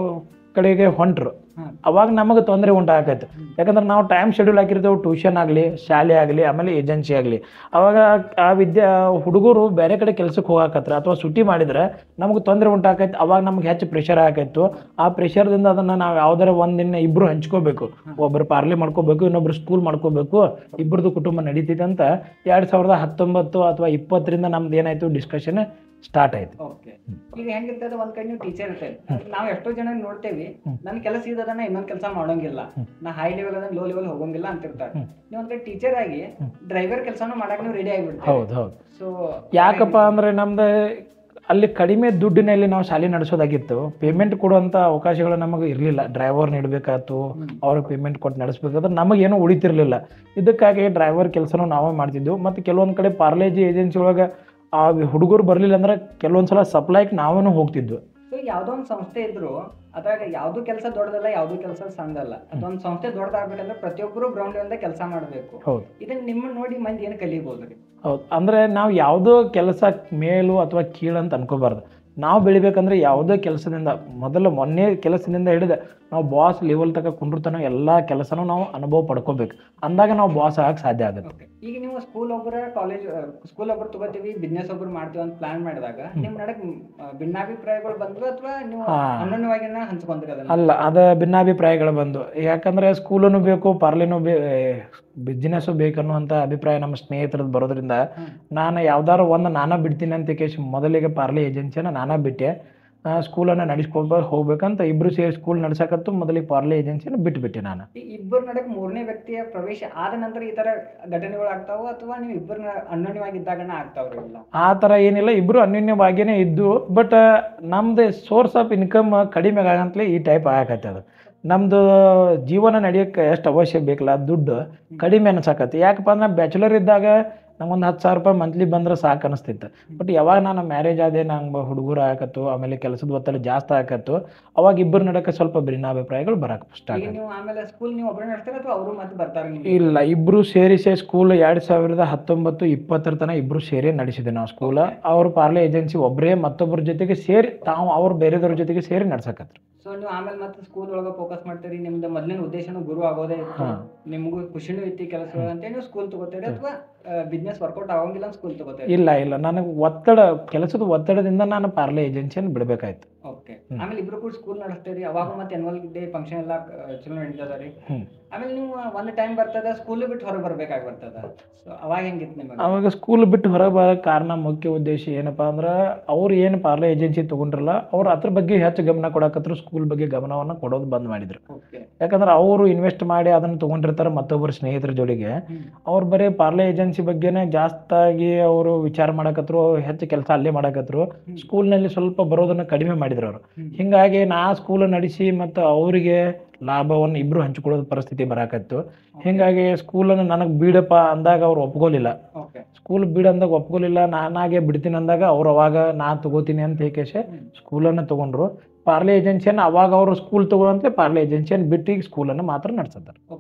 ಕಡೆಗೆ ಹೊಂಟ್ರು ಹ್ಮ್. ಅವಾಗ ನಮಗೆ ತೊಂದರೆ ಉಂಟಾಗತ್ತೆ ಯಾಕಂದ್ರೆ ನಾವು ಟೈಮ್ ಶೆಡ್ಯೂಲ್ ಹಾಕಿರ್ತೇವೆ ಟ್ಯೂಷನ್ ಆಗಲಿ ಶಾಲೆ ಆಗಲಿ ಆಮೇಲೆ ಏಜೆನ್ಸಿ ಆಗಲಿ ಅವಾಗ ಆ ವಿದ್ಯಾ ಹುಡುಗರು ಬೇರೆ ಕಡೆ ಕೆಲ್ಸಕ್ಕೆ ಹೋಗಾಕತ್ರ ಅಥವಾ ಸುಟ್ಟಿ ಮಾಡಿದ್ರೆ ನಮಗೆ ತೊಂದರೆ ಉಂಟಾಕೈತೆ ಅವಾಗ ನಮ್ಗೆ ಹೆಚ್ಚು ಪ್ರೆಷರ್ ಆಕೈತು ಆ ಪ್ರೆಷರ್ದಿಂದ ಅದನ್ನು ನಾವು ಯಾವ್ದಾರ ಒಂದಿನ ಇಬ್ಬರು ಹಂಚ್ಕೋಬೇಕು ಒಬ್ಬರು ಪಾರ್ಲಿ ಮಾಡ್ಕೋಬೇಕು ಇನ್ನೊಬ್ರು ಸ್ಕೂಲ್ ಮಾಡ್ಕೋಬೇಕು ಇಬ್ಬರದು ಕುಟುಂಬ ನಡೀತೈತೆ ಅಂತ ಎರಡು ಸಾವಿರದ ಹತ್ತೊಂಬತ್ತು ಅಥವಾ ಇಪ್ಪತ್ತರಿಂದ ನಮ್ದು ಏನಾಯ್ತು ಡಿಸ್ಕಷನ್ ಸ್ಟಾರ್ಟ್ ಆಯ್ತು ಓಕೆ ಈಗ ಹೆಂಗಿರ್ತದೆ ಒಂದ್ ಕಡೆ ನೀವು ಟೀಚರ್ ಇರ್ತೇವೆ ನಾವು ಎಷ್ಟೋ ಜನ ನೋಡ್ತೇವಿ ನನ್ನ ಕೆಲಸ ಇದನ್ನ ಇನ್ನೊಂದ್ ಕೆಲಸ ಮಾಡೋಂಗಿಲ್ಲ ನಾ ಹೈ ಲೆವೆಲ್ ಅದನ್ನ ಲೋ ಲೆವೆಲ್ ಹೋಗಂಗಿಲ್ಲ ಅಂತಿರ್ತಾರೆ ನೀವು ಒಂದ್ ಕಡೆ ಟೀಚರ್ ಆಗಿ ಡ್ರೈವರ್ ಕೆಲಸನೂ ಮಾಡಕ್ ನೀವು ರೆಡಿ ಆಗಿಬಿಡ್ತೀವಿ ಹೌದು ಹೌದು ಸೊ ಯಾಕಪ್ಪ ಅಂದ್ರೆ ನಮ್ದು ಅಲ್ಲಿ ಕಡಿಮೆ ದುಡ್ಡಿನಲ್ಲಿ ನಾವು ಶಾಲೆ ನಡೆಸೋದಾಗಿತ್ತು ಪೇಮೆಂಟ್ ಕೊಡುವಂಥ ಅವಕಾಶಗಳು ನಮಗೆ ಇರಲಿಲ್ಲ ಡ್ರೈವರ್ ನೀಡಬೇಕಾಯ್ತು ಅವ್ರಿಗೆ ಪೇಮೆಂಟ್ ಕೊಟ್ಟು ನಡೆಸ್ಬೇಕಾದ್ರೆ ನಮಗೇನು ಉಳಿತಿರ್ಲಿಲ್ಲ ಇದಕ್ಕಾಗಿ ಡ್ರೈವರ್ ಕೆಲಸನೂ ನಾವೇ ಮಾಡ್ತಿದ್ವು ಮತ್ತು ಕೆಲವೊಂದು ಕಡೆ ಪಾರ್ಲೇಜಿ ಏಜೆನ್ಸಿ ಒಳಗೆ ಆ ಹುಡುಗರು ಬರಲಿಲ್ಲ ಅಂದ್ರೆ ಕೆಲವೊಂದು ಸಲ ಸಪ್ಲೈಗೆ ನಾವೇನು ಹೋಗ್ತಿದ್ವು ಸೊ ಯಾವ್ದೋ ಒಂದು ಸಂಸ್ಥೆ ಇದ್ರು ಅದ್ರಾಗ ಯಾವ್ದು ಕೆಲಸ ದೊಡ್ಡದಲ್ಲ ಯಾವ್ದು ಕೆಲಸ ಸಣ್ಣದಲ್ಲ ಅದೊಂದು ಸಂಸ್ಥೆ ದೊಡ್ಡದಾಗ್ಬೇಕಂದ್ರೆ ಪ್ರತಿಯೊಬ್ಬರು ಗ್ರೌಂಡ್ ಲೆವೆಲ್ ಕೆಲಸ ಮಾಡ್ಬೇಕು ಹೌದು ಇದನ್ನ ನಿಮ್ಮನ್ನ ನೋಡಿ ಮಂದಿ ಏನು ಕಲಿಬಹುದು ರೀ ಹೌದು ಅಂದರೆ ನಾವು ಯಾವುದೋ ಕೆಲಸ ಮೇಲು ಅಥವಾ ಕೀಳು ಅಂತ ಅನ್ಕೋಬಾರ್ದು ನಾವು ಬೆಳಿಬೇಕಂದ್ರೆ ಯಾವುದೇ ಕೆಲಸದಿಂದ ಮೊದಲು ಮೊನ್ನೆ ಕೆಲಸದಿಂದ ಹಿಡಿದು ನಾವು ಬಾಸ್ ಲೆವೆಲ್ ತನಕ ಕುಂಡಿರ್ತಾನೋ ಎಲ್ಲ ಕೆಲಸನೂ ನಾವು ಅನುಭವ ಪಡ್ಕೋಬೇಕು ಅಂದಾಗ ನಾವು ಬಾಸ್ ಆಗಕ್ಕೆ ಸಾಧ್ಯ ಆಗುತ್ತೆ ಓಕೆ ಈಗ ನೀವು ಸ್ಕೂಲ್ ಒಬ್ಬರ ಕಾಲೇಜ್ ಸ್ಕೂಲ್ ಒಬ್ಬರು ತಗೋತೀವಿ ಬಿಸ್ನೆಸ್ ಒಬ್ರು ಮಾಡ್ತೀವಿ ಅಂತ ಪ್ಲಾನ್ ಮಾಡಿದಾಗ ನಿಮ್ ನಡಕ್ ಆ, ಭಿನ್ನಾಭಿಪ್ರಾಯಗಳು ಬಂದ್ವು ಅಥವಾ ನೀವು ಹಾ. ಅನ್ಯೋನ್ಯವಾಗಿನ ಹಂಚ್ಕೊಂತೀರಿ ಅದನ್ನ ಅಲ್ಲ ಅದ ಭಿನ್ನಾಭಿಪ್ರಾಯಗಳು ಬಂದು ಯಾಕಂದ್ರೆ ಸ್ಕೂಲೂ ಬೇಕು ಪಾರ್ಲಿನೂ ಬೇ ಬಿಸ್ನೆಸ್ಸು ಬೇಕನ್ನುವಂಥ ಅಭಿಪ್ರಾಯ ನಮ್ಮ ಸ್ನೇಹಿತರದ್ದು ಬರೋದ್ರಿಂದ ಹ್ಮ್. ನಾನು ಯಾವ್ದಾರು ಒಂದು ನಾನಾ ಬಿಡ್ತೀನಿ ಅಂತ ಕೇಶ್ ಮೊದಲಿಗೆ ಪಾರ್ಲಿ ಏಜೆನ್ಸಿನ ನಾನಾ ಬಿಟ್ಟೆ ಸ್ಕೂಲನ್ನು ನಡೆಸ್ಕೊಂಡು ಹೋಗ್ಬೇಕಂತ ಇಬ್ರು ಸೇರಿ ಸ್ಕೂಲ್ ನಡ್ಸಕತ್ತು ಮೊದಲಿಗೆ ಪಾರ್ಲಿ ಏಜೆನ್ಸಿನ ಬಿಟ್ಬಿಟ್ಟೆ ನಾನು ಈ ಇಬ್ಬರ ನಡಕ್ ಮೂರನೇ ವ್ಯಕ್ತಿಯ ಪ್ರವೇಶ ಆದ ನಂತರ ಈ ತರ ಘಟನೆಗಳು ಆಗ್ತಾವ ಅಥವಾ ನೀವು ಇಬ್ಬರ ಅನ್ಯೋನ್ಯವಾಗಿದ್ದಾಗನ ಆಗ್ತಾವ್ರಿ ಇಲ್ಲ ಆ ಥರ ಏನಿಲ್ಲ ಇಬ್ಬರು ಅನ್ಯೋನ್ಯವಾಗಿಯೇ ಇದ್ದು ಬಟ್ ನಮ್ದು ಸೋರ್ಸ್ ಆಫ್ ಇನ್ಕಮ್ ಕಡಿಮೆ ಆಗಂತಲೇ ಈ ಟೈಪ್ ಆಗಕತ್ತದ ನಮ್ಮದು ಜೀವನ ನಡೆಯೋಕ್ಕೆ ಎಷ್ಟು ಅವಶ್ಯ ಬೇಕಲ್ಲ ದುಡ್ಡು ಕಡಿಮೆ ಅನ್ಸಕತ್ತೆ ಯಾಕಪ್ಪ ಅಂದ್ರೆ ಬ್ಯಾಚುಲರ್ ಇದ್ದಾಗ ನಂಗೊಂದು ಹತ್ತು ಸಾವಿರ ರೂಪಾಯಿ ಮಂತ್ಲಿ ಬಂದ್ರೆ ಸಾಕು ಅನಿಸ್ತಿತ್ತು ಬಟ್ ಯಾವಾಗ ನಾನು ಮ್ಯಾರೇಜ್ ಆದೆ ನಂಗೆ ಹುಡುಗರು ಹಾಕತ್ತು ಆಮೇಲೆ ಕೆಲಸದ ಒತ್ತಡ ಜಾಸ್ತಿ ಆಕತ್ತು ಅವಾಗ ಇಬ್ಬರು ನಡಕ್ಕೆ ಸ್ವಲ್ಪ ಭಿನ್ನಾಭಿಪ್ರಾಯಗಳು ಬರಕ್ಕೆ ಸ್ಟಾರ್ಟ್ ಈಗ ನೀವು ಆಮೇಲೆ ಸ್ಕೂಲ್ ನೀವು ಒಬ್ಬರೇ ನಡೆಸ್ತೀರ ಅಥವಾ ಅವರು ಮತ್ತೆ ಬರ್ತಾರೆ ನಿಮ್ಗೆ? ಇಲ್ಲ ಇಬ್ರು ಸೇರಿಸೇ ಸ್ಕೂಲ್ ಎರಡ್ ಸಾವಿರದ ಹತ್ತೊಂಬತ್ತು ಇಪ್ಪತ್ತರ ತನಕ ಇಬ್ರು ಸೇರಿ ನಡೆಸಿದೆ ನಾವು ಸ್ಕೂಲ್ ಅವ್ರು ಪಾರ್ಲೆ ಏಜೆನ್ಸಿ ಒಬ್ಬರೇ ಮತ್ತೊಬ್ಬರ ಜೊತೆಗೆ ಸೇರಿ ತಾವು ಅವ್ರು ಬೇರೆದವ್ರ ಜೊತೆಗೆ ಸೇರಿ ನಡ್ಸಕತ್ರು ಸೊ ನೀವು ಆಮೇಲೆ ಮತ್ತೆ ಸ್ಕೂಲ್ ಒಳಗೆ ಫೋಕಸ್ ಮಾಡ್ತೀರಿ ನಿಮ್ದು ಮೊದಲಿನ ಉದ್ದೇಶನೂ ಗುರು ಆಗೋದೇ ಇತ್ತು ಹಾ. ನಿಮಗೂ ಖುಷಿನೂ ಐತಿ ಕೆಲಸ ಅಂತ ನೀವು ಸ್ಕೂಲ್ ತಗೋತೀರಿ ಅಥವಾ ಬಿಸ್ನೆಸ್ ವರ್ಕೌಟ್ ಆಗಂಗಿಲ್ಲ ಸ್ಕೂಲ್ ತಗೋತೀರಿ ಇಲ್ಲ ಇಲ್ಲ ನನಗೆ ಒತ್ತಡ ಕೆಲಸದ ಒತ್ತಡದಿಂದ ನಾನು ಪಾರ್ಲೆ ಏಜೆನ್ಸಿಯನ್ನು ಬಿಡಬೇಕಾಯ್ತು ಓಕೆ ಆಮೇಲೆ ಇಬ್ರು ಕೂಡ ಸ್ಕೂಲ್ ನಡೆಸ್ತೀರಿ ಅವಾಗ ಮತ್ತೆ ಆನ್ಯುವಲ್ ಡೇ ಫಂಕ್ಷನ್ ಎಲ್ಲ ಆ, ಚಲೋ ನಡೀತದ ರೀ ಹ್ಮ್. ಆಮೇಲೆ ನೀವು ಒಂದು ಟೈಮ್ ಬರ್ತದ ಸ್ಕೂಲ್ ಬಿಟ್ಟು ಹೊರಗೆ ಬರ್ಬೇಕಾಗಿ ಬರ್ತದ ಸೊ ಅವಾಗ ಹೆಂಗಿತ್ತು ನಿಮಗೆ ಅವಾಗ ಸ್ಕೂಲ್ ಬಿಟ್ಟು ಹೊರಗೆ ಬರೋಕ್ಕೆ ಕಾರಣ ಮುಖ್ಯ ಉದ್ದೇಶ ಏನಪ್ಪ ಅಂದ್ರೆ ಅವ್ರು ಏನು ಪಾರ್ಲೆ ಏಜೆನ್ಸಿ ತೊಗೊಂಡ್ರಲ್ಲ ಅವ್ರು ಅದ್ರ ಬಗ್ಗೆ ಹೆಚ್ಚು ಗಮನ ಕೊಡಕತ್ರು ಸ್ಕೂಲ್ ಬಗ್ಗೆ ಗಮನವನ್ನು ಕೊಡೋದು ಬಂದ್ ಮಾಡಿದ್ರು ಓಕೆ ಯಾಕಂದ್ರೆ ಅವರು ಇನ್ವೆಸ್ಟ್ ಮಾಡಿ ಅದನ್ನು ತೊಗೊಂಡಿರ್ತಾರೆ ಮತ್ತೊಬ್ಬರು ಸ್ನೇಹಿತರ ಜೋಡಿಗೆ ಅವ್ರು ಬರೀ ಪಾರ್ಲೆ ಏಜೆನ್ಸಿ ಬಗ್ಗೆನೇ ಜಾಸ್ತಾಗಿ ಅವರು ವಿಚಾರ ಮಾಡಕತ್ರು ಹೆಚ್ಚು ಕೆಲಸ ಅಲ್ಲೇ ಮಾಡಕತ್ರು ಸ್ಕೂಲ್ನಲ್ಲಿ ಸ್ವಲ್ಪ ಬರೋದನ್ನ ಕಡಿಮೆ ಮಾಡಿದ್ರು ಅವರು ಹ್ಮ್. ಹಿಂಗಾಗಿ ನಾ ಸ್ಕೂಲ್ ನಡೆಸಿ ಮತ್ತು ಅವರಿಗೆ ಲಾಭವನ್ನು ಇಬ್ರು ಹಂಚಿಕೊಳ್ಳೋದು ಪರಿಸ್ಥಿತಿ ಬರಾಕತ್ತು ಹಿಂಗಾಗಿ ಸ್ಕೂಲನ್ನು ನನಗೆ ಬೀಡಪ್ಪ ಅಂದಾಗ ಅವ್ರು ಒಪ್ಕೊಲಿಲ್ಲ ಓಕೆ ಸ್ಕೂಲ್ ಬಿಡು ಅಂದಾಗ ಒಪ್ಕೊಲಿಲ್ಲ ನಾನಾಗೆ ಬಿಡ್ತೀನಿ ಅಂದಾಗ ಅವ್ರು ಅವಾಗ ನಾ ತಗೋತೀನಿ ಅಂತ ಹೇಕೇಶೆ ಸ್ಕೂಲನ್ನು ತಗೊಂಡ್ರು ಪಾರ್ಲೆ ಏಜೆನ್ಸಿಯನ್ನು ಅವಾಗ ಅವರು ಸ್ಕೂಲ್ ತಗೊಳ್ಳಂತೆ ಪಾರ್ಲೆ ಏಜೆನ್ಸಿಯನ್ನು ಬಿಟ್ಟು ಈಗ ಸ್ಕೂಲನ್ನು ಮಾತ್ರ ನಡೆಸ್ತಾರೆ ಓಕೆ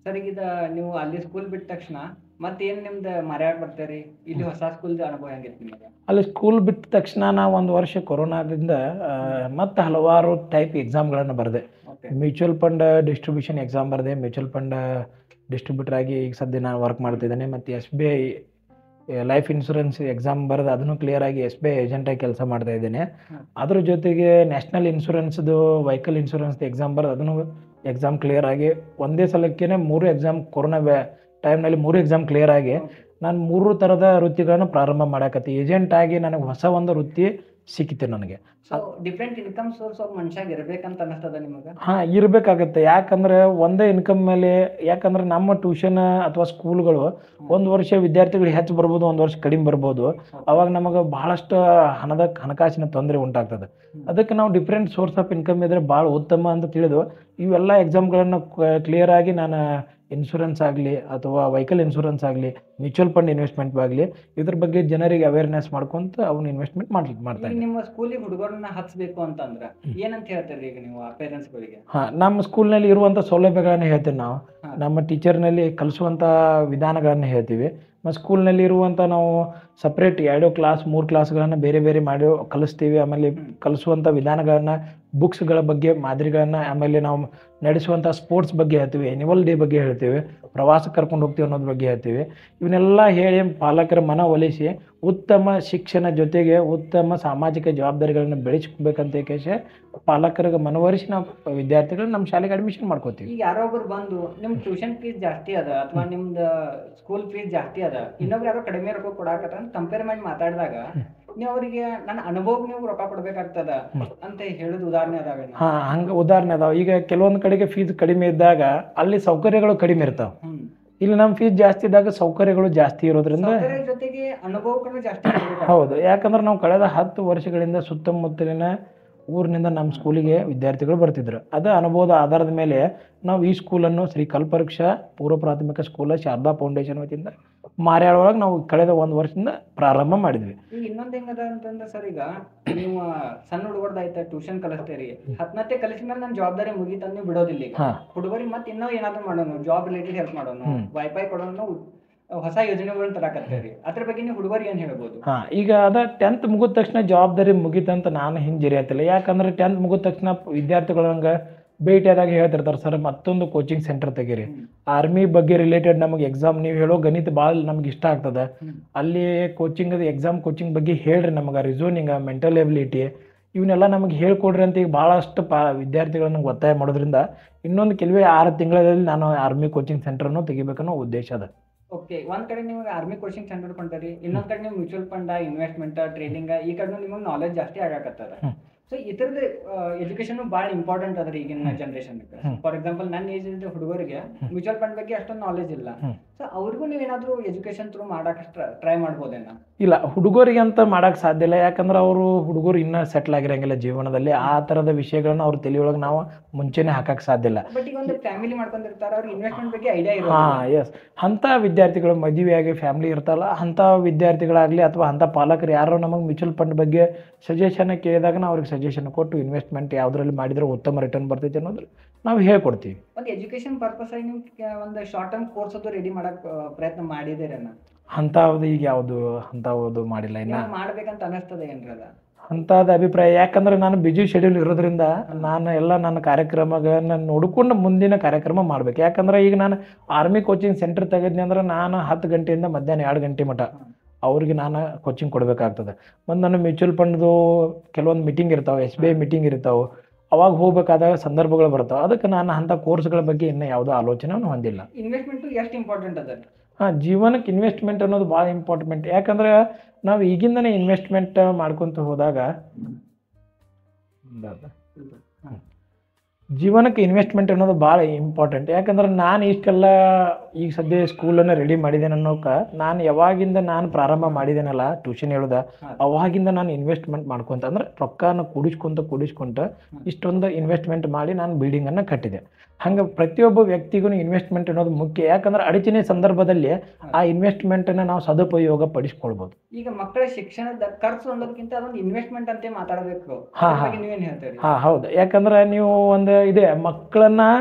ಸರ್ ಈಗ ಇದ ನೀವು ಅಲ್ಲಿ ಸ್ಕೂಲ್ ಬಿಟ್ಟ ತಕ್ಷಣ ಮತ್ತೇನ್ ನಿಮ್ದು ಮರ್ಯಾದ ಬರ್ತೀರಿ ಇಲ್ಲಿ ಹೊಸ ಸ್ಕೂಲ್ದ ಅನುಭವ ಹೆಂಗಿತ್ತು ನಿಮಗೆ ಅಲ್ಲಿ ಸ್ಕೂಲ್ ಬಿಟ್ಟ ತಕ್ಷಣ ನಾವು ಒಂದು ವರ್ಷ ಕೊರೋನಾದಿಂದ ಮತ್ತೆ ಹಲವಾರು ಟೈಪ್ ಎಕ್ಸಾಮ್ಗಳನ್ನು ಬರೆದೆ okay mutual fund distribution exam ಬರೆದೆ ಮ್ಯೂಚುವಲ್ ಫಂಡ್ ಡಿಸ್ಟ್ರಿಬ್ಯೂಟರ್ ಆಗಿ ಈಗ ಸದ್ಯ ನಾನು ವರ್ಕ್ ಮಾಡ್ತಿದ್ದೇನೆ ಮತ್ತು S B I life insurance exam ಬರೆದು ಅದನ್ನು ಕ್ಲಿಯರ್ ಆಗಿ ಎಸ್ ಬಿ ಐ ಏಜೆಂಟಾಗಿ ಕೆಲಸ ಮಾಡ್ತಾ ಇದ್ದೇನೆ ಹ್ಮ್. ಅದ್ರ ಜೊತೆಗೆ ನ್ಯಾಷನಲ್ ಇನ್ಶೂರೆನ್ಸ್ದು ವೆಹಿಕಲ್ ಇನ್ಶೂರೆನ್ಸ್ ಎಕ್ಸಾಮ್ ಬರೆದು ಅದನ್ನು ಎಕ್ಸಾಮ್ ಕ್ಲಿಯರ್ ಆಗಿ ಒಂದೇ ಸಲಕ್ಕೇ ಮೂರು ಎಕ್ಸಾಮ್ ಕೊರೋನಾ ಟೈಮ್ನಲ್ಲಿ ಮೂರು ಎಕ್ಸಾಮ್ ಕ್ಲಿಯರ್ ಆಗಿ ನಾನು ಮೂರು ಥರದ ವೃತ್ತಿಗಳನ್ನು ಪ್ರಾರಂಭ ಮಾಡಾಕತ್ತಿ ಏಜೆಂಟ್ ಆಗಿ ನನಗೆ ಹೊಸ ಒಂದು ವೃತ್ತಿ ಸಿಕ್ಕಿತು ನನಗೆ ಸೊ ಡಿಫ್ರೆಂಟ್ ಇನ್ಕಮ್ ಸೋರ್ಸ್ ಒಬ್ಬ ಮನುಷ್ಯಾಗ ಇರ್ಬೇಕಂತ ಅನಿಸ್ತದ ನಿಮಗೆ ಹಾಂ ಇರಬೇಕಾಗತ್ತೆ ಯಾಕಂದ್ರೆ ಒಂದೇ ಇನ್ಕಮ್ ಮೇಲೆ ಯಾಕಂದ್ರೆ ನಮ್ಮ ಟ್ಯೂಷನ್ ಅಥವಾ ಸ್ಕೂಲ್ಗಳು ಒಂದು ವರ್ಷ ವಿದ್ಯಾರ್ಥಿಗಳು ಹೆಚ್ಚು ಬರ್ಬೋದು ಒಂದು ವರ್ಷ ಕಡಿಮೆ ಬರ್ಬೋದು ಅವಾಗ ನಮಗೆ ಬಹಳಷ್ಟು ಹಣದ ಹಣಕಾಸಿನ ತೊಂದರೆ ಉಂಟಾಗ್ತದೆ ಅದಕ್ಕೆ ನಾವು ಡಿಫ್ರೆಂಟ್ ಸೋರ್ಸ್ ಆಫ್ ಇನ್ಕಮ್ ಇದ್ರೆ ಭಾಳ ಉತ್ತಮ ಅಂತ ತಿಳಿದು ಇವೆಲ್ಲ ಎಕ್ಸಾಮ್ಗಳನ್ನು ಕ್ಲಿಯರ್ ಆಗಿ ನಾನು ಇನ್ಶೂರೆನ್ಸ್ ಆಗಲಿ ಅಥವಾ ವೆಹಿಕಲ್ ಇನ್ಶೂರೆನ್ಸ್ ಆಗಲಿ ಮ್ಯೂಚುವಲ್ ಫಂಡ್ ಇನ್ವೆಸ್ಟ್ಮೆಂಟ್ ಆಗಲಿ ಇದ್ರ ಬಗ್ಗೆ ಜನರಿಗೆ ಅವೇರ್ನೆಸ್ ಮಾಡ್ಕೊಂತ ಅವನ್ನ ಇನ್ವೆಸ್ಟ್ಮೆಂಟ್ ಮಾಡ್ಲಿಕ್ಕೆ ಮಾಡ್ತಾ ಈಗ ಇದ್ದೀನಿ ನಿಮ್ಮ ಸ್ಕೂಲಿಗೆ ಹುಡುಗರನ್ನ ಹಚ್ಬೇಕು ಅಂತಂದ್ರ ಏನಂತ ಹೇಳ್ತೀರಿ ಈಗ ನೀವು ಆ ಪೇರೆಂಟ್ಸ್ಗಳಿಗೆ ಹಾಂ ನಮ್ಮ ಸ್ಕೂಲ್ನಲ್ಲಿ ಇರುವಂಥ ಸೌಲಭ್ಯಗಳನ್ನು ಹೇಳ್ತೀವಿ ನಾವು ಹಾ. ನಮ್ಮ ಟೀಚರ್ನಲ್ಲಿ ಕಲಿಸುವಂಥ ವಿಧಾನಗಳನ್ನು ಹೇಳ್ತೀವಿ ಮತ್ತು ಸ್ಕೂಲ್ನಲ್ಲಿ ಇರುವಂಥ ನಾವು ಸಪ್ರೇಟ್ ಎರಡು ಕ್ಲಾಸ್ ಮೂರು ಕ್ಲಾಸ್ಗಳನ್ನು ಬೇರೆ ಬೇರೆ ಮಾಡಿ ಕಲಿಸ್ತೀವಿ ಆಮೇಲೆ ಹ್ಮ್. ಕಲಿಸುವಂಥ ವಿಧಾನಗಳನ್ನು ಬುಕ್ಸ್ಗಳ ಬಗ್ಗೆ ಮಾದರಿಗಳನ್ನು ಆಮೇಲೆ ನಾವು ನಡೆಸುವಂಥ ಸ್ಪೋರ್ಟ್ಸ್ ಬಗ್ಗೆ ಹೇಳ್ತೀವಿ ಎನಿವಲ್ ಡೇ ಬಗ್ಗೆ ಹೇಳ್ತೀವಿ ಪ್ರವಾಸಕ್ಕೆ ಕರ್ಕೊಂಡು ಹೋಗ್ತೀವಿ ಅನ್ನೋದ್ರ ಬಗ್ಗೆ ಹೇಳ್ತೀವಿ ಇವನ್ನೆಲ್ಲ ಹೇಳಿ ಪಾಲಕರ ಮನವೊಲಿಸಿ ಉತ್ತಮ ಶಿಕ್ಷಣ ಜೊತೆಗೆ ಉತ್ತಮ ಸಾಮಾಜಿಕ ಜವಾಬ್ದಾರಿಗಳನ್ನು ಬೆಳೆಸ್ಬೇಕಂತ ಕೇಶ ಪಾಲಕರಿಗೆ ಮನವೊಲಿಸಿ ನಾವು ವಿದ್ಯಾರ್ಥಿಗಳು ನಮ್ಮ ಶಾಲೆಗೆ ಅಡ್ಮಿಷನ್ ಮಾಡ್ಕೋತೀವಿ ಈಗ ಯಾರೋ ಒಬ್ರು ಬಂದು ನಿಮ್ ಟ್ಯೂಷನ್ ಫೀಸ್ ಜಾಸ್ತಿ ಅದ ಅಥವಾ ನಿಮ್ದ ಸ್ಕೂಲ್ ಫೀಸ್ ಜಾಸ್ತಿ ಅದ ಇನ್ನೊಬ್ರು ಯಾರೋ ಕಡಿಮೆ ರೊಕ್ಕ ಕೊಡಾಕತ್ತ ಕಂಪೇರ್ ಮಾಡಿ ಮಾತಾಡಿದಾಗ ನೀವು ಅವರಿಗೆ ನನ್ನ ಅನುಭವ ನೀವು ರೊಕ್ಕ ಕೊಡ್ಬೇಕಾಗ್ತದ ಅಂತ ಹೇಳುದು ಉದಾಹರಣೆ ಅದಾವೇನು ಹಾಂ ಹಂಗೆ ಉದಾಹರಣೆ ಅದಾವ ಈಗ ಕೆಲವೊಂದು ಕಡೆಗೆ ಫೀಸ್ ಕಡಿಮೆ ಇದ್ದಾಗ ಅಲ್ಲಿ ಸೌಕರ್ಯಗಳು ಕಡಿಮೆ ಇರ್ತಾವೆ ಹ್ಮ್ ಇಲ್ಲಿ ನಮ್ಮ ಫೀಸ್ ಜಾಸ್ತಿ ಇದ್ದಾಗ ಸೌಕರ್ಯಗಳು ಜಾಸ್ತಿ ಇರೋದ್ರಿಂದ ಸೌಕರ್ಯ ಜೊತೆಗೆ ಅನುಭವಗಳು ಜಾಸ್ತಿ ಇರ್ಬೇಕಾಗ್ತದೆ. ಹೌದು ಯಾಕಂದ್ರೆ ನಾವು ಕಳೆದ ಹತ್ತು ವರ್ಷಗಳಿಂದ ಸುತ್ತಮುತ್ತಲಿನ ಊರಿನಿಂದ ನಮ್ಮ ಸ್ಕೂಲಿಗೆ ವಿದ್ಯಾರ್ಥಿಗಳು ಬರ್ತಿದ್ರು ಅದು ಅನುಭವದ ಆಧಾರದ ಮೇಲೆ ನಾವು ಈ ಸ್ಕೂಲನ್ನು ಶ್ರೀ ಕಲ್ಪವೃಕ್ಷ ಪೂರ್ವ ಪ್ರಾಥಮಿಕ ಸ್ಕೂಲ ಶಾರದಾ ಫೌಂಡೇಶನ್ ವತಿಯಿಂದ ಮಾರ್ಯಾಳ ಒಳಗೆ ನಾವು ಕಳೆದ ಒಂದು ವರ್ಷದಿಂದ ಪ್ರಾರಂಭ ಮಾಡಿದ್ವಿ ಈಗ ಇನ್ನೊಂದ್ ಹೆಂಗದ ಅಂತಂದ್ರೆ ಸರ್ ಈಗ ನೀವು ಸಣ್ಣ ಹುಡುಗರ್ದಾಯ್ತ ಟ್ಯೂಷನ್ ಕಲಿಸ್ತೀರಿ ಹತ್ತನತ್ತೆ ಕಲಿಸಿದ ಮೇಲೆ ನನ್ನ ಜವಾಬ್ದಾರಿ ಮುಗೀತಂದ್ ನೀವು ಬಿಡೋದಿಲ್ಲ ಈಗ ಹಾಂ ಹುಡುಗರಿಗೆ ಮತ್ತೆ ಇನ್ನೂ ಏನಾದ್ರು ಮಾಡೋಣ ಜಾಬ್ ರಿಲೇಟೆಡ್ ಹೆಲ್ಪ್ ಮಾಡೋಣ ಹ್ಮ್. ವೈಫೈ ಕೊಡೋಣ ಹೊಸ ಯೋಜನೆಗಳನ್ನ ತರಾಕತ್ತೀರಿ ಅದ್ರ ಬಗ್ಗೆ ನೀವು ಹುಡುಗರಿಗೆ ಏನ್ ಹೇಳ್ಬೋದು ಹಾಂ ಈಗ ಅದ ಟೆಂತ್ ಮುಗಿದ ತಕ್ಷಣ ಜವಾಬ್ದಾರಿ ಮುಗೀತಂತ ನಾನು ಹಿಂಜರಿಯತ್ತಿಲ್ಲ ಯಾಕಂದ್ರೆ ಟೆಂತ್ ಮುಗಿದ ತಕ್ಷಣ ವಿದ್ಯಾರ್ಥಿಗಳು ನಂಗೆ ಭೇಟಿಯಾದಾಗ ಹೇಳ್ತಿರ್ತಾರೆ ಸರ್ ಮತ್ತೊಂದು ಕೋಚಿಂಗ್ ಸೆಂಟರ್ ತೆಗೀರಿ ಹ್ಮ್. ಆರ್ಮಿ ಬಗ್ಗೆ ರಿಲೇಟೆಡ್ ನಮಗೆ ಎಕ್ಸಾಮ್ ನೀವು ಹೇಳೋ ಗಣಿತ ಭಾಳ ನಮ್ಗೆ ಇಷ್ಟ ಆಗ್ತದೆ ಹ್ಮ್. ಅಲ್ಲಿ ಕೋಚಿಂಗ್ ಎಕ್ಸಾಮ್ ಕೋಚಿಂಗ್ ಬಗ್ಗೆ ಹೇಳ್ರಿ ನಮಗೆ ರಿಸೋನಿಂಗ್ ಮೆಂಟಲ್ ಎಬಿಲಿಟಿ ಇವನ್ನೆಲ್ಲ ನಮಗೆ ಹೇಳ್ಕೊಡ್ರಿ ಅಂತ ಈಗ ಭಾಳಷ್ಟು ಪಾ ವಿದ್ಯಾರ್ಥಿಗಳನ್ನ ಒತ್ತಾಯ ಮಾಡೋದ್ರಿಂದ ಇನ್ನೊಂದು ಕೆಲವೇ ಆರು ತಿಂಗಳಲ್ಲಿ ನಾನು ಆರ್ಮಿ ಕೋಚಿಂಗ್ ಸೆಂಟರ್ನು ತೆಗಿಬೇಕನ್ನೋ ಉದ್ದೇಶ ಅದ ಓಕೆ ಒಂದ್ ಕಡೆ ನಿಮಗೆ ಆರ್ಮಿ ಕೋಚಿಂಗ್ ಸೆಂಟರ್ ಕೊಂಡರಿ ಇನ್ನೊಂದ್ ಕಡೆ ನೀವು ಮ್ಯೂಚುವಲ್ ಫಂಡ್ ಇನ್ವೆಸ್ಟ್ಮೆಂಟ್ ಟ್ರೇಡಿಂಗ್ ಈ ಕಡೆ ನಿಮಗೆ ನಾಲೆಜ್ ಜಾಸ್ತಿ ಆಗಾಕತ್ತದ ಹ್ಮ್. ಸೊ ಇತರದ ಎಜುಕೇಶನ್ ಭಾಳ ಇಂಪಾರ್ಟೆಂಟ್ ಅದ್ರಿ ಈಗಿನ ಜನರೇಷನ್ ಹ್ಮ್. ಫಾರ್ ಎಕ್ಸಾಂಪಲ್ ನನ್ನ ಏಜ್ ಇದ್ದ ಹುಡುಗರಿಗೆ ಮ್ಯೂಚುವಲ್ ಫಂಡ್ ಬಗ್ಗೆ ಅಷ್ಟೊಂದು ನಾಲೆಜ್ ಇಲ್ಲ ಹ್ಮ್. ಸೊ ಅವ್ರಿಗೂ ನೀವು ಏನಾದ್ರು ಎಜುಕೇಶನ್ ಥ್ರೂ ಮಾಡಕ್ ಟ್ರೈ ಮಾಡ್ಬೋದೇನ ಇಲ್ಲ ಹುಡುಗರಿಗೆ ಅಂತ ಮಾಡಕ್ ಸಾಧ್ಯ ಇಲ್ಲ ಯಾಕಂದ್ರೆ ಅವರು ಹುಡುಗರು ಇನ್ನೂ ಸೆಟ್ಲ್ ಆಗಿರಂಗಿಲ್ಲ ಜೀವನದಲ್ಲಿ ಆ ಥರದ ವಿಷಯಗಳನ್ನ ಅವ್ರ ತಲೆಯೊಳಗೆ ನಾವು ಮುಂಚೆನೆ ಹಾಕಕ್ ಸಾಧ್ಯ ಇಲ್ಲ ಬಟ್ ಈಗ ಒಂದು ಫ್ಯಾಮಿಲಿ ಮಾಡ್ಕೊಂಡಿರ್ತಾರ ಅವ್ರಿಗೆ ಇನ್ವೆಸ್ಟ್ಮೆಂಟ್ ಬಗ್ಗೆ ಐಡಿಯಾ ಹಾ ಇರೋದಿಲ್ಲ ಎಸ್ ಅಂಥ ವಿದ್ಯಾರ್ಥಿಗಳು ಮದುವೆಯಾಗಿ ಫ್ಯಾಮಿಲಿ ಇರ್ತಲ್ಲ ಅಂಥ ವಿದ್ಯಾರ್ಥಿಗಳಾಗಲಿ ಅಥವಾ ಅಂಥ ಪಾಲಕರು ಯಾರೋ ನಮಗೆ ಮ್ಯೂಚುವಲ್ ಫಂಡ್ ಬಗ್ಗೆ ಸಜೆಷನ್ ಕೇಳಿದಾಗ ನಾವು ಅವ್ರಿಗೆ ಸಜೆಷನ್ ಕೊಟ್ಟು ಇನ್ವೆಸ್ಟ್ಮೆಂಟ್ ಯಾವುದ್ರಲ್ಲಿ ಮಾಡಿದ್ರೆ ಉತ್ತಮ ರಿಟರ್ನ್ ಬರ್ತೈತೆ ಅನ್ನೋದು ನಾವು ಹೇಳ್ಕೊಡ್ತೀವಿ ಒಂದು ಎಜುಕೇಶನ್ ಪರ್ಪಸ್ ಆಗಿ ನೀವು ಕ- ಒಂದು ಶಾರ್ಟ್ ಟರ್ಮ್ ಕೋರ್ಸ್ ಅದು ರೆಡಿ ಮಾಡಕ್ ಆ, ಪ್ರಯತ್ನ ಮಾಡಿದಿರೇನ ಅಂಥದ್ದು ಈಗ ಯಾವುದು ಅಂಥದ್ದು ಮಾಡಿಲ್ಲ ಇನ್ನು ನೀವು ಮಾಡ್ಬೇಕಂತ ಅನಿಸ್ತದೆ ಏನ್ರಿ ಅದ ಅಂಥದ್ದು ಅಭಿಪ್ರಾಯ ಯಾಕಂದ್ರೆ ನಾನು ಬಿಜಿ ಶೆಡ್ಯೂಲ್ ಇರೋದ್ರಿಂದ ನಾನು ಎಲ್ಲ ನನ್ನ ಕಾರ್ಯಕ್ರಮಗಳನ್ನ ನೋಡ್ಕೊಂಡು ಮುಂದಿನ ಕಾರ್ಯಕ್ರಮ ಮಾಡ್ಬೇಕು ಯಾಕಂದ್ರೆ ಈಗ ನಾನು ಆರ್ಮಿ ಕೋಚಿಂಗ್ ಸೆಂಟರ್ ತೆಗೆದ್ನಿ ಅಂದ್ರೆ ನಾನು ಹತ್ತು ಗಂಟೆಯಿಂದ ಮಧ್ಯಾಹ್ನ ಎರಡು ಗಂಟೆ ಮಟ ಅವ್ರಿಗೆ ನಾನು ಕೋಚಿಂಗ್ ಕೊಡಬೇಕಾಗ್ತದೆ ಮತ್ತು ನನ್ನ ಮ್ಯೂಚುವಲ್ ಫಂಡ್ದು ಕೆಲವೊಂದು ಮೀಟಿಂಗ್ ಇರ್ತಾವೆ ಎಸ್ ಬಿ ಐ ಮೀಟಿಂಗ್ ಇರ್ತಾವೆ ಅವಾಗ ಹೋಗ್ಬೇಕಾದಾಗ ಸಂದರ್ಭಗಳು ಬರ್ತಾವೆ ಅದಕ್ಕೆ ನಾನು ಅಂಥ ಕೋರ್ಸ್ಗಳ ಬಗ್ಗೆ ಇನ್ನೂ ಯಾವುದೋ ಆಲೋಚನೆ ಹೊಂದಿಲ್ಲ ಇನ್ವೆಸ್ಟ್ಮೆಂಟ್ ಎಷ್ಟು ಇಂಪಾರ್ಟೆಂಟ್ ಅದ ಹಾಂ ಜೀವನಕ್ಕೆ ಇನ್ವೆಸ್ಟ್ಮೆಂಟ್ ಅನ್ನೋದು ಭಾಳ ಇಂಪಾರ್ಟೆಂಟ್ ಯಾಕಂದ್ರೆ ನಾವು ಈಗಿಂದನೇ ಇನ್ವೆಸ್ಟ್ಮೆಂಟ್ ಮಾಡ್ಕೊತ ಹೋದಾಗ ಜೀವನಕ್ಕೆ ಇನ್ವೆಸ್ಟ್ಮೆಂಟ್ ಅನ್ನೋದು ಭಾಳ ಇಂಪಾರ್ಟೆಂಟ್ ಯಾಕಂದ್ರೆ ನಾನು ಇಷ್ಟೆಲ್ಲ ಈಗ ಸದ್ಯ ಸ್ಕೂಲನ್ನು ರೆಡಿ ಮಾಡಿದ್ದೇನೆ ಅನ್ನೋಕೆ ನಾನು ಯಾವಾಗಿಂದ ನಾನು ಪ್ರಾರಂಭ ಮಾಡಿದ್ದೇನಲ್ಲ ಟ್ಯೂಷನ್ ಹೇಳೋದ ಹಾ. ಅವಾಗಿಂದ ನಾನು ಇನ್ವೆಸ್ಟ್ಮೆಂಟ್ ಮಾಡ್ಕೊಂತ ಅಂದ್ರೆ ರೊಕ್ಕನ ಕೂಡಿಸ್ಕೊಂತ ಕೂಡಿಸ್ಕೊಂತ ಇಷ್ಟೊಂದು ಇನ್ವೆಸ್ಟ್ಮೆಂಟ್ ಮಾಡಿ ನಾನು ಬಿಲ್ಡಿಂಗನ್ನು ಕಟ್ಟಿದೆ ಹಂಗೆ ಪ್ರತಿಯೊಬ್ಬ ವ್ಯಕ್ತಿಗೂ ಇನ್ವೆಸ್ಟ್ಮೆಂಟ್ ಅನ್ನೋದು ಮುಖ್ಯ ಯಾಕಂದ್ರೆ ಅಡಚಣೆ ಸಂದರ್ಭದಲ್ಲಿ ಆ ಇನ್ವೆಸ್ಟ್ಮೆಂಟನ್ನು ನಾವು ಸದುಪಯೋಗ ಪಡಿಸ್ಕೊಳ್ಬೋದು ಈಗ ಮಕ್ಕಳ ಶಿಕ್ಷಣದ ಖರ್ಚು ಅನ್ನೋದಕ್ಕಿಂತ ಅದೊಂದು ಇನ್ವೆಸ್ಟ್ಮೆಂಟ್ ಅಂತ ಮಾತಾಡಬೇಕು ಹಾ, ಅದ್ರ ಹಾ. ಬಗ್ಗೆ ನೀವೇನ್ ಹೇಳ್ತೀರಿ ಹಾಂ ಹೌದು ಯಾಕಂದ್ರೆ ನೀವು ಒಂದು ಇದೆ ಮಕ್ಕಳನ್ನ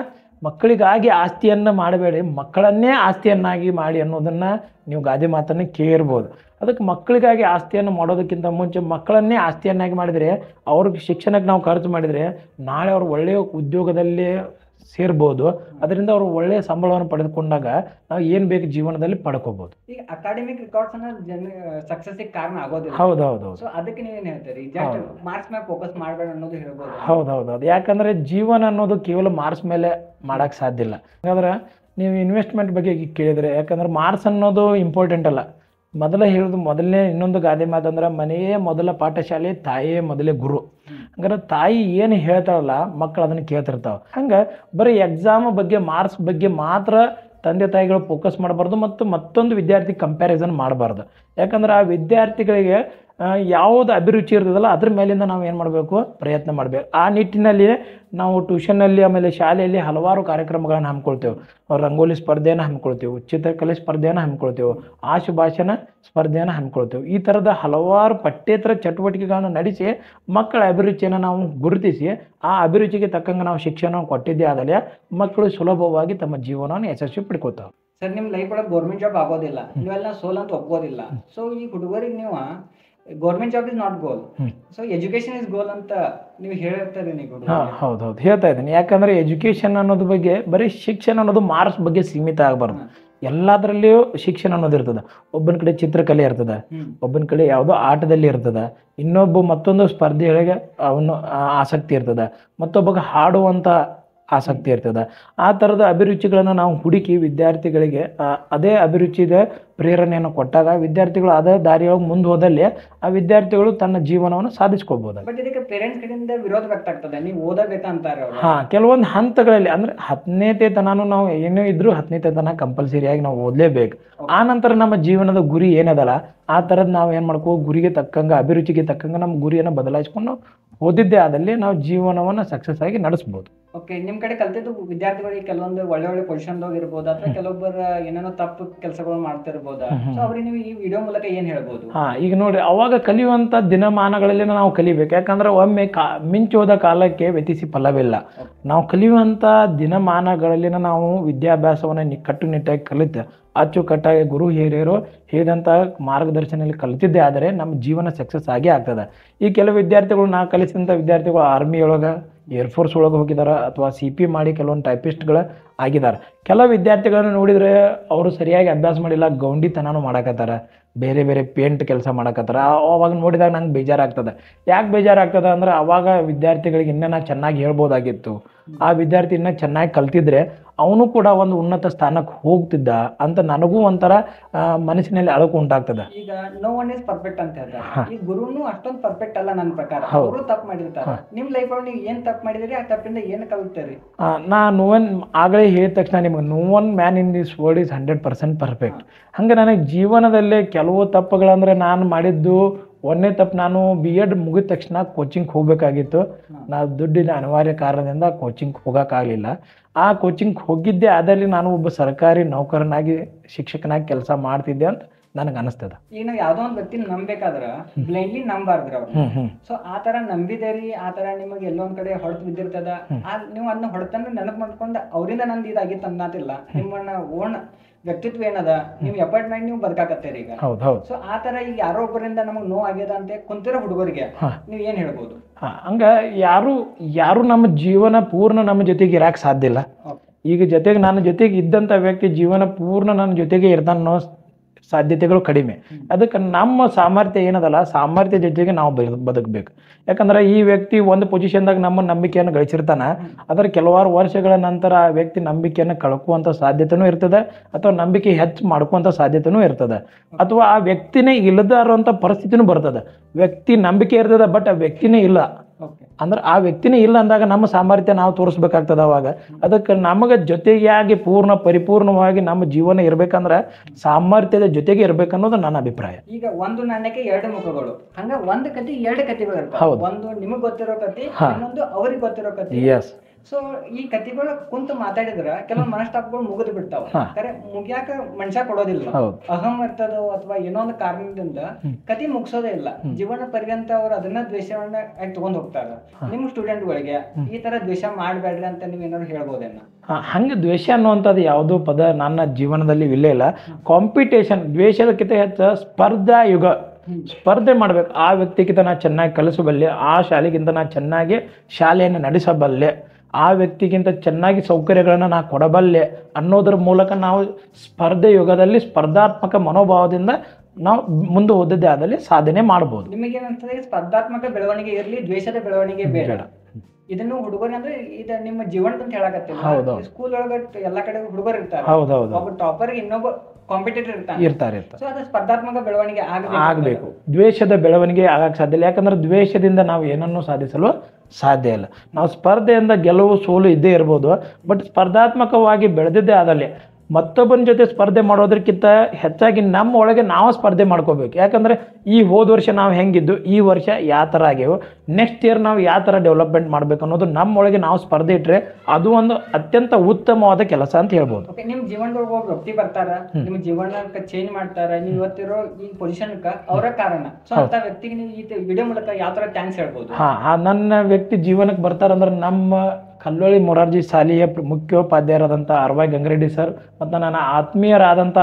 ಮಕ್ಕಳಿಗಾಗಿ ಆಸ್ತಿಯನ್ನು ಮಾಡಬೇಡಿ ಮಕ್ಕಳನ್ನೇ ಆಸ್ತಿಯನ್ನಾಗಿ ಮಾಡಿ ಅನ್ನೋದನ್ನು ನೀವು ಗಾದೆ ಮಾತನ್ನು ಕೇಳಿರ್ಬೋದು ಅದಕ್ಕೆ ಮಕ್ಕಳಿಗಾಗಿ ಆಸ್ತಿಯನ್ನು ಮಾಡೋದಕ್ಕಿಂತ ಮುಂಚೆ ಮಕ್ಕಳನ್ನೇ ಆಸ್ತಿಯನ್ನಾಗಿ ಮಾಡಿದರೆ ಅವ್ರಿಗೆ ಶಿಕ್ಷಣಕ್ಕೆ ನಾವು ಖರ್ಚು ಮಾಡಿದರೆ ನಾಳೆ ಅವ್ರು ಒಳ್ಳೆಯ ಉದ್ಯೋಗದಲ್ಲಿ ಸೇರ್ಬೋದು ಅದರಿಂದ ಅವರು ಒಳ್ಳೆಯ ಸಂಬಳವನ್ನು ಪಡೆದುಕೊಂಡಾಗ ನಾವು ಏನು ಬೇಕು ಜೀವನದಲ್ಲಿ ಪಡ್ಕೋಬೋದು ಈಗ ಅಕಾಡೆಮಿಕ್ ರೆಕಾರ್ಡ್ಸ್ ಅನ್ನ ಜನ ಸಕ್ಸಸ್ ಕಾರಣ ಆಗೋದಿಲ್ಲ ಹೌದು ಹೌದು ಹೌದು ಸೊ ಅದಕ್ಕೆ ನೀವೇನ್ ಹೇಳ್ತೀರಿ ಜಸ್ಟ್ ಮಾರ್ಕ್ಸ್ ಮೇಲೆ ಫೋಕಸ್ ಮಾಡಬೇಡ ಅನ್ನೋದು ಹೇಳ್ಬೋದು ಹೌದು ಹೌದು ಹೌದು ಯಾಕಂದರೆ ಜೀವನ ಅನ್ನೋದು ಕೇವಲ ಮಾರ್ಕ್ಸ್ ಮೇಲೆ ಮಾಡೋಕ್ಕೆ ಸಾಧ್ಯ ಇಲ್ಲ ಹಾಗಾದ್ರೆ ನೀವು ಇನ್ವೆಸ್ಟ್ಮೆಂಟ್ ಬಗ್ಗೆ ಈಗ ಕೇಳಿದರೆ ಯಾಕಂದ್ರೆ ಮಾರ್ಕ್ಸ್ ಅನ್ನೋದು ಇಂಪಾರ್ಟೆಂಟ್ ಅಲ್ಲ ಮೊದಲ ಹೇಳೋದು ಮೊದಲನೇ ಇನ್ನೊಂದು ಗಾದೆ ಮಾತಂದ್ರೆ ಮನೆಯೇ ಮೊದಲ ಪಾಠಶಾಲೆ ತಾಯಿಯೇ ಮೊದಲೇ ಗುರು ಹಂಗಾರೆ ತಾಯಿ ಏನು ಹೇಳ್ತಾಳಲ್ಲ ಮಕ್ಕಳು ಅದನ್ನು ಕೇಳ್ತಿರ್ತಾವೆ ಹಂಗೆ ಬರೀ ಎಕ್ಸಾಮ್ ಬಗ್ಗೆ ಮಾರ್ಕ್ಸ್ ಬಗ್ಗೆ ಮಾತ್ರ ತಂದೆ ತಾಯಿಗಳು ಫೋಕಸ್ ಮಾಡಬಾರ್ದು ಮತ್ತು ಮತ್ತೊಂದು ವಿದ್ಯಾರ್ಥಿ ಕಂಪ್ಯಾರಿಸನ್ ಮಾಡಬಾರ್ದು ಯಾಕಂದ್ರೆ ಆ ವಿದ್ಯಾರ್ಥಿಗಳಿಗೆ ಆ, ಯಾವುದು ಅಭಿರುಚಿ ಇರ್ತದಲ್ಲ ಅದ್ರ ಮೇಲಿಂದ ನಾವು ಏನು ಮಾಡಬೇಕು ಪ್ರಯತ್ನ ಮಾಡಬೇಕು ಆ ನಿಟ್ಟಿನಲ್ಲಿ ನಾವು ಟ್ಯೂಷನ್ನಲ್ಲಿ ಆಮೇಲೆ ಶಾಲೆಯಲ್ಲಿ ಹಲವಾರು ಕಾರ್ಯಕ್ರಮಗಳನ್ನು ಹಮ್ಮಿಕೊಳ್ತೇವೆ ರಂಗೋಲಿ ಸ್ಪರ್ಧೆಯನ್ನು ಹಮ್ಮಿಕೊಳ್ತೇವೆ ಚಿತ್ರಕಲೆ ಸ್ಪರ್ಧೆಯನ್ನು ಹಮ್ಮಿಕೊಳ್ತೇವೆ ಆಶು ಭಾಷಣ ಸ್ಪರ್ಧೆಯನ್ನು ಹಮ್ಮಿಕೊಳ್ತೇವೆ ಈ ಥರದ ಹಲವಾರು ಪಠ್ಯೇತರ ಚಟುವಟಿಕೆಗಳನ್ನು ನಡೆಸಿ ಮಕ್ಕಳ ಅಭಿರುಚಿಯನ್ನು ನಾವು ಗುರುತಿಸಿ ಆ ಅಭಿರುಚಿಗೆ ತಕ್ಕಂಗೆ ನಾವು ಶಿಕ್ಷಣ ಕೊಟ್ಟಿದ್ದೇ ಆದಲ್ಲಿ ಮಕ್ಕಳು ಸುಲಭವಾಗಿ ತಮ್ಮ ಜೀವನವನ್ನು ಯಶಸ್ವಿ ಪಡ್ಕೋತಾವೆ ಸರ್ ನಿಮ್ ಲೈಫ್ ಒಳಗೆ ಗೌರ್ಮೆಂಟ್ ಜಾಬ್ ಆಗೋದಿಲ್ಲ ನೀವೆಲ್ಲ ಸೋಲ್ ಅಂತ ಒಪ್ಕೋದಿಲ್ಲ ಸೊ ಈ ಹುಡುಗರಿಗೆ ನೀವು government job is not goal ಹ್ಮ್. ಸೊ ಎಜುಕೇಶನ್ ಇಸ್ ಗೋಲ್ ಅಂತ ನೀವು ಹೇಳ್ತಾರೆ ನೀವು ಹಾಂ ಹೌದು ಹೌದು ಹೇಳ್ತಾ ಇದ್ದೀನಿ ಯಾಕಂದರೆ ಎಜುಕೇಷನ್ ಅನ್ನೋದ್ರ ಬಗ್ಗೆ ಬರೀ ಶಿಕ್ಷಣ ಅನ್ನೋದು ಮಾರ್ಕ್ಸ್ ಬಗ್ಗೆ ಸೀಮಿತ ಆಗಬಾರ್ದು ಎಲ್ಲದರಲ್ಲಿಯೂ ಶಿಕ್ಷಣ ಅನ್ನೋದು ಇರ್ತದೆ ಒಬ್ಬನ ಕಡೆ ಚಿತ್ರಕಲೆ ಇರ್ತದೆ ಹ್ಮ್ ಒಬ್ಬನ ಕಡೆ ಯಾವುದೋ ಆಟದಲ್ಲಿ ಇರ್ತದೆ ಇನ್ನೊಬ್ಬ ಮತ್ತೊಂದು ಸ್ಪರ್ಧೆಯೊಳಗೆ ಅವನು ಆ, ಆಸಕ್ತಿ ಇರ್ತದೆ ಮತ್ತೊಬ್ಬಗೆ ಹಾಡುವಂಥ ಆಸಕ್ತಿ ಇರ್ತದೆ ಆ ಥರದ ಅಭಿರುಚಿಗಳನ್ನು ನಾವು ಹುಡುಕಿ ವಿದ್ಯಾರ್ಥಿಗಳಿಗೆ ಆ, ಅದೇ ಅಭಿರುಚಿದ ಪ್ರೇರಣೆಯನ್ನು ಕೊಟ್ಟಾಗ ವಿದ್ಯಾರ್ಥಿಗಳು ಅದೇ ದಾರಿಯೊಳಗೆ ಮುಂದೆ ಹೋದಲ್ಲಿ ಆ ವಿದ್ಯಾರ್ಥಿಗಳು ತನ್ನ ಜೀವನವನ್ನು ಸಾಧಿಸ್ಕೋಬೋದು ಬಟ್ ಇದಕ್ಕೆ ಪೇರೆಂಟ್ಸ್ ಕಡೆಯಿಂದ ವಿರೋಧ ವ್ಯಕ್ತ ಆಗ್ತದೆ ನೀವು ಓದಬೇಕಂತಾರೆ ಅವರು ಹಾ ಕೆಲವೊಂದು ಹಂತಗಳಲ್ಲಿ ಅಂದ್ರೆ ಹತ್ತನೇತೆ ತನೂ ನಾವು ಏನೇ ಇದ್ರೂ ಹತ್ತನೇತೆ ತನ ಕಂಪಲ್ಸರಿಯಾಗಿ ನಾವು ಓದಲೇಬೇಕು ಆ ನಂತರ ನಮ್ಮ ಜೀವನದ ಗುರಿ ಏನದಲ್ಲ ಆ ಥರದ್ದು ನಾವು ಏನು ಮಾಡ್ಕೋ ಗುರಿಗೆ ತಕ್ಕಂಗೆ ಅಭಿರುಚಿಗೆ ತಕ್ಕಂಗೆ ನಮ್ಮ ಗುರಿಯನ್ನು ಬದಲಾಯಿಸ್ಕೊಂಡು ನಾವು ಓದಿದ್ದೇ ಆದಲ್ಲಿ ನಾವು ಜೀವನವನ್ನು ಸಕ್ಸಸ್ ಆಗಿ ನಡೆಸ್ಬೋದು ಓಕೆ ನಿಮ್ ಕಡೆ ಕಲ್ತಿದ್ದು ವಿದ್ಯಾರ್ಥಿಗಳಿಗೆ ಕೆಲವೊಂದು ಒಳ್ಳೆ ಒಳ್ಳೆ ಪೊಸಿಷನ್ ಇರ್ಬೋದು ಅಥವಾ ಕೆಲವೊಬ್ಬರ ಏನೇನೋ ತಪ್ಪು ಕೆಲಸಗಳು ಮಾಡ್ತಿರ್ಬೋದಾ ಸೊ ಅವ್ರಿಗೆ ನೀವು ಈ ವಿಡಿಯೋ ಮೂಲಕ ಏನ್ ಹೇಳ್ಬೋದು ಹಾ ಈಗ ನೋಡಿ ಅವಾಗ ಕಲಿಯುವಂಥ ದಿನಮಾನಗಳಲ್ಲಿ ನಾವು ಕಲಿಬೇಕು ಯಾಕಂದ್ರೆ ಒಮ್ಮೆ ಕಾ ಮಿಂಚೋದ ಕಾಲಕ್ಕೆ ವ್ಯತಿಸಿ ಫಲವಿಲ್ಲ ನಾವು ಕಲಿಯುವಂಥ ದಿನಮಾನಗಳಲ್ಲಿನ ನಾವು ವಿದ್ಯಾಭ್ಯಾಸವನ್ನು ನಿ ಕಟ್ಟುನಿಟ್ಟಾಗಿ ಕಲಿತು ಅಚ್ಚುಕಟ್ಟಾಗಿ ಗುರು ಹಿರಿಯರು ಹೇಳಿದಂಥ ಮಾರ್ಗದರ್ಶನದಲ್ಲಿ ಕಲಿತಿದ್ದೇ ಆದರೆ ನಮ್ಮ ಜೀವನ ಸಕ್ಸಸ್ ಆಗೇ ಆಗ್ತದೆ ಈ ಕೆಲವು ವಿದ್ಯಾರ್ಥಿಗಳು ನಾ ಕಲಿಸಿದಂಥ ವಿದ್ಯಾರ್ಥಿಗಳು ಆರ್ಮಿ ಒಳಗೆ ಏರ್ಫೋರ್ಸ್ ಒಳಗೆ ಹೋಗಿದ್ದಾರೆ ಅಥವಾ ಸಿ ಪಿ ಮಾಡಿ ಕೆಲವೊಂದು ಟೈಪಿಸ್ಟ್ಗಳು ಆಗಿದ್ದಾರೆ ಕೆಲವು ವಿದ್ಯಾರ್ಥಿಗಳನ್ನು ನೋಡಿದರೆ ಅವರು ಸರಿಯಾಗಿ ಅಭ್ಯಾಸ ಮಾಡಿಲ್ಲ ಗೌಂಡಿತನನೂ ಮಾಡಕತ್ತಾರ ಬೇರೆ ಬೇರೆ ಪೇಂಟ್ ಕೆಲಸ ಮಾಡಕತ್ತಾರ ಆ- ಅವಾಗ ನೋಡಿದಾಗ ನಂಗೆ ಬೇಜಾರಾಗ್ತದೆ ಯಾಕೆ ಬೇಜಾರಾಗ್ತದೆ ಅಂದ್ರೆ ಅವಾಗ ವಿದ್ಯಾರ್ಥಿಗಳಿಗೆ ಇನ್ನೂ ನಾ ಚೆನ್ನಾಗಿ ಹೇಳ್ಬೋದಾಗಿತ್ತು ಆ ವಿದ್ಯಾರ್ಥಿ ಇನ್ನೂ ಚೆನ್ನಾಗಿ ಕಲ್ತಿದ್ರೆ ಅವನು ಕೂಡ ಒಂದು ಉನ್ನತ ಸ್ಥಾನಕ್ಕೆ ಹೋಗ್ತಿದ್ದ ಅಂತ ನನಗೂ ಒಂಥರ ಆ, ಮನಸ್ಸಿನಲ್ಲಿ ಅಳಕು ಉಂಟಾಗ್ತದೆ ಈಗ ನೋ ಒನ್ ಇಸ್ ಪರ್ಫೆಕ್ಟ್ ಅಂತ ಹೇಳ್ತಾರೆ ಈ ಗುರುನು ಅಷ್ಟೊಂದು ಪರ್ಫೆಕ್ಟ್ ಅಲ್ಲ ನನ್ನ ಪ್ರಕಾರ ಹೌದು. ಅವರು ತಪ್ಪು ಮಾಡಿರ್ತಾರೆ ನಿಮ್ ಲೈಫ್ ಒಳಗೆ ನೀವು ಏನ್ ತಪ್ಪು ಮಾಡಿದಿರಿ ಆ ತಪ್ಪಿಂದ ಏನ್ ಕಲ್ತೀರಿ ಆ, ನಾ ನೋ ಒನ್ ಆಗಲೇ ಹೇಳಿದ ತಕ್ಷಣ ನಿಮಗೆ no one man in this world is hundred percent perfect ಹಂಗೆ ನನಗೆ ಜೀವನದಲ್ಲೇ ಕೆಲವು ತಪ್ಪುಗಳಂದ್ರೆ ನಾನು ಮಾಡಿದ್ದು ಒಂದನೇ ತಪ್ಪು ನಾನು ಬಿ ಎಡ್ ಮುಗಿದ ತಕ್ಷಣ ಕೋಚಿಂಗ್ ಹೋಗಬೇಕಾಗಿತ್ತು ನಾವು ದುಡ್ಡಿನ ಅನಿವಾರ್ಯ ಕಾರಣದಿಂದ ಕೋಚಿಂಗ್ ಹೋಗೋಕ್ಕಾಗಲಿಲ್ಲ ಆ ಕೋಚಿಂಗ್ ಹೋಗಿದ್ದೆ ಆದಲ್ಲಿ ನಾನು ಒಬ್ಬ ಸರ್ಕಾರಿ ನೌಕರನಾಗಿ ಶಿಕ್ಷಕನಾಗಿ ಕೆಲಸ ಮಾಡ್ತಿದ್ದೆ ಅಂತ ನನಗೆ ಅನಿಸ್ತದೆ ಈಗ ನಾವು ಯಾವ್ದೋ ಒಂದು ವ್ಯಕ್ತಿ ನಂಬೇಕಾದ್ರ ಬ್ಲೈಂಡ್ಲಿ ನಂಬಾರ್ದ್ರಿ ಅವ್ರು ಹ್ಞೂ ಹ್ಞೂ ಸೊ ಆ ತರ ನಂಬಿದೇರಿ ಆ ತರ ನಿಮಗೆ ಎಲ್ಲೊಂದ್ ಕಡೆ ಹೊಡೆದು ಬಿದ್ದಿರ್ತದ ಆ ನೀವು ಅದನ್ನ ಹೊಡೆತಂದ್ರೆ ನೆನಪು ಮಾಡ್ಕೊಂಡು ಅವರಿಂದ ನಂದು ಇದಾಗಿತ್ತು ಅನ್ನತಿಲ್ಲ ನಿಮ್ಮನ್ನ ಓನ್ ವ್ಯಕ್ತಿತ್ವ ಏನದ ನೀವು ಎಫರ್ಟ್ ಮಾಡಿ ನೀವು ಬದುಕಾಕತ್ತೀರಿ ಈಗ ಹೌದು ಹೌದು ಸೊ ಆ ತರ ಈಗ ಯಾರೋ ಒಬ್ಬರಿಂದ ನಮಗ್ ನೋವು ಆಗ್ಯದ ಅಂತ ಕುಂತಿರೋ ಹುಡುಗರಿಗೆ ಹಾ. ನೀವ್ ಏನ್ ಹೇಳ್ಬೋದು ಹಾ, ಹಂಗ ಯಾರು ಯಾರು ನಮ್ಮ ಜೀವನ ಪೂರ್ಣ ನಮ್ಮ ಜೊತೆಗೆ ಇರಕ್ಕೆ ಸಾಧ್ಯ ಇಲ್ಲ Okay. ಈಗ ಜೊತೆಗೆ ನನ್ನ ಜೊತೆಗೆ ಇದ್ದಂಥ ವ್ಯಕ್ತಿ ಜೀವನ ಪೂರ್ಣ ನನ್ನ ಜೊತೆಗೆ ಇರ್ತಾನೆ ಅನ್ನೋ ಸಾಧ್ಯತೆಗಳು ಕಡಿಮೆ ಅದಕ್ಕೆ ನಮ್ಮ ಸಾಮರ್ಥ್ಯ ಏನದಲ್ಲ ಸಾಮರ್ಥ್ಯ ಜೊತೆಗೆ ನಾವು ಬದು- ಬದುಕಬೇಕು ಯಾಕಂದ್ರೆ ಈ ವ್ಯಕ್ತಿ ಒಂದು ಪೊಸಿಷನ್ದಾಗ ನಮ್ಮ ನಂಬಿಕೆಯನ್ನು ಗಳಿಸಿರ್ತಾನ ಅದರ ಕೆಲವಾರು ವರ್ಷಗಳ ನಂತರ ಆ ವ್ಯಕ್ತಿ ನಂಬಿಕೆಯನ್ನು ಕಳ್ಕುವಂಥ ಸಾಧ್ಯತೆನೂ ಇರ್ತದೆ ಅಥವಾ ನಂಬಿಕೆ ಹೆಚ್ಚು ಮಾಡ್ಕುವಂಥ ಸಾಧ್ಯತೆನೂ ಇರ್ತದೆ ಅಥವಾ ಆ ವ್ಯಕ್ತಿನೇ ಇಲ್ಲದ ಇರುವಂಥ ಪರಿಸ್ಥಿತಿನೂ ಬರ್ತದೆ ವ್ಯಕ್ತಿ ನಂಬಿಕೆ ಇರ್ತದೆ ಬಟ್ ಆ ವ್ಯಕ್ತಿನೇ ಇಲ್ಲ ಓಕೆ ಅಂದ್ರೆ ಆ ವ್ಯಕ್ತಿನೇ ಇಲ್ಲ ಅಂದಾಗ ನಮ್ಮ ಸಾಮರ್ಥ್ಯ ನಾವು ತೋರಿಸ್ಬೇಕಾಗ್ತದೆ ಅವಾಗ ಅದಕ್ಕೆ ನಮಗೆ ಜೊತೆಯಾಗಿ ಪೂರ್ಣ ಪರಿಪೂರ್ಣವಾಗಿ ನಮ್ಮ ಜೀವನ ಇರ್ಬೇಕಂದ್ರೆ ಸಾಮರ್ಥ್ಯದ ಜೊತೆಗೆ ಇರ್ಬೇಕನ್ನೋದು ನನ್ನ ಅಭಿಪ್ರಾಯ ಈಗ ಒಂದು ನಾಣ್ಯಕ್ಕೆ ಎರಡು ಮುಖಗಳು ಹಂಗ ಒಂದ್ ಕತಿ ಎರಡು ಕತಿಗಳು ಇರ್ತಾವ ಹೌದು. ಒಂದು ನಿಮಗ್ ಗೊತ್ತಿರೋ ಕತಿ ಹಾ. ಇನ್ನೊಂದು ಅವ್ರಿಗೆ ಗೊತ್ತಿರೋ ಕತಿ ಎಸ್ ಸೊ ಈ ಕತಿಗಳು ಕುಂತು ಮಾತಾಡಿದ್ರ ಕೆಲವೊಂದು ಮನಸ್ತಾಪಗಳು ಮುಗಿದು ಬಿಡ್ತಾವ ಹಾ. ಕರೆ ಮುಗ್ಯಾಕ ಮನುಷ್ಯ ಕೊಡೋದಿಲ್ಲ ಹೌದು ಅಹಂ ಇರ್ತದೋ ಅಥವಾ ಏನೋ ಒಂದು ಕಾರಣದಿಂದ ಕತಿ ಮುಗಿಸೋದೇ ಇಲ್ಲ ಜೀವನ ಪರ್ಯಂತ ಅವ್ರು ಅದನ್ನ ದ್ವೇಷವನ್ನ ಆಗಿ ತಗೊಂಡ್ ಹೋಗ್ತಾರ ನಿಮ್ ಸ್ಟೂಡೆಂಟ್ಗಳಿಗೆ ಈ ತರ ದ್ವೇಷ ಮಾಡ್ಬೇಡ್ರಿ ಅಂತ ನೀವ್ ಏನಾದ್ರು ಹೇಳ್ಬೋದೇನ ಹಾ, ಹಂಗೆ ದ್ವೇಷ ಅನ್ನುವಂಥದ್ದು ಯಾವುದೂ ಪದ ನನ್ನ ಜೀವನದಲ್ಲಿ ಇಲ್ಲೇ ಇಲ್ಲ ಕಾಂಪಿಟೇಷನ್ ದ್ವೇಷದಕ್ಕಿಂತ ಹೆಚ್ಚು ಸ್ಪರ್ಧಾ ಯುಗ ಸ್ಪರ್ಧೆ ಮಾಡ್ಬೇಕು ಆ ವ್ಯಕ್ತಿಗಿಂತ ನಾ ಚೆನ್ನಾಗಿ ಕಲಿಸಬಲ್ಲೆ ಆ ಶಾಲೆಗಿಂತ ನಾ ಚೆನ್ನಾಗಿ ಶಾಲೆಯನ್ನು ನಡೆಸಬಲ್ಲೆ ಆ ವ್ಯಕ್ತಿಗಿಂತ ಚೆನ್ನಾಗಿ ಸೌಕರ್ಯಗಳನ್ನು ನಾ ಕೊಡಬಲ್ಲೆ ಅನ್ನೋದ್ರ ಮೂಲಕ ನಾವು ಸ್ಪರ್ಧೆ ಯುಗದಲ್ಲಿ ಸ್ಪರ್ಧಾತ್ಮಕ ಮನೋಭಾವದಿಂದ ನಾವು ಮುಂದೆ ಹೋದದ್ದೇ ಆದಲ್ಲಿ ಸಾಧನೆ ಮಾಡ್ಬೋದು ನಿಮಗೇನಂತಂದ್ರೆ ಸ್ಪರ್ಧಾತ್ಮಕ ಬೆಳವಣಿಗೆ ಇರ್ಲಿ ದ್ವೇಷದ ಬೆಳವಣಿಗೆ ಬೇಡ ಇದನ್ನು ಹುಡುಗರು ಅಂದ್ರೆ ಇದ ನಿಮ್ಮ ಜೀವನದ ಅಂತ ಹೇಳಕತ್ತಿಲ್ಲ ಹೌದು. ಸ್ಕೂಲ್ ಒಳಗ ಎಲ್ಲಾ ಕಡೆ ಹುಡುಗರು ಇರ್ತಾರೆ ಹೌದೌದು ಒಬ್ಬ ಟಾಪರ್ ಇನ್ನೊಬ್ಬ ಕಾಂಪಿಟೇಟರ್ ಇರ್ತಾನೆ ಇರ್ತಾರೆ ಇರ್ತಾರೆ ಸೊ ಅದು ಸ್ಪರ್ಧಾತ್ಮಕ ಬೆಳವಣಿಗೆ ಆಗಬೇಕು ಆಗಬೇಕು ದ್ವೇಷದ ಬೆಳವಣಿಗೆ ಆಗಕ್ಕೆ ಸಾಧ್ಯ ಇಲ್ಲ ಯಾಕಂದ್ರೆ ದ್ವೇಷದಿಂದ ನಾವು ಏನನ್ನೂ ಸಾಧಿಸಲು ಸಾಧ್ಯ ಇಲ್ಲ ನಾವು ಸ್ಪರ್ಧೆಯಿಂದ ಗೆಲುವು ಸೋಲು ಇದ್ದೇ ಇರ್ಬೋದು ಬಟ್ ಸ್ಪರ್ಧಾತ್ಮಕವಾಗಿ ಬೆಳೆದಿದ್ದೇ ಆದಲ್ಲಿ ಮತ್ತೊಬ್ಬನ ಜೊತೆ ಸ್ಪರ್ಧೆ ಮಾಡೋದಕ್ಕಿಂತ ಹೆಚ್ಚಾಗಿ ನಮ್ಮ ಒಳಗೆ ನಾವು ಸ್ಪರ್ಧೆ ಮಾಡ್ಕೋಬೇಕು ಯಾಕಂದ್ರೆ ಈ ಹೋದ ವರ್ಷ ನಾವು ಹೆಂಗಿದ್ದು ಈ ವರ್ಷ ಯಾವ ಥರ ಆಗ್ಯವು ನೆಕ್ಸ್ಟ್ ಇಯರ್ ನಾವು ಯಾವ ಥರ ಡೆವಲಪ್ಮೆಂಟ್ ಮಾಡ್ಬೇಕು ಅನ್ನೋದು ನಮ್ಮ ಒಳಗೆ ನಾವು ಸ್ಪರ್ಧೆ ಇಟ್ಟರೆ ಅದು ಒಂದು ಅತ್ಯಂತ ಉತ್ತಮವಾದ ಕೆಲಸ ಅಂತ ಹೇಳ್ಬೋದು ಓಕೆ ನಿಮ್ ಜೀವನದೊಳಗ ಒಬ್ಬ ವ್ಯಕ್ತಿ ಬರ್ತಾರ ನಿಮ್ ಜೀವನಕ್ಕೆ ಚೇಂಜ್ ಮಾಡ್ತಾರ ನೀವ್ ಇವತ್ತಿರೋ ಈ ಪೊಸಿಷನ್ಕ ಅವರ ಕಾರಣ ಸೊ ಅಂತ ವ್ಯಕ್ತಿಗೆ ನೀವು ಈ ವಿಡಿಯೋ ಮೂಲಕ ಯಾವ ತರ ಥ್ಯಾಂಕ್ಸ್ ಹೇಳ್ಬೋದು ಹಾ ಆ ನನ್ನ ವ್ಯಕ್ತಿ ಜೀವನಕ್ಕೆ ಬರ್ತಾರಂದ್ರೆ ನಮ್ಮ ಕಲ್ಲೋಳಿ ಮೊರಾರ್ಜಿ ಶಾಲೆಯ ಪ್ರ- ಮುಖ್ಯೋಪಾಧ್ಯಾಯರಾದಂಥ ಅರ್ವಾಯ್ ಗಂಗರೆಡ್ಡಿ ಸರ್ ಮತ್ತು ನನ್ನ ಆತ್ಮೀಯರಾದಂಥ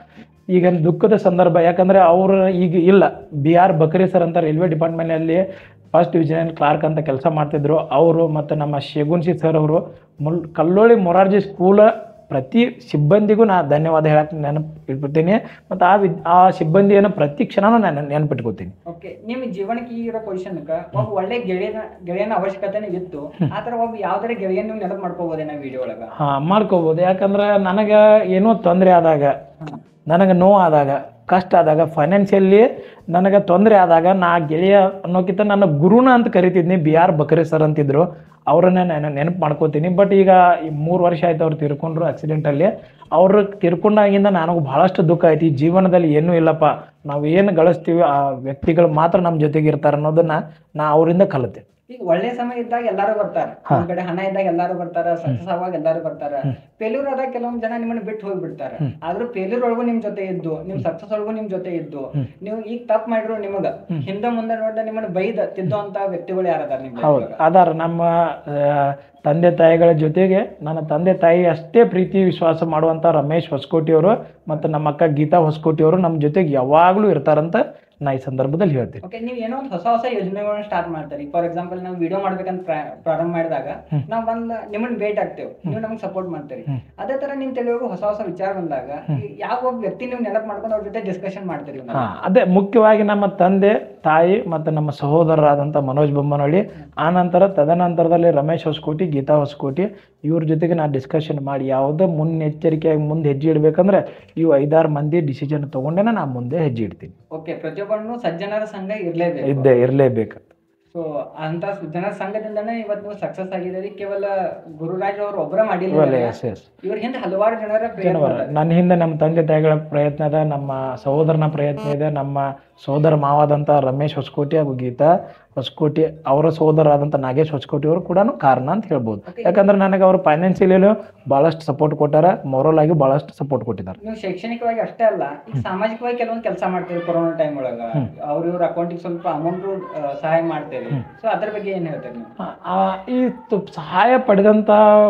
ಈಗ ದುಃಖದ ಸಂದರ್ಭ ಯಾಕಂದರೆ ಅವರು ಈಗ ಇಲ್ಲ ಬಿ ಆರ್ ಬಕರಿ ಸರ್ ಅಂತ ರೈಲ್ವೆ ಡಿಪಾರ್ಟ್ಮೆಂಟಲ್ಲಿ ಫಸ್ಟ್ ಡಿವಿಷನ್ ಕ್ಲಾರ್ಕ್ ಅಂತ ಕೆಲಸ ಮಾಡ್ತಿದ್ರು ಅವರು ಮತ್ತು ನಮ್ಮ ಶೇಗುನ್ಸಿ ಸರ್ ಅವರು ಮುಲ್ ಕಲ್ಲೋಳಿ ಮೊರಾರ್ಜಿ ಸ್ಕೂಲ ಪ್ರತಿ ಸಿಬ್ಬಂದಿಗೂ ನಾ ಧನ್ಯವಾದ ಹೇಳಕ್ಕೆ ನೆನಪು ಇಟ್ಬಿಡ್ತೀನಿ ಮತ್ತು ಆ ವಿದ್ ಆ ಸಿಬ್ಬಂದಿಯನ್ನು ಪ್ರತಿ ಕ್ಷಣನೂ ನಾನು ನೆನಪಿಟ್ಕೋತೀನಿ ಓಕೆ ನಿಮ್ ಜೀವನಕ್ಕೆ ಈ ಇರೋ ಪೊಸಿಷನ್ಕ ಒಬ್ಬ ಒಳ್ಳೆ ಗೆಳೆಯನ ಗೆಳೆಯನ ಅವಶ್ಯಕತೆನೇ ಇತ್ತು ಆತರ ಒಬ್ಬ ಯಾವ್ದಾರ ಗೆಳೆಯನ್ ನೀವು ನೆನಪು ಮಾಡ್ಕೋಬೋದೇನ ವಿಡಿಯೋ ಒಳಗ ಹಾ ಮಾಡ್ಕೋಬೋದು ಯಾಕಂದ್ರೆ ನನಗೆ ಏನೋ ತೊಂದರೆ ಆದಾಗ ನನಗೆ ನೋವು ಆದಾಗ ಕಷ್ಟ ಆದಾಗ ಫೈನಾನ್ಷಿಯಲಿ ನನಗೆ ತೊಂದರೆ ಆದಾಗ ನಾ ಗೆಳೆಯ ಅನ್ನೋಕ್ಕಿಂತ ನನ್ನ ಗುರುನ ಅಂತ ಕರಿತಿದ್ನಿ ಬಿ ಆರ್ ಬಕರಿ ಸರ್ ಅಂತಿದ್ರು ಅವ್ರನ್ನ ನಾನು ನೆನಪು ಮಾಡ್ಕೋತೀನಿ ಬಟ್ ಈಗ ಈ ಮೂರು ವರ್ಷ ಆಯ್ತು ಅವ್ರು ತೀರ್ಕೊಂಡ್ರು ಆಕ್ಸಿಡೆಂಟಲ್ಲಿ ಅವ್ರು ತೀರ್ಕೊಂಡಾಗಿಂದ ನನಗೆ ಭಾಳಷ್ಟು ದುಃಖ ಆಯ್ತು ಈ ಜೀವನದಲ್ಲಿ ಏನೂ ಇಲ್ಲಪ್ಪ ನಾವು ಏನು ಗಳಿಸ್ತೀವಿ ಆ ವ್ಯಕ್ತಿಗಳು ಮಾತ್ರ ನಮ್ಮ ಜೊತೆಗೆ ಇರ್ತಾರೆ ಅನ್ನೋದನ್ನ ನಾ ಅವರಿಂದ ಕಲಿತೆ ಈಗ ಒಳ್ಳೆ ಸಮಯ ಇದ್ದಾಗ ಎಲ್ಲಾರು ಬರ್ತಾರ ಒಂದ್ ಕಡೆ ಹಣ ಇದ್ದಾಗ ಎಲ್ಲಾರು ಬರ್ತಾರ ಸಕ್ಸಸ್ ಆವಾಗ ಎಲ್ಲಾರು ಬರ್ತಾರ ಫೇಲ್ಯೂರ್ ಆದಾಗ ಕೆಲವೊಂದ್ ಜನ ನಿಮ್ಮನ್ನ ಬಿಟ್ಟು ಹೋಗಿ ಬಿಡ್ತಾರ ಆದ್ರೂ ಫೇಲ್ಯೂರ್ ಒಳಗೂ ನಿಮ್ ಜೊತೆ ಇದ್ದು ನಿಮ್ ಸಕ್ಸಸ್ ಒಳಗೂ ನಿಮ್ ಜೊತೆ ಇದ್ದು ನೀವು ಈಗ ತಪ್ಪು ಮಾಡಿದ್ರು ನಿಮಗ ಹಿಂದೆ ಮುಂದೆ ನೋಡ್ದ ನಿಮ್ಮನ್ನ ಬೈದ ತಿದ್ದೋಂತ ವ್ಯಕ್ತಿಗಳು ಯಾರದಾರ ನಿಮ್ life ಹೌದು ಒಳಗ? ಅದಾರ ನಮ್ಮ ಆ, ತಂದೆ ತಾಯಿಗಳ ಜೊತೆಗೆ ನನ್ನ ತಂದೆ ತಾಯಿ ಅಷ್ಟೇ ಪ್ರೀತಿ ವಿಶ್ವಾಸ ಮಾಡುವಂಥ ರಮೇಶ್ ಹೊಸಕೋಟಿಯವರು ಮತ್ತು ನಮ್ಮ ಅಕ್ಕ ಗೀತಾ ಹೊಸಕೋಟಿಯವರು ನಮ್ಮ ಜೊತೆಗೆ ಯಾವಾಗಲೂ ಇರ್ತಾರಂತ ನಾ ಈ ಸಂದರ್ಭದಲ್ಲಿ ಹೇಳ್ತೀನಿ ಓಕೆ ನೀವು ಏನೋ ಒಂದು ಹೊಸ ಹೊಸ ಯೋಜನೆಗಳನ್ನ ಸ್ಟಾರ್ಟ್ ಮಾಡ್ತೀರಿ ಫಾರ್ ಎಕ್ಸಾಂಪಲ್ ನಾವು ವಿಡಿಯೋ ಮಾಡ್ಬೇಕಂತ ಪ್ರಾ- ಪ್ರಾರಂಭ ಮಾಡಿದಾಗ ನಾವು ಬಂದ್ ನಿಮ್ಮನ್ನ ಭೇಟಿ ಆಗ್ತೇವೆ ನೀವು ನಮ್ಗೆ ಸಪೋರ್ಟ್ ಮಾಡ್ತೀರಿ ಅದೇ ತರ ನಿಮ್ ತಲೆಯೊಳಗೂ ಹೊಸ ಹೊಸ ವಿಚಾರ ಬಂದಾಗ ಈ ಯಾವ ಒಬ್ಬ ವ್ಯಕ್ತಿ ನೀವು ನೆನಪು ಮಾಡ್ಕೊಂಡು ಅವ್ರ ಜೊತೆ ಡಿಸ್ಕಷನ್ ಮಾಡ್ತೀರಿ ನೀವು? ಹಾಂ ಅದೇ ಮುಖ್ಯವಾಗಿ ನಮ್ಮ ತಂದೆ ತಾಯಿ ಮತ್ತು ನಮ್ಮ ಸಹೋದರರಾದಂಥ ಮನೋಜ್ ಬೊಮ್ಮನಹಳ್ಳಿ ಆ ನಂತರ ತದನಂತರದಲ್ಲಿ ರಮೇಶ್ ಹೊಸಕೋಟಿ ಗೀತಾ ಹೊಸಕೋಟಿ ಇವ್ರ ಜೊತೆಗೆ ನಾನು ಡಿಸ್ಕಷನ್ ಮಾಡಿ ಯಾವುದೋ ಮುನ್ನೆಚ್ಚರಿಕೆಯಾಗಿ ಮುಂದೆ ಹೆಜ್ಜೆ ಇಡಬೇಕಂದ್ರೆ ಇವು ಐದಾರು ಮಂದಿ ಡಿಸಿಷನ್ ತೊಗೊಂಡೇ ನಾನು ಮುಂದೆ ಹೆಜ್ಜೆ ಇಡ್ತೀನಿ ಓಕೆ ಪ್ರತಿಯೊಬ್ಬನು ಸಜ್ಜನರ ಸಂಘ ಇರ್ಲೇಬೇಕು ಇದ್ದೇ ಇರಲೇಬೇಕು ಸೊ ಅಂತ ಜನರ ಸಂಘದಿಂದನೇ ಇವತ್ತು ನೀವು ಸಕ್ಸಸ್ ಆಗಿದ್ದೀರಿ ಕೇವಲ ಗುರುರಾಜ್ ಅವರು ಒಬ್ಬರ ಮಾಡಿಲ್ಲ ಎಸ್ ಎಸ್ ಇವ್ರ ಹಿಂದೆ ಹಲವಾರು ಜನರ ಪ್ರಯತ್ನ ಅದ. ನನ್ನ ಹಿಂದೆ ನಮ್ಮ ತಂದೆ ತಾಯಿಗಳ ಪ್ರಯತ್ನ ಇದೆ ನಮ್ಮ ಸಹೋದರನ ಪ್ರಯತ್ನ ಇದೆ ನಮ್ಮ ಸಹೋದರ ಮಾವಾದಂಥ ರಮೇಶ್ ಹೊಸಕೋಟಿ ಹಾಗೂ ಗೀತಾ ಹೊಸಕೋಟಿ ಅವರ ಸಹೋದರಾದಂಥ ನಾಗೇಶ್ ಹೊಸಕೋಟಿ ಅವರು ಕೂಡ ಕಾರಣ ಅಂತ ಹೇಳ್ಬೋದು ಯಾಕಂದ್ರೆ ನನಗೆ ಅವರು ಫೈನಾನ್ಷಿಯಲಿ ಭಾಳಷ್ಟು ಸಪೋರ್ಟ್ ಕೊಟ್ಟಾರ ಮೊರಲ್ ಆಗಿ ಭಾಳಷ್ಟು ಸಪೋರ್ಟ್ ಕೊಟ್ಟಿದ್ದಾರೆ ನೀವು ಶೈಕ್ಷಣಿಕವಾಗಿ ಅಷ್ಟೇ ಅಲ್ಲ ಈಗ ಸಾಮಾಜಿಕವಾಗಿ ಕೆಲವೊಂದು ಕೆಲಸ ಮಾಡ್ತೀರಿ ಕೊರೋನಾ ಟೈಮ್ ಒಳಗ ಅವ್ರ ಇವ್ರ ಅಕೌಂಟಿಗೆ ಸ್ವಲ್ಪ ಅಮೌಂಟ್ ಸಹಾಯ ಮಾಡ್ತೀರಿ ಸೊ ಅದ್ರ ಬಗ್ಗೆ ಏನ್ ಹೇಳ್ತೀರಿ ನೀವು ಆ- ಆ- ಈ ತು- ಸಹಾಯ ಪಡೆದಂಥ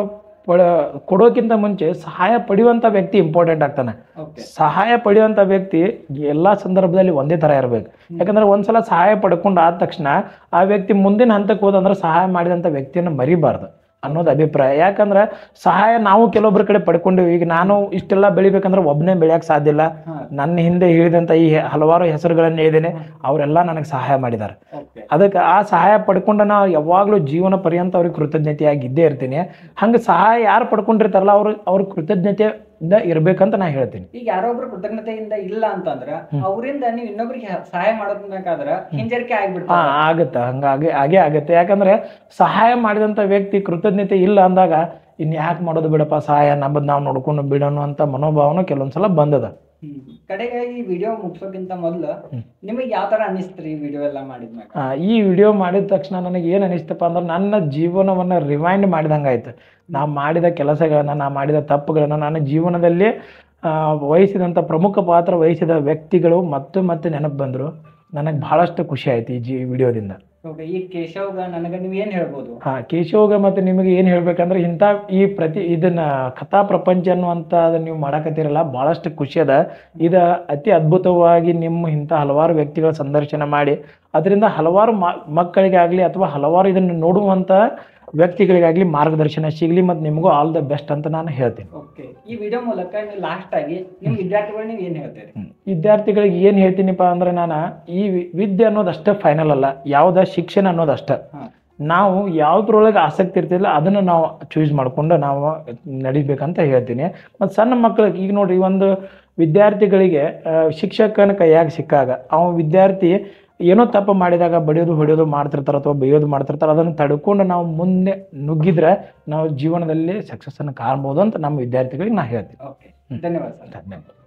ಪಡ ಕೊಡೋಕ್ಕಿಂತ ಮುಂಚೆ ಸಹಾಯ ಪಡೆಯುವಂಥ ವ್ಯಕ್ತಿ ಇಂಪಾರ್ಟೆಂಟ್ ಆಗ್ತಾನೆ ಓಕೆ ಸಹಾಯ ಪಡೆಯುವಂಥ ವ್ಯಕ್ತಿ ಎಲ್ಲ ಸಂದರ್ಭದಲ್ಲಿ ಒಂದೇ ಥರ ಇರಬೇಕು ಯಾಕಂದ್ರೆ ಒಂದ್ಸಲ ಸಹಾಯ ಪಡ್ಕೊಂಡು ಆದ ತಕ್ಷಣ ಆ ವ್ಯಕ್ತಿ ಮುಂದಿನ ಹಂತಕ್ಕೆ ಹೋದಂದ್ರೆ ಸಹಾಯ ಮಾಡಿದಂಥ ವ್ಯಕ್ತಿಯನ್ನು ಮರಿಬಾರ್ದು ಅನ್ನೋದು ಅಭಿಪ್ರಾಯ ಯಾಕಂದ್ರೆ ಸಹಾಯ ನಾವು ಕೆಲವೊಬ್ಬರ ಕಡೆ ಪಡ್ಕೊಂಡಿವಿ ಈಗ ನಾನು ಇಷ್ಟೆಲ್ಲ ಬೆಳಿಬೇಕಂದ್ರೆ ಒಬ್ಬನೇ ಬೆಳೆಯಕ್ಕೆ ಸಾಧ್ಯ ಇಲ್ಲ ಹಾ. ನನ್ನ ಹಿಂದೆ ಹೇಳಿದಂಥ ಈ ಹಲವಾರು ಹೆಸರುಗಳನ್ನು ಹೇಳಿದ್ದೇನೆ ಅವರೆಲ್ಲ ನನಗೆ ಸಹಾಯ ಮಾಡಿದ್ದಾರೆ ಓಕೆ ಅದಕ್ಕೆ ಆ ಸಹಾಯ ಪಡ್ಕೊಂಡು ನಾವು ಯಾವಾಗಲೂ ಜೀವನ ಪರ್ಯಂತ ಅವ್ರಿಗೆ ಕೃತಜ್ಞತೆಯಾಗಿ ಇದ್ದೇ ಇರ್ತೀನಿ ಹಂಗೆ ಸಹಾಯ ಯಾರು ಪಡ್ಕೊಂಡಿರ್ತಾರಲ್ಲ ಅವರು ಅವ್ರ ಕೃತಜ್ಞತೆಯಿಂದ ಇರ್ಬೇಕಂತ ನಾ ಹೇಳ್ತೀನಿ ಈಗ ಯಾರೊಬ್ರು ಕೃತಜ್ಞತೆಯಿಂದ ಇಲ್ಲ ಅಂತಂದ್ರ ಅವರಿಂದ ನೀವು ಇನ್ನೊಬ್ರಿಗೆ ಹ- ಸಹಾಯ ಮಾಡೋದ್ಬೇಕಾದ್ರ ಹಿಂಜರಿಕೆ ಹಾ ಆಗ್ಬಿಡ್ತಾರೆ ಆಗುತ್ತೆ ಹಂಗಾಗಿ ಹಾಗೆ ಆಗುತ್ತೆ ಯಾಕಂದ್ರೆ ಸಹಾಯ ಮಾಡಿದಂಥ ವ್ಯಕ್ತಿ ಕೃತಜ್ಞತೆ ಇಲ್ಲ ಅಂದಾಗ ಇನ್ನು ಯಾಕೆ ಮಾಡೋದು ಬಿಡಪ್ಪ ಸಹಾಯ ನಮ್ಮದು ನಾವು ನೋಡ್ಕೊಂಡು ಬಿಡೋಣ ಅಂತ ಮನೋಭಾವನೂ ಕೆಲವೊಂದ್ಸಲ ಬಂದದ ಹ್ಮ್ ಕಡೆಗೆ ಈ ವಿಡಿಯೋ ಮುಗ್ಸೋಕ್ಕಿಂತ ಮೊದ್ಲು ಹ್ಮ್. ನಿಮಗೆ ಯಾವ ತರ ಅನಿಸ್ತ್ರಿ ಈ ವಿಡಿಯೋ ಎಲ್ಲ ಮಾಡಿದ್ಮ್ಯಾಗ ಆ, ಈ ವಿಡಿಯೋ ಮಾಡಿದ ತಕ್ಷಣ ನನಗೆ ಏನು ಅನಿಸ್ತಪ್ಪ ಅಂದ್ರೆ ನನ್ನ ಜೀವನವನ್ನು ರಿವೈಂಡ್ ಮಾಡಿದಂಗೆ ಆಯ್ತು ನಾ ಮಾಡಿದ ಕೆಲಸಗಳನ್ನ ನಾ ಮಾಡಿದ ತಪ್ಪುಗಳನ್ನ ನನ್ನ ಜೀವನದಲ್ಲಿ ಆ, ವಹಿಸಿದಂಥ ಪ್ರಮುಖ ಪಾತ್ರ ವಹಿಸಿದ ವ್ಯಕ್ತಿಗಳು ಮತ್ತೆ ಮತ್ತೆ ನೆನಪು ಬಂದರು ನನಗೆ ಭಾಳಷ್ಟು ಖುಷಿ ಆಯ್ತು ಈ ಜಿ ವಿಡಿಯೋದಿಂದ ಓಕೆ ಈ ಕೇಶವ್ಗ ನನಗೆ ನೀವು ಏನ್ ಹೇಳ್ಬೋದು ಹಾ ಕೇಶವಗ ಮತ್ತೆ ನಿಮಗೆ ಏನು ಹೇಳ್ಬೇಕಂದ್ರೆ ಇಂಥ ಈ ಪ್ರತಿ ಇದನ್ನ ಕಥಾ ಪ್ರಪಂಚ ಅನ್ನುವಂಥ ಅದನ್ನ ನೀವು ಮಾಡಕತ್ತೀರಲ್ಲ ಭಾಳಷ್ಟು ಖುಷಿ ಅದ ಇದು ಅತಿ ಅದ್ಭುತವಾಗಿ ನಿಮ್ಮ ಇಂಥ ಹಲವಾರು ವ್ಯಕ್ತಿಗಳ ಸಂದರ್ಶನ ಮಾಡಿ ಅದರಿಂದ ಹಲವಾರು ಮ ಮಕ್ಕಳಿಗಾಗಲಿ ಅಥವಾ ಹಲವಾರು ಇದನ್ನು ನೋಡುವಂಥ ವ್ಯಕ್ತಿಗಳಿಗಾಗಲಿ ಮಾರ್ಗದರ್ಶನ ಸಿಗಲಿ ಮತ್ತು ನಿಮಗೂ ಆಲ್ ದ ಬೆಸ್ಟ್ ಅಂತ ನಾನು ಹೇಳ್ತೀನಿ ಓಕೆ ಈ ವಿಡಿಯೋ ಮೂಲಕ ನೀವು ಲಾಸ್ಟ್ ಆಗಿ ನಿಮ್ ವಿದ್ಯಾರ್ಥಿಗಳು ನೀವು ಏನ್ ಹೇಳ್ತೀರಿ ಹ್ಮ್. ವಿದ್ಯಾರ್ಥಿಗಳಿಗೆ ಏನು ಹೇಳ್ತೀನಿಪ್ಪ ಅಂದ್ರೆ ನಾನು ಈ ವಿ- ವಿದ್ಯೆ ಅನ್ನೋದು ಅಷ್ಟೇ ಫೈನಲ್ ಅಲ್ಲ ಯಾವುದ ಶಿಕ್ಷಣ ಅನ್ನೋದು ಅಷ್ಟೇ ಹಾ. ನಾವು ಯಾವ್ದ್ರೊಳಗೆ ಆಸಕ್ತಿ ಇರ್ತಿಲ್ಲ ಅದನ್ನು ನಾವು ಚೂಸ್ ಮಾಡ್ಕೊಂಡು ನಾವು ನಡಿಬೇಕಂತ ಹೇಳ್ತೀನಿ ಮತ್ತು ಸಣ್ಣ ಮಕ್ಕಳಿಗೆ ಈಗ ನೋಡ್ರಿ ಒಂದು ವಿದ್ಯಾರ್ಥಿಗಳಿಗೆ ಆ, ಶಿಕ್ಷಕನ ಕೈಯಾಗ ಸಿಕ್ಕಾಗ ಅವ ವಿದ್ಯಾರ್ಥಿ ಏನೋ ತಪ್ಪು ಮಾಡಿದಾಗ ಬಡಿಯೋದು ಹೊಡೆಯೋದು ಮಾಡ್ತಿರ್ತಾರೆ ಅಥವಾ ಬೈಯೋದು ಮಾಡ್ತಿರ್ತಾರೆ ಅದನ್ನು ತಡ್ಕೊಂಡು ನಾವು ಮುಂದೆ ನುಗ್ಗಿದ್ರೆ ನಾವು ಜೀವನದಲ್ಲಿ ಸಕ್ಸಸ್ಸನ್ನು ಕಾಣ್ಬೋದು ಅಂತ ನಮ್ಮ ವಿದ್ಯಾರ್ಥಿಗಳಿಗೆ ನಾ ಹೇಳ್ತೀನಿ ಓಕೆ ಧನ್ಯವಾದ ಸರ್ ಧನ್ಯವಾದ